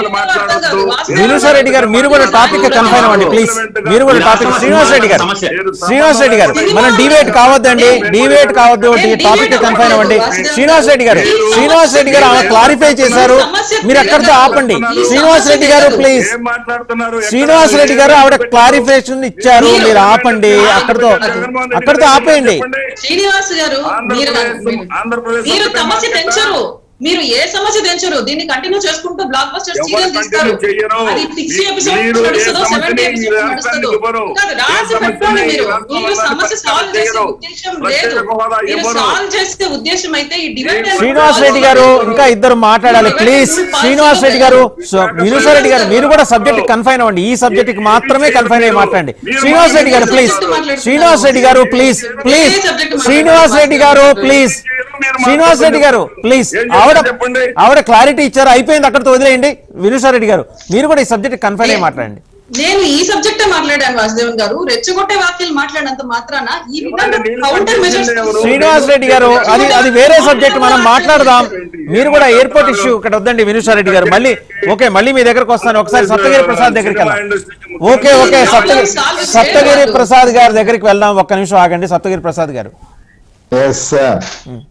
వినుసా రెడ్డి గారు మీరు కూడా టాపిక్ కన్ఫైన్ అవ్వండి ప్లీజ్ మీరు కూడా టాపిక్ శ్రీనివాస్ రెడ్డి గారు సమస్య. శ్రీనివాస్ రెడ్డి గారు మనం డిబేట్ కావద్దండి డిబేట్ కావద్దు టాపిక్ కన్ఫైన్ అవ్వండి శ్రీనివాస్ రెడ్డి గారు శ్రీనివాస్ రెడ్డి గారు ఆమె క్లారిఫై చేశారు మీరు అక్కడితో ఆపండి శ్రీనివాస్ రెడ్డి గారు ప్లీజ్ ఏం మాట్లాడుతున్నారు ఎక్కడ శ్రీనివాస్ రెడ్డి గారు ఆవిడ పెట్టారు? క్లారిఫికేషన్ ఇచ్చారు మీరు ఆపండి అక్కడితో అక్కడితో ఆపేయండి శ్రీనివాస్ గారు మీరు ఆంధ్రప్రదేశ్ ఆంధ్రప్రదేశ్ మీరు ఒకటే సమస్య మార్కెటా? తెంచరు మీరు ఏ సమస్య తెంచరు దీన్ని కంటిన్యూ చేసుకుంటూ బ్లాక్ బస్టర్ ఎవరు సీరియల్ తీస్తారు continue చెయ్యరు? అది సిక్స్టీ మీరు ఎపిసోడ్ ఏ నడుస్తుందో సమస్యని సెవెంటీ ఈ ఎపిసోడ్ రాష్ట్రానికి నడుస్తుందో ఇవ్వరు? కాదు, ఏ రాసి సమస్యని పెట్టండి ఈ మీరు రాష్ట్రంలో మీరు సమస్య పరిష్కారం సాల్వ్ చేసే చేయరు? ఉద్దేశం ప్రత్యేక లేదు హోదా మీరు ఇవ్వరు? సాల్వ్ చేసే ఉద్దేశం అయితే ఈ డివైడ్ శ్రీనివాస్ రెడ్డి గారు ఇంకా ఇద్దరు మాట్లాడాలి ప్లీజ్ శ్రీనివాస్ రెడ్డి గారు వినుసా రెడ్డి గారు మీరు కూడా సబ్జెక్ట్ కన్ఫైన్ అవ్వండి ఈ సబ్జెక్ట్ కి మాత్రమే కన్ఫైన్ అయ్యి మాట్లాడండి శ్రీనివాస్ రెడ్డి గారు ప్లీజ్ శ్రీనివాస్ రెడ్డి గారు ప్లీజ్ ప్లీజ్ శ్రీనివాస్ రెడ్డి గారు ప్లీజ్ శ్రీనివాస్ రెడ్డి గారు ప్లీజ్ ఆవిడ ఆవిడ క్లారిటీ ఇచ్చారు అయిపోయింది అక్కడితో వదిలేయండి వినుసా రెడ్డి గారు మీరు కూడా ఈ సబ్జెక్ట్ కన్ఫైన్ అయ్యి మాట్లాడండి నేను ఈ సబ్జెక్టే మాట్లాడాను వాసుదేవన్ గారు రెచ్చగొట్టే వాక్యాలు మాట్లాడినంత మాత్రాన ఈ విధంగా కౌంటర్ మెజర్స్ శ్రీనివాస్ రెడ్డి గారు అది అది వేరే సబ్జెక్ట్ మనం మాట్లాడదాం మీరు కూడా ఎయిర్పోర్ట్ ఇష్యూ ఇక్కడ వద్దండి వినుషా రెడ్డి గారు మళ్ళీ ఓకే మళ్ళీ మీ దగ్గరకు వస్తాను ఒకసారి సప్తగిరి ప్రసాద్ దగ్గరికి వెళ్దాం ఓకే ఓకే సప్తగిరి సప్తగిరి ప్రసాద్ గారి దగ్గరికి వెళ్దాం ఒక్క నిమిషం ఆగండి సప్తగిరి ప్రసాద్ గారు ఎస్ సార్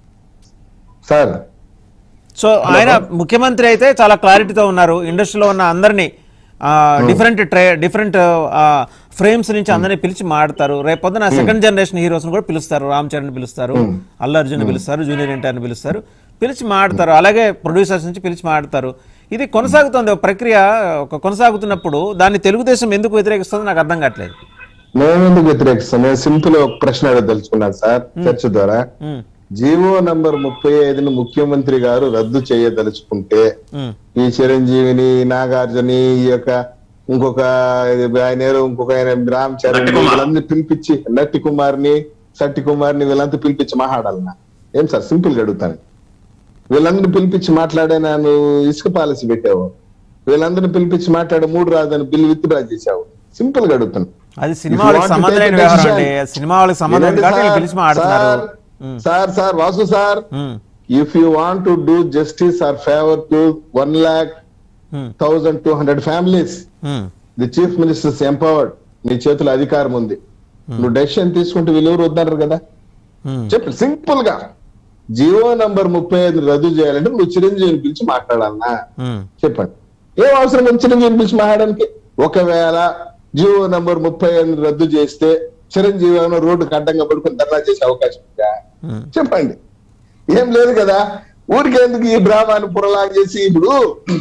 సార్ సో ఆయన ముఖ్యమంత్రి అయితే చాలా క్లారిటీతో ఉన్నారు ఇండస్ట్రీలో ఉన్న అందరినీ డిఫరెంట్ ట్రే డిఫరెంట్ ఫ్రేమ్స్ నుంచి అందరినీ పిలిచి మాడతారు రేపు పొద్దున సెకండ్ జనరేషన్ హీరోస్ కూడా పిలుస్తారు రామ్ చరణ్ పిలుస్తారు అల్లు అర్జున్ పిలుస్తారు జూనియర్ ఎన్టీఆర్ పిలుస్తారు పిలిచి మాడతారు అలాగే ప్రొడ్యూసర్స్ నుంచి పిలిచి మాడతారు ఇది కొనసాగుతుంది ఒక ప్రక్రియ ఒక కొనసాగుతున్నప్పుడు దాన్ని తెలుగుదేశం ఎందుకు వ్యతిరేకిస్తుందో నాకు అర్థం కావట్లేదు నేను ఎందుకు వ్యతిరేకిస్తాను నేను సింపుల్ ఒక ప్రశ్న అడగదలుచుకున్నాను సార్ చర్చ ద్వారా ఉమ్, జీవో నంబర్ ముప్పై ఐదుని ముఖ్యమంత్రి గారు రద్దు చేయదలుచుకుంటే ఉమ్, ఈ చిరంజీవిని నాగార్జుని ఈ యొక్క ఇంకొక ఆయన ఎవరు, ఇంకొక ఆయన రామ్ చరణ్ నట్టి కుమార్. వీళ్ళందరినీ పిలిపించి నట్టి కుమార్ని సట్టి కుమార్ని వీళ్ళంతా పిలిపించి మాట్లాడాలన్నా ఏం సార్ సింపుల్ గా అడుగుతాను వీళ్ళందరినీ పిలిపించి మాట్లాడే నువ్వు ఇసుక పాలసీ పెట్టావు వీళ్ళందరినీ పిలిపించి మాట్లాడే మూడు రాజధాని బిల్లు విత్డ్రా చేశావు సింపుల్ గా అడుగుతాను అది If సినిమా you వాళ్ళకి want to సంబంధం take లేని a వ్యవహారం decision- అండి సినిమా వాళ్ళకి సంబంధం వినండి కాబట్టి సార్, పిలిచి మాడుతున్నారు sir, sir sir Vasu sir um, if you want to do justice or favour to one lakh um, thousand two hundred families um, the chief ministers empowered నీ చేతిలో అధికారం ఉంది నువ్వు డెసిషన్ తీసుకుంటే వీళ్ళెవరు వద్దన్నారు కదా ఉమ్. చెప్పు సింపుల్ గా జియో నంబర్ ముప్పై ఐదు రద్దు చేయాలంటే నువ్వు చిరంజీవిని పిలిచి మాట్లాడాలన్నా ఉమ్. చెప్పండి ఏం అవసరం ఉంది చిరంజీవిని పిలిచి మాట్లాడడానికి ఒకవేళ జియో నంబర్ ముప్పై ఐదు రద్దు చేస్తే చిరంజీవి ఏమైనా రోడ్డుకి అడ్డంగా పడుకొని ధర్నా చేసే అవకాశం ఉందా Hmm. చెప్పండి ఏం లేదు కదా ఊరికేందుకు ఈ డ్రామాను పురలాగా చేసి ఇప్పుడు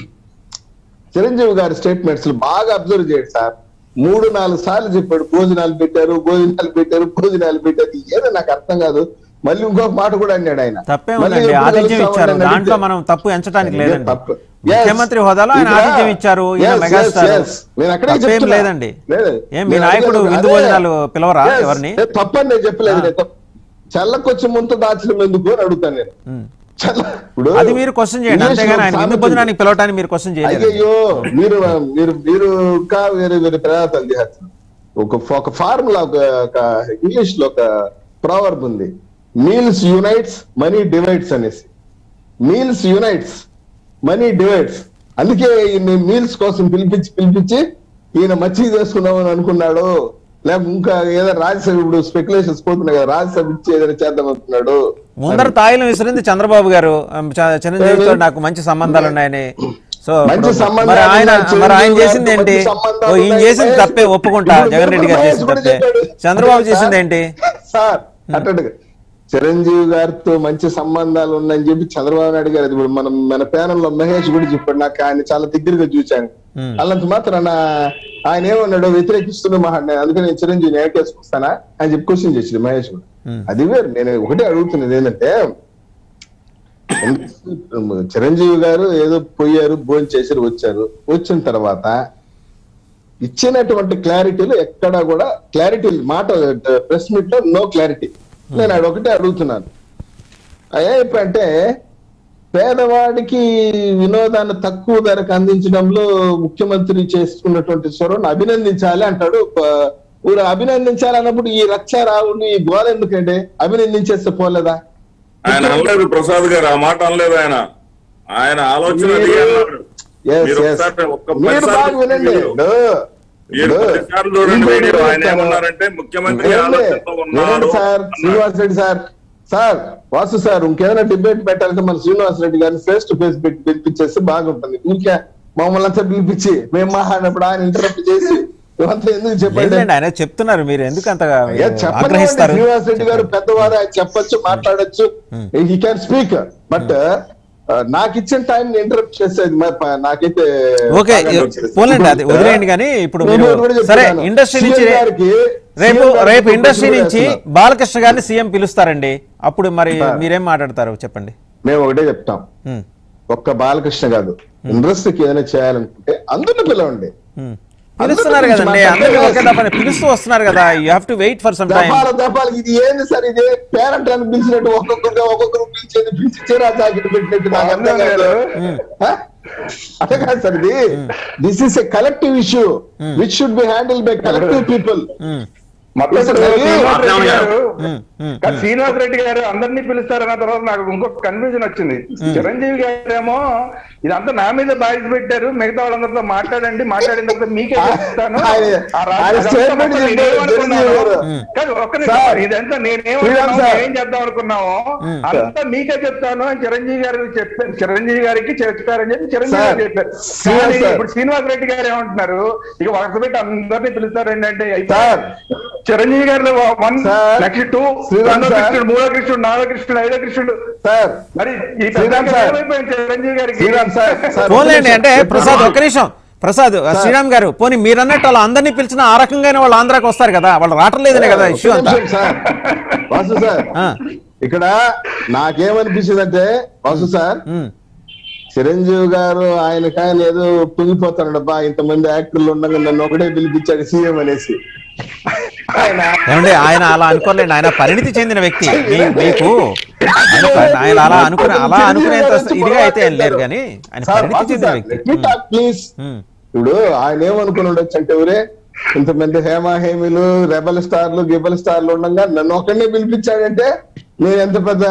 చిరంజీవి గారి స్టేట్మెంట్స్ బాగా అబ్జర్వ్ చేయండి సార్ మూడు నాలుగు సార్లు చెప్పాడు భోజనాలు పెట్టారు భోజనాలు పెట్టారు భోజనాలు పెట్టారు ఏదో నాకు అర్థం కాదు మళ్ళీ ఇంకొక మాట కూడా అన్నాడు ఆయన తప్పే మళ్ళీ ఉందండి ఎప్పుడు ఆతిథ్యం కలుస్తామని ఇచ్చారు నన్ను దాంట్లో అడిగితే- మనం తప్పు ఎంచడానికి అదే లేదండి తప్పు. Yes. ముఖ్యమంత్రి హోదాలో ఆయన ఇక్కడ- ఆతిథ్యం ఇచ్చారు ఈయన Yes, మెగాస్టార్ yes, yes. నేను అక్కడే తప్పేం చెప్తున్నా. లేదండి లేదు. ఏం మీ నేను నాయకుడు అడిగాను. విందు అదే. భోజనాలు పిలవరా Yes. ఎవరిని ఏ, తప్పని నేను చెప్పలేదు నేను తప్పు. చల్లకొచ్చి ముంత దాచడం ఎందుకు అని అడుగుతాను నేను ఉమ్. చల్ల ఇప్పుడు అది మీరు క్వశ్చన్ చేయండి ఇంగ్లీష్లో అంతేగాని ఆయన విందు సామెత ఉంది. భోజనానికి పిలవటానికి మీరు క్వశ్చన్ చేయలేదు అయ్యయ్యో మీరు మీరు మీరు ఇంకా వేరే వేరే ప్రయాణాలు చేస్తారు ఒక ఒక ఫార్ములా ఒక ఒక ఇంగ్లీష్ లో ఒక ప్రావర్బ్ ఉంది మీల్స్ యునైట్స్ మనీ డివైడ్స్ అనేసి మీల్స్ యునైట్స్ మనీ డివైడ్స్ అందుకే ఈయన మీల్స్ కోసం పిలిపించి పిలిపించి ఈయన మచ్చి చేసుకుందామని అనుకున్నాడు లేక ఇంకా ఏదో రాజ్యసభ ఇప్పుడు స్పెక్యులేషన్స్ పోతున్నాయి కదా రాజ్యసభ ఇచ్చి ఏదైనా చేద్దాం అనుకున్నాడు ముందర తాయిలం విసిరింది చంద్రబాబు గారు ఆ, చ- చిరంజీవితో నాకు మంచి సంబంధాలు ఉన్నాయని సో మంచి ఇప్పుడు సంబంధాలు మరి ఆయన ఉన్నాయి, మరి ఆయన చిరంజీవి చేసింది గారితో ఏంటి మంచి సంబంధాలు ఓ ఈయన ఉన్నాయి. చేసింది తప్పే ఒప్పుకుంటా ఇప్పుడు జగన్ రెడ్డి గారు మహేష్ చేసింది కూడా తప్పే చెప్పాడు. చంద్రబాబు సార్, చేసింది ఏంటి సార్ అట్టడుగు చిరంజీవి గారితో మంచి సంబంధాలు ఉన్నాయని చెప్పి చంద్రబాబు నాయుడు గారు ఇప్పుడు మనం మన ప్యానల్ లో మహేష్ కూడా చెప్పాడు నాకు ఆయన చాలా దగ్గరగా చూచాను Hmm. అలాంటి మాత్రం ఆయన ఏమన్నాడు వ్యతిరేకిస్తున్న మహా అందుకని నేను చిరంజీవిని ఏకేసుకొస్తానా అని చెప్పి క్వశ్చన్ చేసిండు మహేష్ కూడా Hmm. అది వేరు నేను ఒకటే అడుగుతున్నది ఏంటంటే చిరంజీవి గారు ఏదో పోయారు భోజనం చేశారు వచ్చారు వచ్చిన తర్వాత ఇచ్చినటువంటి క్లారిటీలు ఎక్కడా కూడా క్లారిటీ మాట ప్రెస్ మీట్ లో నో క్లారిటీ నేను అదొకటే అడుగుతున్నాను అయ్యా అంటే పేదవాడికి వినోదాన్ని తక్కువ ధరకు అందించడంలో ముఖ్యమంత్రి చేసుకున్నటువంటి చొరవను అభినందించాలి అంటాడు ప- ఊరు అభినందించాలి అన్నప్పుడు ఈ రక్షారావుని ఈ గోల ఎందుకంటే అభినందించేస్తే పోలేదా ఆయన అనలేదు ప్రసాద్ గారు ఆ మాట అనలేదు ఆయన ఆయన ఆలోచన అది అన్నాడు. Yes, మీరు yes. ఒకసారి ఒక్క మీరు పది బాగా సార్లు వినండి మీరు- ఇప్పుడు- మీరు ఇప్పుడు పది సార్లు చూడండి ఇంకోటి వీడియో. కూడా ఆయన చెప్తాను. ఏమన్నారంటే ముఖ్యమంత్రి వినండి, ఆలోచనతో ఉన్నారు వినండి సార్ అన్నారు. Srinivas Reddy sir sir Vasu sir ఇంకేదైనా డిబేట్ పెట్టాలంటే మన శ్రీనివాస్ రెడ్డి గారిని ఫేస్ టు ఫేస్ పెట్టి పిలిపించేస్తే బాగుంటుంది ఊరికే మమ్మల్ని అంతా పిలిపించి మేము మాట్లాడినప్పుడు ఆయన ఇంటరప్ట్ చేసి ఇవంతా ఎందుకు చెప్పండి లేదండి ఆయన చెప్తున్నారు మీరు ఎందుకు అంత అయ్యా, చెప్పనివ్వండి. ఆగ్రహిస్తారు శ్రీనివాస్ రెడ్డి గారు పెద్దవారు ఆయన చెప్పొచ్చు మాట్లాడొచ్చు హీ క్యాన్ స్పీక్ బట్ నాకు ఇచ్చిన టైం ఇంటరప్ట్ చేసేది మరి ప- నాకైతే ఓకే బాగా నచ్చలేదు. పోలేండి అది వదిలేయండి కానీ ఇప్పుడు నేను మీరు ఒకటి సరే చెప్తున్నాను. ఇండస్ట్రీ నుంచి సీఎం గారికి- రేపు సీఎం గారికి రేపు ఒక ఇండస్ట్రీ క్వశ్చన్ నుంచి వేస్తున్నా. బాలకృష్ణ గారిని సీఎం పిలుస్తారండి అప్పుడు మరి సార్. మీరేం మాట్లాడతారు చెప్పండి మేము ఒకటే చెప్తాం ఉమ్, ఒక్క బాలకృష్ణ కాదు ఇండస్ట్రీకి ఏదైనా చేయాలనుకుంటే అందరిని పిలవండి ఉమ్. పిలుస్తున్నారు అందరి కదండి గురించి అందరికీ ఒకే మాట్లాడాలి. దఫా పిలుస్తూ వస్తున్నారు కదా you have to wait for some time దఫాల దఫాలు ఇది ఏంది సార్ ఇది పేరెంట్ అని పిలిచినట్టు ఒక్కొక్కరుగా ఒక్కొక్కరు పిలిచేది పిలిచి చీరా జాకెట్ పెట్టినట్టు నాకు అర్థం కాదు హ? అదే కాదు సార్ ఇది this is a collective issue which should be handled by collective people మొత్తం Yes, sir. శ్రీనివాస్ రెడ్డి గారు ఉమ్, ఉమ్, కానీ శ్రీనివాస్ రెడ్డి గారు అందరినీ పిలుస్తారన్న తర్వాత నాకు ఇంకొక కన్ఫ్యూజన్ వచ్చింది చిరంజీవి గారేమో ఇదంతా నా మీద బాధ్యత పెట్టారు మిగతా వాళ్ళందరితో మాట్లాడండి మాట్లాడిన తర్వాత మీకే చెప్తాను ఆయన- ఆ రాజు- ఆయన అదంతా statement మొత్తం చెప్పారు నేనేమనుకున్నాను? చిరంజీవి గారు. కాదు, ఒక్క నిమిషం. సార్. ఇదంతా శ్రీరామ్ నేనేమనుకున్నాను సార్. ఏం చేద్దాం అనుకున్నామో అంతా మీకే చెప్తాను అని చిరంజీవి గారు చెప్పారు చిరంజీవి గారికి చెప్పారని చెప్పి చిరంజీవి సార్. గారు చెప్పారు శ్రీరామ్ కానీ సార్. ఇప్పుడు శ్రీనివాస్ రెడ్డి గారు ఏమంటున్నారు ఇక వరుస పెట్టి అందరినీ పిలుస్తారండి అంటే సార్. చిరంజీవి గారిలో one sir. Next two Sriram రెండో సార్. కృష్ణుడు మూడో కృష్ణుడు నాలుగో కృష్ణుడు ఐదో కృష్ణుడు సార్ మరి ఈ శ్రీరామ్ పెద్ద సార్. ఏమైపోయింది చిరంజీవి గారికి శ్రీరామ్ సార్ సార్, పోలేండి ఒక్క అంటే నిమిషం. ప్రసాద్ ఒక్క నిమిషం ప్రసాద్ శ్రీరామ్ గారు పోనీ మీరు అన్నట్టు వాళ్ళు అందరినీ పిలిచిన ఆ రకంగానే వాళ్ళు ఆంధ్రాకి వస్తారు కదా వాళ్ళు రావటం లేదనే కదా ఒక్క ఇష్యూ అంతా నిమిషం సార్ వాసు సార్ ఆ. ఇక్కడ నాకేమనిపించింది అంటే వాసు సార్ ఉమ్. చిరంజీవి గారు ఆయనకి ఆయన ఏదో పొంగిపోతాడబ్బా ఇంతమంది యాక్టర్లు ఉండగా నన్ను ఒకటే పిలిపించాడు సీఎం అనేసి ఆయన ఏమండి ఆయన అలా అనుకోలేండి ఆయన పరిణితి చెందిన వ్యక్తి మీ- మీకు ఆయన ప- ఆయన అలా అనుకునే అలా అనుకునేంత ఇదిగా అయితే ఆయన లేరు కానీ ఆయన పరిణితి చెందిన వ్యక్తి ప్లీజ్ ఉమ్. ఇప్పుడు ఆయన ఏమనుకుని ఉండొచ్చు అంటే ఊరే ఇంతమంది హేమ హేమిలు రెబల్ స్టార్లు గిబల్ స్టార్లు ఉండగా నన్ను ఒక్కడినే పిలిపించాడంటే నేను ఎంత పెద్ద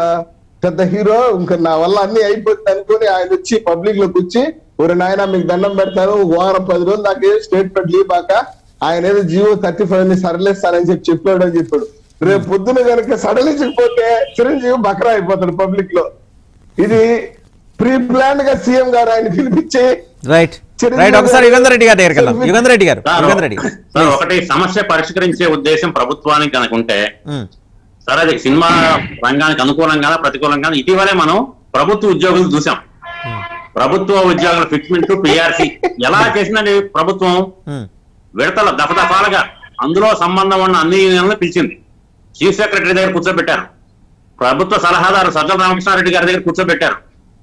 పెద్ద హీరో ఇంకా నా వల్ల అన్ని అయిపోతుంది అనుకుని ఆయన వచ్చి పబ్లిక్ లోకి వచ్చి ఒక నాయన మీకు దండం పెడతాను ఒక వారం పది రోజులు నాకు స్టేట్మెంట్ లీవ్ బాక ఆయన ఏదో జియో థర్టీ ఫైవ్ ని సడలిస్తానని చెప్పి చెప్పాడు అని చెప్పాడు రేపు పొద్దున కనుక సడలించకపోతే చిరంజీవి బకరా అయిపోతాడు పబ్లిక్ లో ఇది ప్రీ ప్లాన్ గా సీఎం గారు ఆయన పిలిపించి రైట్ చిరంజీవి రైట్ ఒకసారి గారు- యుగంధర్ రెడ్డి గారి దగ్గరికి వెళ్దాం యుగంధర్ రెడ్డి గారు సార్, యుగంధర్ రెడ్డి గారు సార్ ఒకటి సమస్య పరిష్కరించే ఉద్దేశం ప్రభుత్వానికి కనుక ఉంటే ఉమ్. సరే అది సినిమా రంగానికి అనుకూలంగా ప్రతికూలంగా ఇటీవలే మనం ప్రభుత్వ ఉద్యోగులు చూసాం ప్రభుత్వ ఉద్యోగుల ఫిట్మెంట్ పిఆర్సి ఎలా చేసిందండి ప్రభుత్వం ఉమ్. విడతల దఫదఫాలుగా అందులో సంబంధం ఉన్న అన్ని యూనియన్లను పిలిచింది చీఫ్ సెక్రటరీ దగ్గర కూర్చోబెట్టారు ప్రభుత్వ సలహాదారు సజ్జల రామకృష్ణారెడ్డి గారి దగ్గర కూర్చోబెట్టారు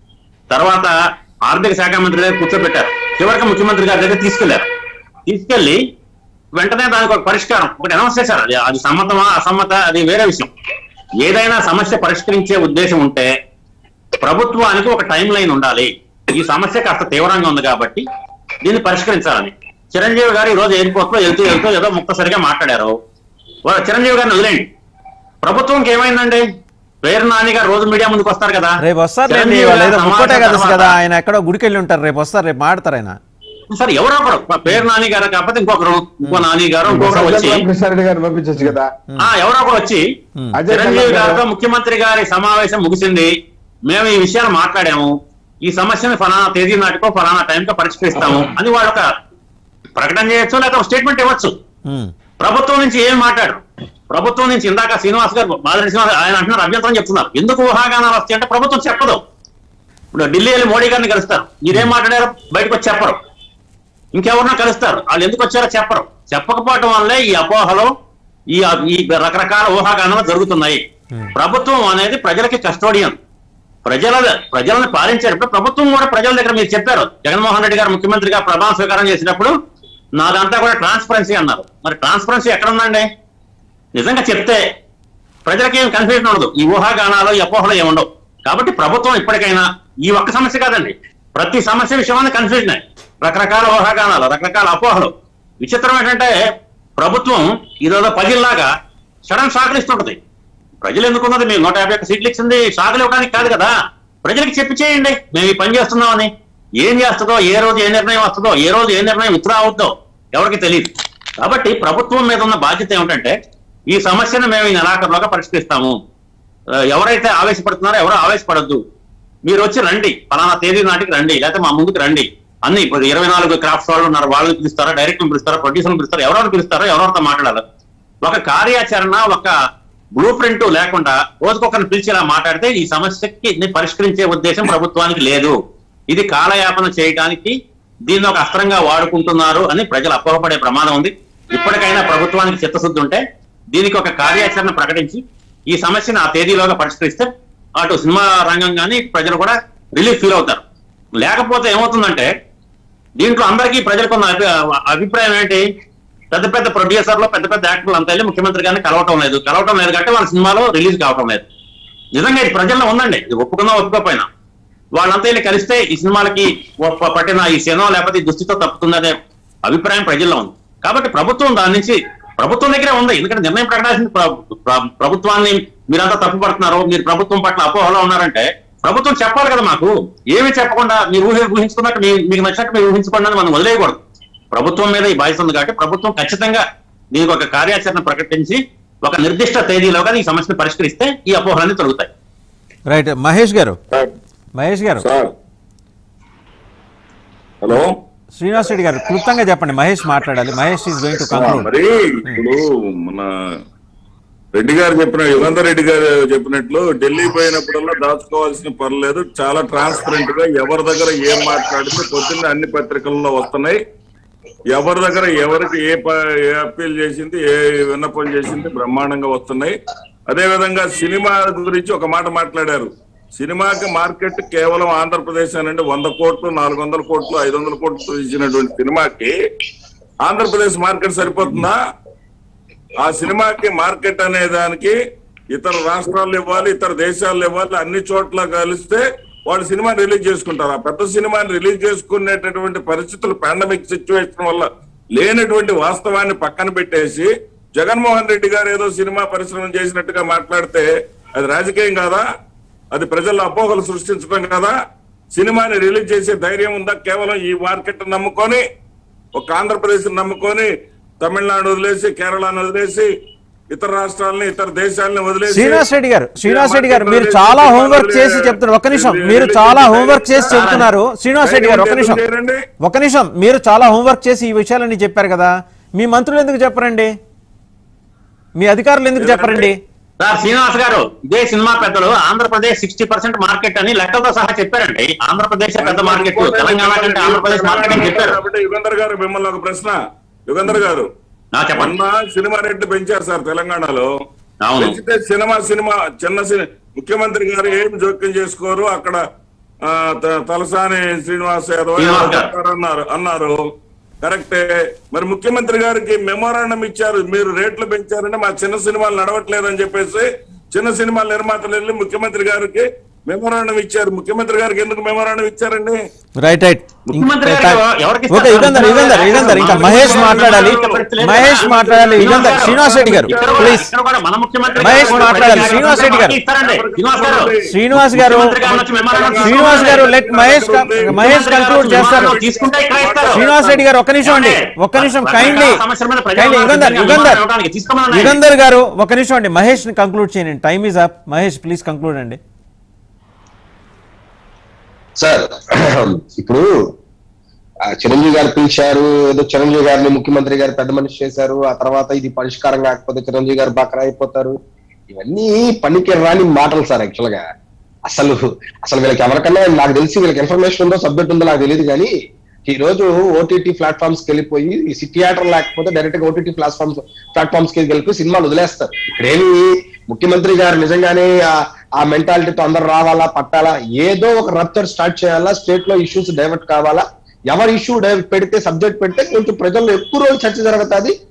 తర్వాత ఆర్థిక శాఖ మంత్రి దగ్గర కూర్చోబెట్టారు చివరికి ముఖ్యమంత్రి గారి దగ్గర తీసుకెళ్లారు తీసుకెళ్లి వెంటనే దానికి ఒక పరిష్కారం ఒకటి అనౌన్స్ చేశారు అది అది సమ్మతమా అసమ్మత అది వేరే విషయం ఏదైనా సమస్య పరిష్కరించే ఉద్దేశం ఉంటే ప్రభుత్వానికి ఒక టైం లైన్ ఉండాలి ఈ సమస్య కాస్త తీవ్రంగా ఉంది కాబట్టి దీన్ని పరిష్కరించాలని చిరంజీవి గారు ఈ రోజు ఎయిర్పోర్ట్ లో వెళ్తూ వెళ్తూ ఏదో ముక్తసరిగా మాట్లాడారు వా- చిరంజీవి గారిని వదిలేండి ప్రభుత్వంకి ఏమైందండి పేరు నాని గారు రోజు మీడియా ముందుకు వస్తారు కదా రేపు వస్తారు చిరంజీవి వాళ్ళు ఏదో గారి ముక్కోటే సమావేశం కదా కదా తర్వాత- ఆయన ఎక్కడో గుడికి వెళ్ళి ఉంటారు రేపు వస్తారు రేపు మాడతారు ఆయన సరే ఎవరో ఒకరు పేరు నాని గారు కాకపోతే ఇంకొకరు ఇంకో నాని గారు ఇంకొకరు వచ్చి కృష్ణారెడ్డి గారిని పంపించచ్చు కదా ఆ ఎవరో ఒకరు వచ్చి అజయ్ చిరంజీవి కల్లాం గారితో గారు. ముఖ్యమంత్రి గారి సమావేశం ముగిసింది మేము ఈ విషయాలు మాట్లాడాము ఈ సమస్యను ఫలానా తేదీ నాటికో ఫలానా టైంకో పరిష్కరిస్తాము అని వాళ్ళు ఒక ప్రకటన చేయొచ్చు లేకపోతే ఒక స్టేట్మెంట్ ఇవ్వచ్చు ఉమ్. ప్రభుత్వం నుంచి ఏం మాట్లాడు ప్రభుత్వం నుంచి ఇందాక శ్రీనివాస్ గారు మాధురి శ్రీనివాస్ ఆయన అంటున్నారు అభ్యంతరం చెప్తున్నారు ఎందుకు ఊహాగానాలు వస్తాయి అంటే ప్రభుత్వం చెప్పదు ఇప్పుడు ఢిల్లీ వెళ్ళి మోడీ గారిని కలుస్తారు మీరేం మాట్లాడారో బయటకు వచ్చి చెప్పరు ఇంకెవరినో కలుస్తారు వాళ్ళు ఎందుకు వచ్చారో చెప్పరు చెప్పకపోవటం వల్లే ఈ అపోహలు ఈ ఈ రకరకాల ఊహాగానాలు జరుగుతున్నాయి ప్రభుత్వం అనేది ప్రజలకి కస్టోడియన్ ప్రజల ప్రజలను పాలించేటప్పుడు ప్రభుత్వం కూడా ప్రజల దగ్గర మీరు చెప్పారు జగన్మోహన్ రెడ్డి గారు ముఖ్యమంత్రిగా ప్రమాణ స్వీకారం చేసినప్పుడు నాదంతా కూడా ట్రాన్స్పరెన్సీ అన్నారు మరి ట్రాన్స్పరెన్సీ ఎక్కడ ఉందండి నిజంగా చెప్తే ప్రజలకి ఏం కన్ఫ్యూజన్ ఉండదు ఈ ఊహాగానాలు ఈ అపోహలు ఏమి ఉండవు కాబట్టి ప్రభుత్వం ఇప్పటికైనా ఈ ఒక్క సమస్య కాదండి ప్రతి సమస్య విషయమైన కన్ఫ్యూజన్ రకరకాల ఊహాగానాలు రకరకాల అపోహలు విచిత్రం ఏంటంటే ప్రభుత్వం ఇదేదో పజిల్లాగా సడన్ షాకులు ఇస్తుంటది ప్రజలు ఎందుకున్నది మేము నూట యాభై ఒక్క సీట్లు ఇచ్చింది షాకులు ఇవ్వడానికి కాదు కదా ప్రజలకు చెప్పి చేయండి మేము ఈ పని చేస్తున్నామని ఏం చేస్తుందో ఏ రోజు ఏ నిర్ణయం వస్తుందో ఏ రోజు ఏ నిర్ణయం విత్డ్రా అవుతుందో ఎవరికి తెలియదు కాబట్టి ప్రభుత్వం మీద ఉన్న బాధ్యత ఏమిటంటే ఈ సమస్యను మేము ఈ నెలాఖరులోగా పరిష్కరిస్తాము ఆ, ఎవరైతే ఆవేశపడుతున్నారో ఎవరో ఆవేశపడద్దు మీరు వచ్చి రండి ఫలానా తేదీ నాటికి రండి లేకపోతే మా ముందుకు రండి అన్ని ఇప్పుడు ఇరవై నాలుగు క్రాఫ్ట్స్ వాళ్ళు ఉన్నారు వాళ్ళని పిలుస్తారా డైరెక్ట్ పిలుస్తారా ప్రొడ్యూసర్ని పిలుస్తారా ఎవరెవరు పిలుస్తారో ఎవరెవరితో మాట్లాడాలి ఒక కార్యాచరణ ఒక బ్లూ ప్రింట్ లేకుండా రోజుకొకరిని పిలిచి ఇలా మాట్లాడితే ఈ సమస్యకి ని పరిష్కరించే ఉద్దేశం ప్రభుత్వానికి లేదు ఇది కాలయాపన చేయడానికి దీన్ని ఒక అస్త్రంగా వాడుకుంటున్నారు అని ప్రజలు అపోహపడే ప్రమాదం ఉంది ఇప్పటికైనా ప్రభుత్వానికి చిత్తశుద్ధి ఉంటే దీనికి ఒక కార్యాచరణ ప్రకటించి ఈ సమస్యను ఆ తేదీలోగా పరిష్కరిస్తే అటు సినిమా రంగం కానీ ప్రజలు కూడా రిలీఫ్ ఫీల్ అవుతారు లేకపోతే ఏమవుతుందంటే దీంట్లో అందరికీ ప్రజలకు ఉన్న అభి- అభిప్రాయం ఏంటి పెద్ద పెద్ద ప్రొడ్యూసర్లు పెద్ద పెద్ద యాక్టర్లు అంతా వెళ్ళి ముఖ్యమంత్రి గారిని కలవటం లేదు కలవటం లేదు కాబట్టి వాళ్ళ సినిమాలో రిలీజ్ కావటం లేదు నిజంగా ఇది ప్రజల్లో ఉందండి ఇది ఒప్పుకున్నా ఒప్పుకోపోయినా వాళ్ళంతా వెళ్ళి కలిస్తే ఈ సినిమాలకి ఒప్ప- పట్టిన ఈ శనం లేకపోతే ఈ దుస్థితితో తప్పుతుందనే అభిప్రాయం ప్రజల్లో ఉంది కాబట్టి ప్రభుత్వం దాని నుంచి ప్రభుత్వం దగ్గరే ఉంది ఎందుకంటే నిర్ణయం ప్రకటించిన ప్ర- ప్ర- ప్రభుత్వాన్ని మీరంతా తప్పుపడుతున్నారు మీరు ప్రభుత్వం పట్ల అపోహలో ఉన్నారంటే ప్రభుత్వం చెప్పాలి కదా మాకు ఏమి చెప్పకుండా మీరు ఊహి ఊహించుకున్నట్టు మీ- మీకు నచ్చినట్టు మీరు ఊహించుకోండి అని మనం వదిలేయకూడదు ప్రభుత్వం మీద ఈ బాధ్యత ఉంది కాబట్టి ప్రభుత్వం ఖచ్చితంగా దీనికి ఒక కార్యాచరణ ప్రకటించి ఒక నిర్దిష్ట తేదీలోగా ఈ సమస్యను పరిష్కరిస్తే ఈ అపోహలన్నీ తొలగుతాయి రైట్ మహేష్ గారు సార్ మహేష్ గారు సార్ హలో శ్రీనివాస్ రెడ్డి గారు క్లుప్తంగా చెప్పండి మహేష్ మాట్లాడాలి Mahesh is going to conclude మరి ఇప్పుడు మన రెడ్డి గారు చెప్పిన యుగంధర్ రెడ్డి గారు చెప్పినట్లు ఢిల్లీ పోయినప్పుడల్లా దాచుకోవాల్సిన పర్లేదు చాలా ట్రాన్స్పరెంట్ గా ఎవరి దగ్గర ఏం మాట్లాడితే పొద్దున్న అన్ని పత్రికల్లో వస్తున్నాయి ఎవరి దగ్గర ఎవరికి ఏ ప- ఏ అప్పీల్ చేసింది ఏ విన్నపం చేసింది బ్రహ్మాండంగా వస్తున్నాయి అదే విధంగా సినిమా గురించి ఒక మాట మాట్లాడారు సినిమాకి మార్కెట్ కేవలం ఆంధ్రప్రదేశ్ అనండి వంద కోట్లు నాలుగు వందల కోట్లు ఐదు వందల కోట్లు ఇచ్చినటువంటి సినిమాకి ఆంధ్రప్రదేశ్ మార్కెట్ సరిపోతుందా ఆ సినిమాకి మార్కెట్ అనే దానికి ఇతర రాష్ట్రాలు ఇవ్వాలి ఇతర దేశాలు ఇవ్వాలి అన్ని చోట్ల కలిస్తే వాళ్ళు సినిమా రిలీజ్ చేసుకుంటారు ఆ పెద్ద సినిమాని రిలీజ్ చేసుకునేటటువంటి పరిస్థితులు పాండమిక్ సిచ్యువేషన్ వల్ల లేనటువంటి వాస్తవాన్ని పక్కన పెట్టేసి జగన్మోహన్ రెడ్డి గారు ఏదో సినిమా పరిశ్రమ చేసినట్టుగా మాట్లాడితే అది రాజకీయం కాదా అది ప్రజల్లో అపోహలు సృష్టించడం కదా సినిమాని రిలీజ్ చేసే ధైర్యం ఉందా కేవలం ఈ మార్కెట్ నమ్ముకొని ఒక ఆంధ్రప్రదేశ్ నమ్ముకొని తమిళనాడు వదిలేసి కేరళను వదిలేసి ఇతర రాష్ట్రాలని ఇతర దేశాలని వదిలేసి శ్రీనివాస్ రెడ్డి గారు శ్రీనివాస్ రెడ్డి గారు మీరు చాలా హోంవర్క్ చేసి చెప్తున్నారు ఒక్క నిమిషం మీరు చాలా హోంవర్క్ చేసి చెప్తున్నారు శ్రీనివాస్ రెడ్డి గారు ఒక నిమిషం ఒక నిమిషం మీరు చాలా హోంవర్క్ చేసి ఈ విషయాలన్నీ చెప్పారు కదా మీ మంత్రులు ఎందుకు చెప్పరండి మీ అధికారులు ఎందుకు చెప్పరండి సార్ శ్రీనివాస్ గారు ఇదే సినిమా పెద్దలు ఆంధ్రప్రదేశ్ సిక్స్టీ పర్సెంట్ మార్కెట్ అని లెక్కలతో సహా చెప్పారండి ఆంధ్రప్రదేశ్ పెద్ద మార్కెట్ తెలంగాణ కంటే ఆంధ్రప్రదేశ్ మార్కెట్ అని చెప్పారు కాబట్టి యుగంధర్ గారు మిమ్మల్ని ఒక ప్రశ్న యుగంధర్ గారు నా చెప్పండి మొన్న సినిమా రేట్లు పెంచారు సార్ తెలంగాణలో అవును. పెంచితే సినిమా సినిమా చిన్న సినిమా ముఖ్యమంత్రి గారు ఏం జోక్యం చేసుకోరు అక్కడ ఆ, త- తలసాని శ్రీనివాస్ యాదవ్ శ్రీనివాస్ గారు. చెప్తారు అన్నారు అన్నారు కరెక్టే మరి ముఖ్యమంత్రి గారికి మెమోరాండం ఇచ్చారు మీరు రేట్లు పెంచారంటే మా చిన్న సినిమాలు నడవట్లేదని చెప్పేసి చిన్న సినిమాల నిర్మాతలు వెళ్ళి ముఖ్యమంత్రి గారికి మెమోరాండం ఇచ్చారు ముఖ్యమంత్రి గారికి ఎందుకు మెమోరాండం ఇచ్చారండి రైట్ రైట్ ముఖ్యమంత్రి గారు ఎవరికి ఇస్తారు? ఓకే యుగంధర్ యుగంధర్ యుగంధర్ ఇంకా మహేష్ మాట్లాడాలి మహేష్ మాట్లాడాలి యుగంధర్ శ్రీనివాస్ రెడ్డి గారు ఇక్కడ కూడా- ప్లీజ్ ఇక్కడ కూడా మన ముఖ్యమంత్రి మహేష్ గారు మాట్లాడాలి. ప్రజలకు శ్రీనివాస్ రెడ్డి గారు. ఇస్తారండి. శ్రీనివాస్ గారు శ్రీనివాస్ గారు ముఖ్యమంత్రి గారు వచ్చి మెమోరాండం శ్రీనివాస్ గారు లెట్ మహేష్ క- మహేష్ కంక్లూడ్ చేస్తారు తీసుకుంటే ఇక్కడ ఇస్తారు. శ్రీనివాస్ రెడ్డి గారు ఒక్క నిమిషం అండి ఒక్క నిమిషం కైండ్లీ సమస్యల మీద ప్రజలు కైండ్లీ యుగంధర్ నిజంగా యుగంధర్ ఇవ్వడానికి తీసుకోమనండి. యుగంధర్ గారు ఒక నిమిషం అండి మహేష్ ని కంక్లూడ్ చేయండి time is up Mahesh please conclude అండి సార్ ఇప్పుడు ఆ చిరంజీవి గారు పిలిచారు ఏదో చిరంజీవి గారిని ముఖ్యమంత్రి గారు పెద్ద మనిషి చేశారు ఆ తర్వాత ఇది పరిష్కారం కాకపోతే చిరంజీవి గారు బకరా అయిపోతారు ఇవన్నీ పనికి రాని మాటలు సార్ యాక్చువల్ గా అసలు అసలు వీళ్ళకి ఎవరికన్నా నాకు తెలిసి వీళ్ళకి ఇన్ఫర్మేషన్ ఉందో సబ్జెక్ట్ ఉందో నాకు తెలియదు కానీ ఈ రోజు ఓటీటీ ప్లాట్ఫామ్స్ కి వెళ్ళిపోయి ఈ థియేటర్ లేకపోతే డైరెక్ట్ గా ఓటీటీ ప్లాట్ఫామ్స్ ప్లాట్ఫామ్స్ కి వెళ్ళిపోయి సినిమాలు వదిలేస్తారు ఇక్కడేమి ముఖ్యమంత్రి గారు నిజంగానే ఆ- ఆ మెంటాలిటీతో అందరు రావాలా పట్టాలా ఏదో ఒక రప్చర్ స్టార్ట్ చేయాలా స్టేట్ లో ఇష్యూస్ డైవర్ట్ కావాలా ఎవరి ఇష్యూ పెడితే సబ్జెక్ట్ పెడితే కొంచెం ప్రజల్లో ఎక్కువ రోజులు చర్చ జరుగుతుంది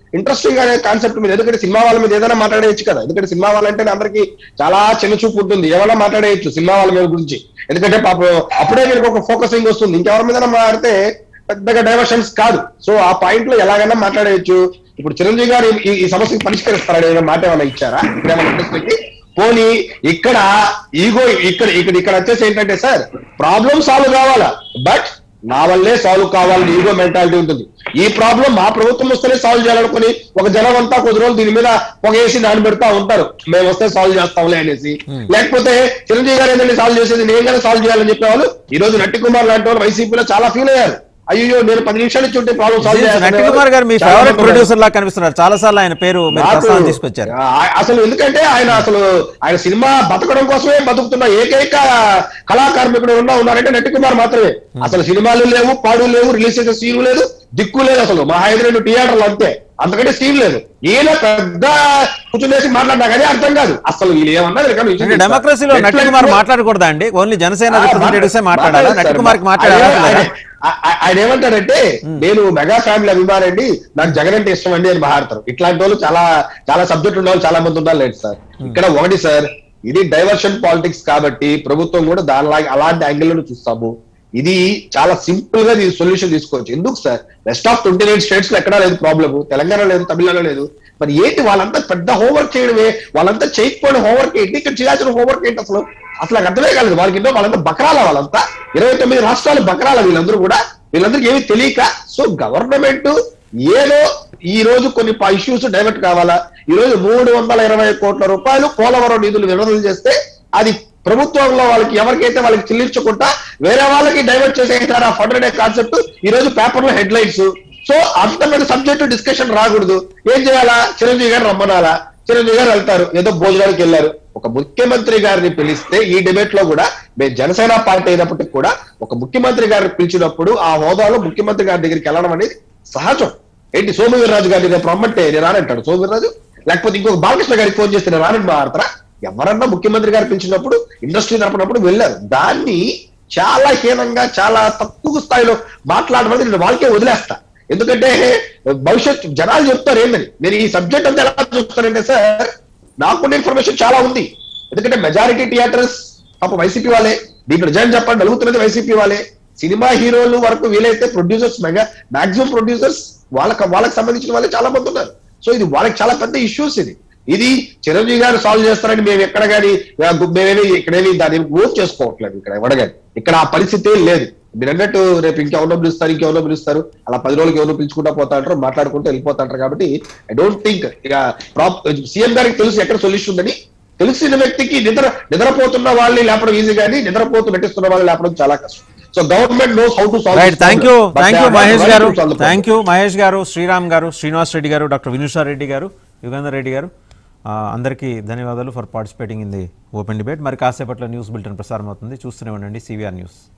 ఇంట్రెస్టింగ్ అనే కాన్సెప్ట్ మీద ఎందుకంటే సినిమా వాళ్ళ మీద ఏదైనా మాట్లాడేయచ్చు కదా ఎందుకంటే సినిమా వాళ్ళంటే అందరికి చాలా చిన్న చూపు ఉంటుంది ఏమైనా మాట్లాడేయచ్చు సినిమా వాళ్ళ మీద గురించి ఎందుకంటే పాపం అప్పుడే మీకు ఒక ఫోకసింగ్ వస్తుంది ఇంకెవరి మీద మాట్లాడితే పెద్దగా డైవర్షన్స్ కాదు సో ఆ పాయింట్ లో ఎలాగైనా మాట్లాడేయచ్చు ఇప్పుడు చిరంజీవి గారు ఈ- ఈ సమస్యకి పరిష్కరిస్తారని ఏమైనా మాట ఏమైనా ఇచ్చారా ఇక్కడ ఏమైనా ఇంట్రెస్ట్ పోనీ ఇక్కడ ఈగో ఇక్కడ ఇక్కడ ఇక్కడ వచ్చేసి ఏంటంటే సార్ ప్రాబ్లం సాల్వ్ కావాలా బట్ నా వల్లే సాల్వ్ కావాలని ఈగో మెంటాలిటీ ఉంటుంది ఈ ప్రాబ్లం మా ప్రభుత్వం వస్తేనే సాల్వ్ చేయాలనుకుని ఒక జనం అంతా కొద్ది రోజులు దీని మీద పొగేసి నాని పెడతా ఉంటారు మేము వస్తే సాల్వ్ చేస్తాంలే అనేసి లేకపోతే చిరంజీవి గారు ఏంటంటే సాల్వ్ చేసేది నేను కానీ సాల్వ్ చేయాలని చెప్పేవాళ్ళు ఈ రోజు నట్టి కుమార్ లాంటి వాళ్ళు వైసీపీలో చాలా ఫీల్ అయ్యారు అయ్యో నేను పది నిమిషాలు ఇచ్చి ఉంటే ప్రాబ్లం సాల్వ్ నట్టి కుమార్ గారు మీ ఫేవరెట్ ప్రొడ్యూసర్ లా కనిపిస్తున్నారు చాలా సార్లు ఆయన పేరు మీరు నాకు- ప్రస్తావన తీసుకొచ్చారు ఆ- అసలు ఎందుకంటే ఆయన అసలు ఆయన సినిమా బతకడం కోసమే బతుకుతున్న ఏకైక కళాకార్మికుడు ఉన్నా ఉన్నారంటే నట్టి కుమార్ మాత్రమే అసలు సినిమాలు లేవు పాడు లేవు రిలీజ్ చేసే సీన్ లేదు దిక్కు లేదు అసలు మా హైదరాబాద్ థియేటర్లు అంతే అంతకంటే సీన్ లేదు ఈయన పెద్ద కూర్చునేసి మాట్లాడినా కానీ అర్థం కాదు అసలు వీళ్ళు ఏమన్నా వీళ్ళకి ఏమన్నా అంటే విషయం డెమోక్రసీలో తెలుసా? నట్టి కుమార్ ఎట్లా- మాట్లాడకూడదా అండి ఓన్లీ జనసేన ఆ, రిప్రజెంటేటివ్సే మాట్లాడాలా మాట్లాడారు నట్టి సార్. కుమార్కి ఆయన- మాట్లాడారా ఆయన- ఆ- ఆయన ఏమంటాడంటే నేను మెగా ఫ్యామిలీ అభిమానండి నాకు జగన్ అంటే ఇష్టం అండి అని మాట్లాడతారు ఇట్లాంటి వాళ్ళు చాలా చాలా సబ్జెక్ట్ ఉన్న వాళ్ళు చాలా మంది ఉన్నారు లేదు సార్ ఇక్కడ ఒకటి సార్ ఇది డైవర్షన్ పాలిటిక్స్ కాబట్టి ప్రభుత్వం కూడా దానిలాగా అలాంటి యాంగిల్ లో చూస్తాము ఇది చాలా సింపుల్ గా దీని సొల్యూషన్ తీసుకోవచ్చు ఎందుకు sir rest of twenty nine states లో ఎక్కడా లేదు ప్రాబ్లమ్ తెలంగాణ లేదు తమిళనాడు లేదు మరి ఏంటి వాళ్ళంతా పెద్ద హోంవర్క్ చేయడమే వాళ్ళంతా చేయకపోయిన హోంవర్క్ ఏంటి ఇక్కడ చేయాల్సిన హోంవర్క్ ఏంటి అసలు అసలు నాకు అర్థమే కాలేదు వాళ్ళకి ఎన్నో వాళ్ళంతా బకరాల వాళ్ళంతా ఇరవై తొమ్మిది రాష్ట్రాలు బకరాల వీళ్ళందరూ కూడా వీళ్ళందరికీ ఏమీ తెలియక సో గవర్నమెంట్ ఏదో ఈ రోజు కొన్ని ఇష్యూస్ డైవర్ట్ కావాలా ఈ రోజు మూడు వందల ఇరవై కోట్ల రూపాయలు పోలవరం నిధులు విడుదల చేస్తే అది ప్రభుత్వంలో వాళ్ళకి ఎవరికైతే వాళ్ళకి చెల్లించకుండా వేరే వాళ్ళకి డైవర్ట్ చేసేసారు ఆ ఫండ్ అనే కాన్సెప్ట్ ఈ రోజు పేపర్ లో హెడ్ లైన్స్ సో అంత మీద సబ్జెక్ట్ డిస్కషన్ రాకూడదు ఏం చేయాలా చిరంజీవి గారు రమ్మనాలా చిరంజీవి గారు వెళ్తారు ఏదో భోజనానికి వెళ్ళారు ఒక ముఖ్యమంత్రి గారిని పిలిస్తే ఈ డిబేట్ లో కూడా మేము జనసేన పార్టీ అయినప్పటికీ కూడా ఒక ముఖ్యమంత్రి గారిని పిలిచినప్పుడు ఆ హోదాలో ముఖ్యమంత్రి గారి దగ్గరికి వెళ్ళడం అనేది సహజం ఏంటి సోమవీర్రాజు గారిని రేపు రమ్మంటే నేను రానంటాడు సోమవీర్రాజు లేకపోతే ఇంకొక బాలకృష్ణ గారికి ఫోన్ చేస్తే నేను రానని మాట్లాడతారా ఎవరన్నా ముఖ్యమంత్రి గారు పిలిచినప్పుడు ఇండస్ట్రీ తరపునప్పుడు వెళ్ళారు దాన్ని చాలా హీనంగా చాలా తక్కువ స్థాయిలో మాట్లాడడం అనేది నేను వాళ్ళకే వదిలేస్తా ఎందుకంటే భవిష్యత్ జనాలు చెప్తారు ఏందని నేను ఈ సబ్జెక్ట్ అంతా ఎలా చూస్తానంటే సార్ నాకున్న ఇన్ఫర్మేషన్ చాలా ఉంది ఎందుకంటే మెజారిటీ థియేటర్స్ పాప వైసీపీ వాళ్ళే దీంట్లో నిజాన్ని చెప్పండి నలుగుతున్నది వైసీపీ వాళ్ళే సినిమా హీరోలు వరకు వీలైతే ప్రొడ్యూసర్స్ మెగా మాక్సిమం ప్రొడ్యూసర్స్ వాళ్ళకి వాళ్ళకి సంబంధించిన వాళ్ళే చాలా మంది ఉన్నారు సో ఇది వాళ్ళకి చాలా పెద్ద ఇష్యూస్ ఇది ఇది చిరంజీవి గారు సాల్వ్ చేస్తారని మేము ఎక్కడ కానీ మేమేమి ఇక్కడేమి దాన్ని ఓట్ చేసుకోవట్లేదు ఇక్కడ ఎవడగాని ఇక్కడ ఆ పరిస్థితి లేదు మీరు అన్నట్టు రేపు ఇంకెవరో పిలుస్తారు ఇంకెవరో పిలుస్తారు అలా పది రోజులకి ఎవరో పిలుచుకుంటా పోతా అంటారు మాట్లాడుకుంటూ వెళ్ళిపోతా అంటారు కాబట్టి ఐ డోంట్ థింక్ ఇక ప్రాప్ సీఎం గారికి తెలుసు ఎక్కడ సొల్యూషన్ ఉందని తెలిసిన వ్యక్తికి నిద్ర నిద్రపోతున్న వాళ్ళని లేపడం ఈజీ కానీ నిద్రపోతూ నటిస్తున్న వాళ్ళని లేపడం చాలా కష్టం so government knows how to solve right thank you thank you Mahesh గారు థ్యాంక్ యూ మహేష్ గారు శ్రీరామ్ గారు శ్రీనివాస్ రెడ్డి గారు డాక్టర్ వినుషా రెడ్డి గారు యుగేందర్ రెడ్డి గారు ఆ, అందరికీ ధన్యవాదాలు for participating in the open debate మరి కాసేపట్లో న్యూస్ బులెటిన్ ప్రసారం అవుతుంది చూస్తూనే ఉండండి సివిఆర్ న్యూస్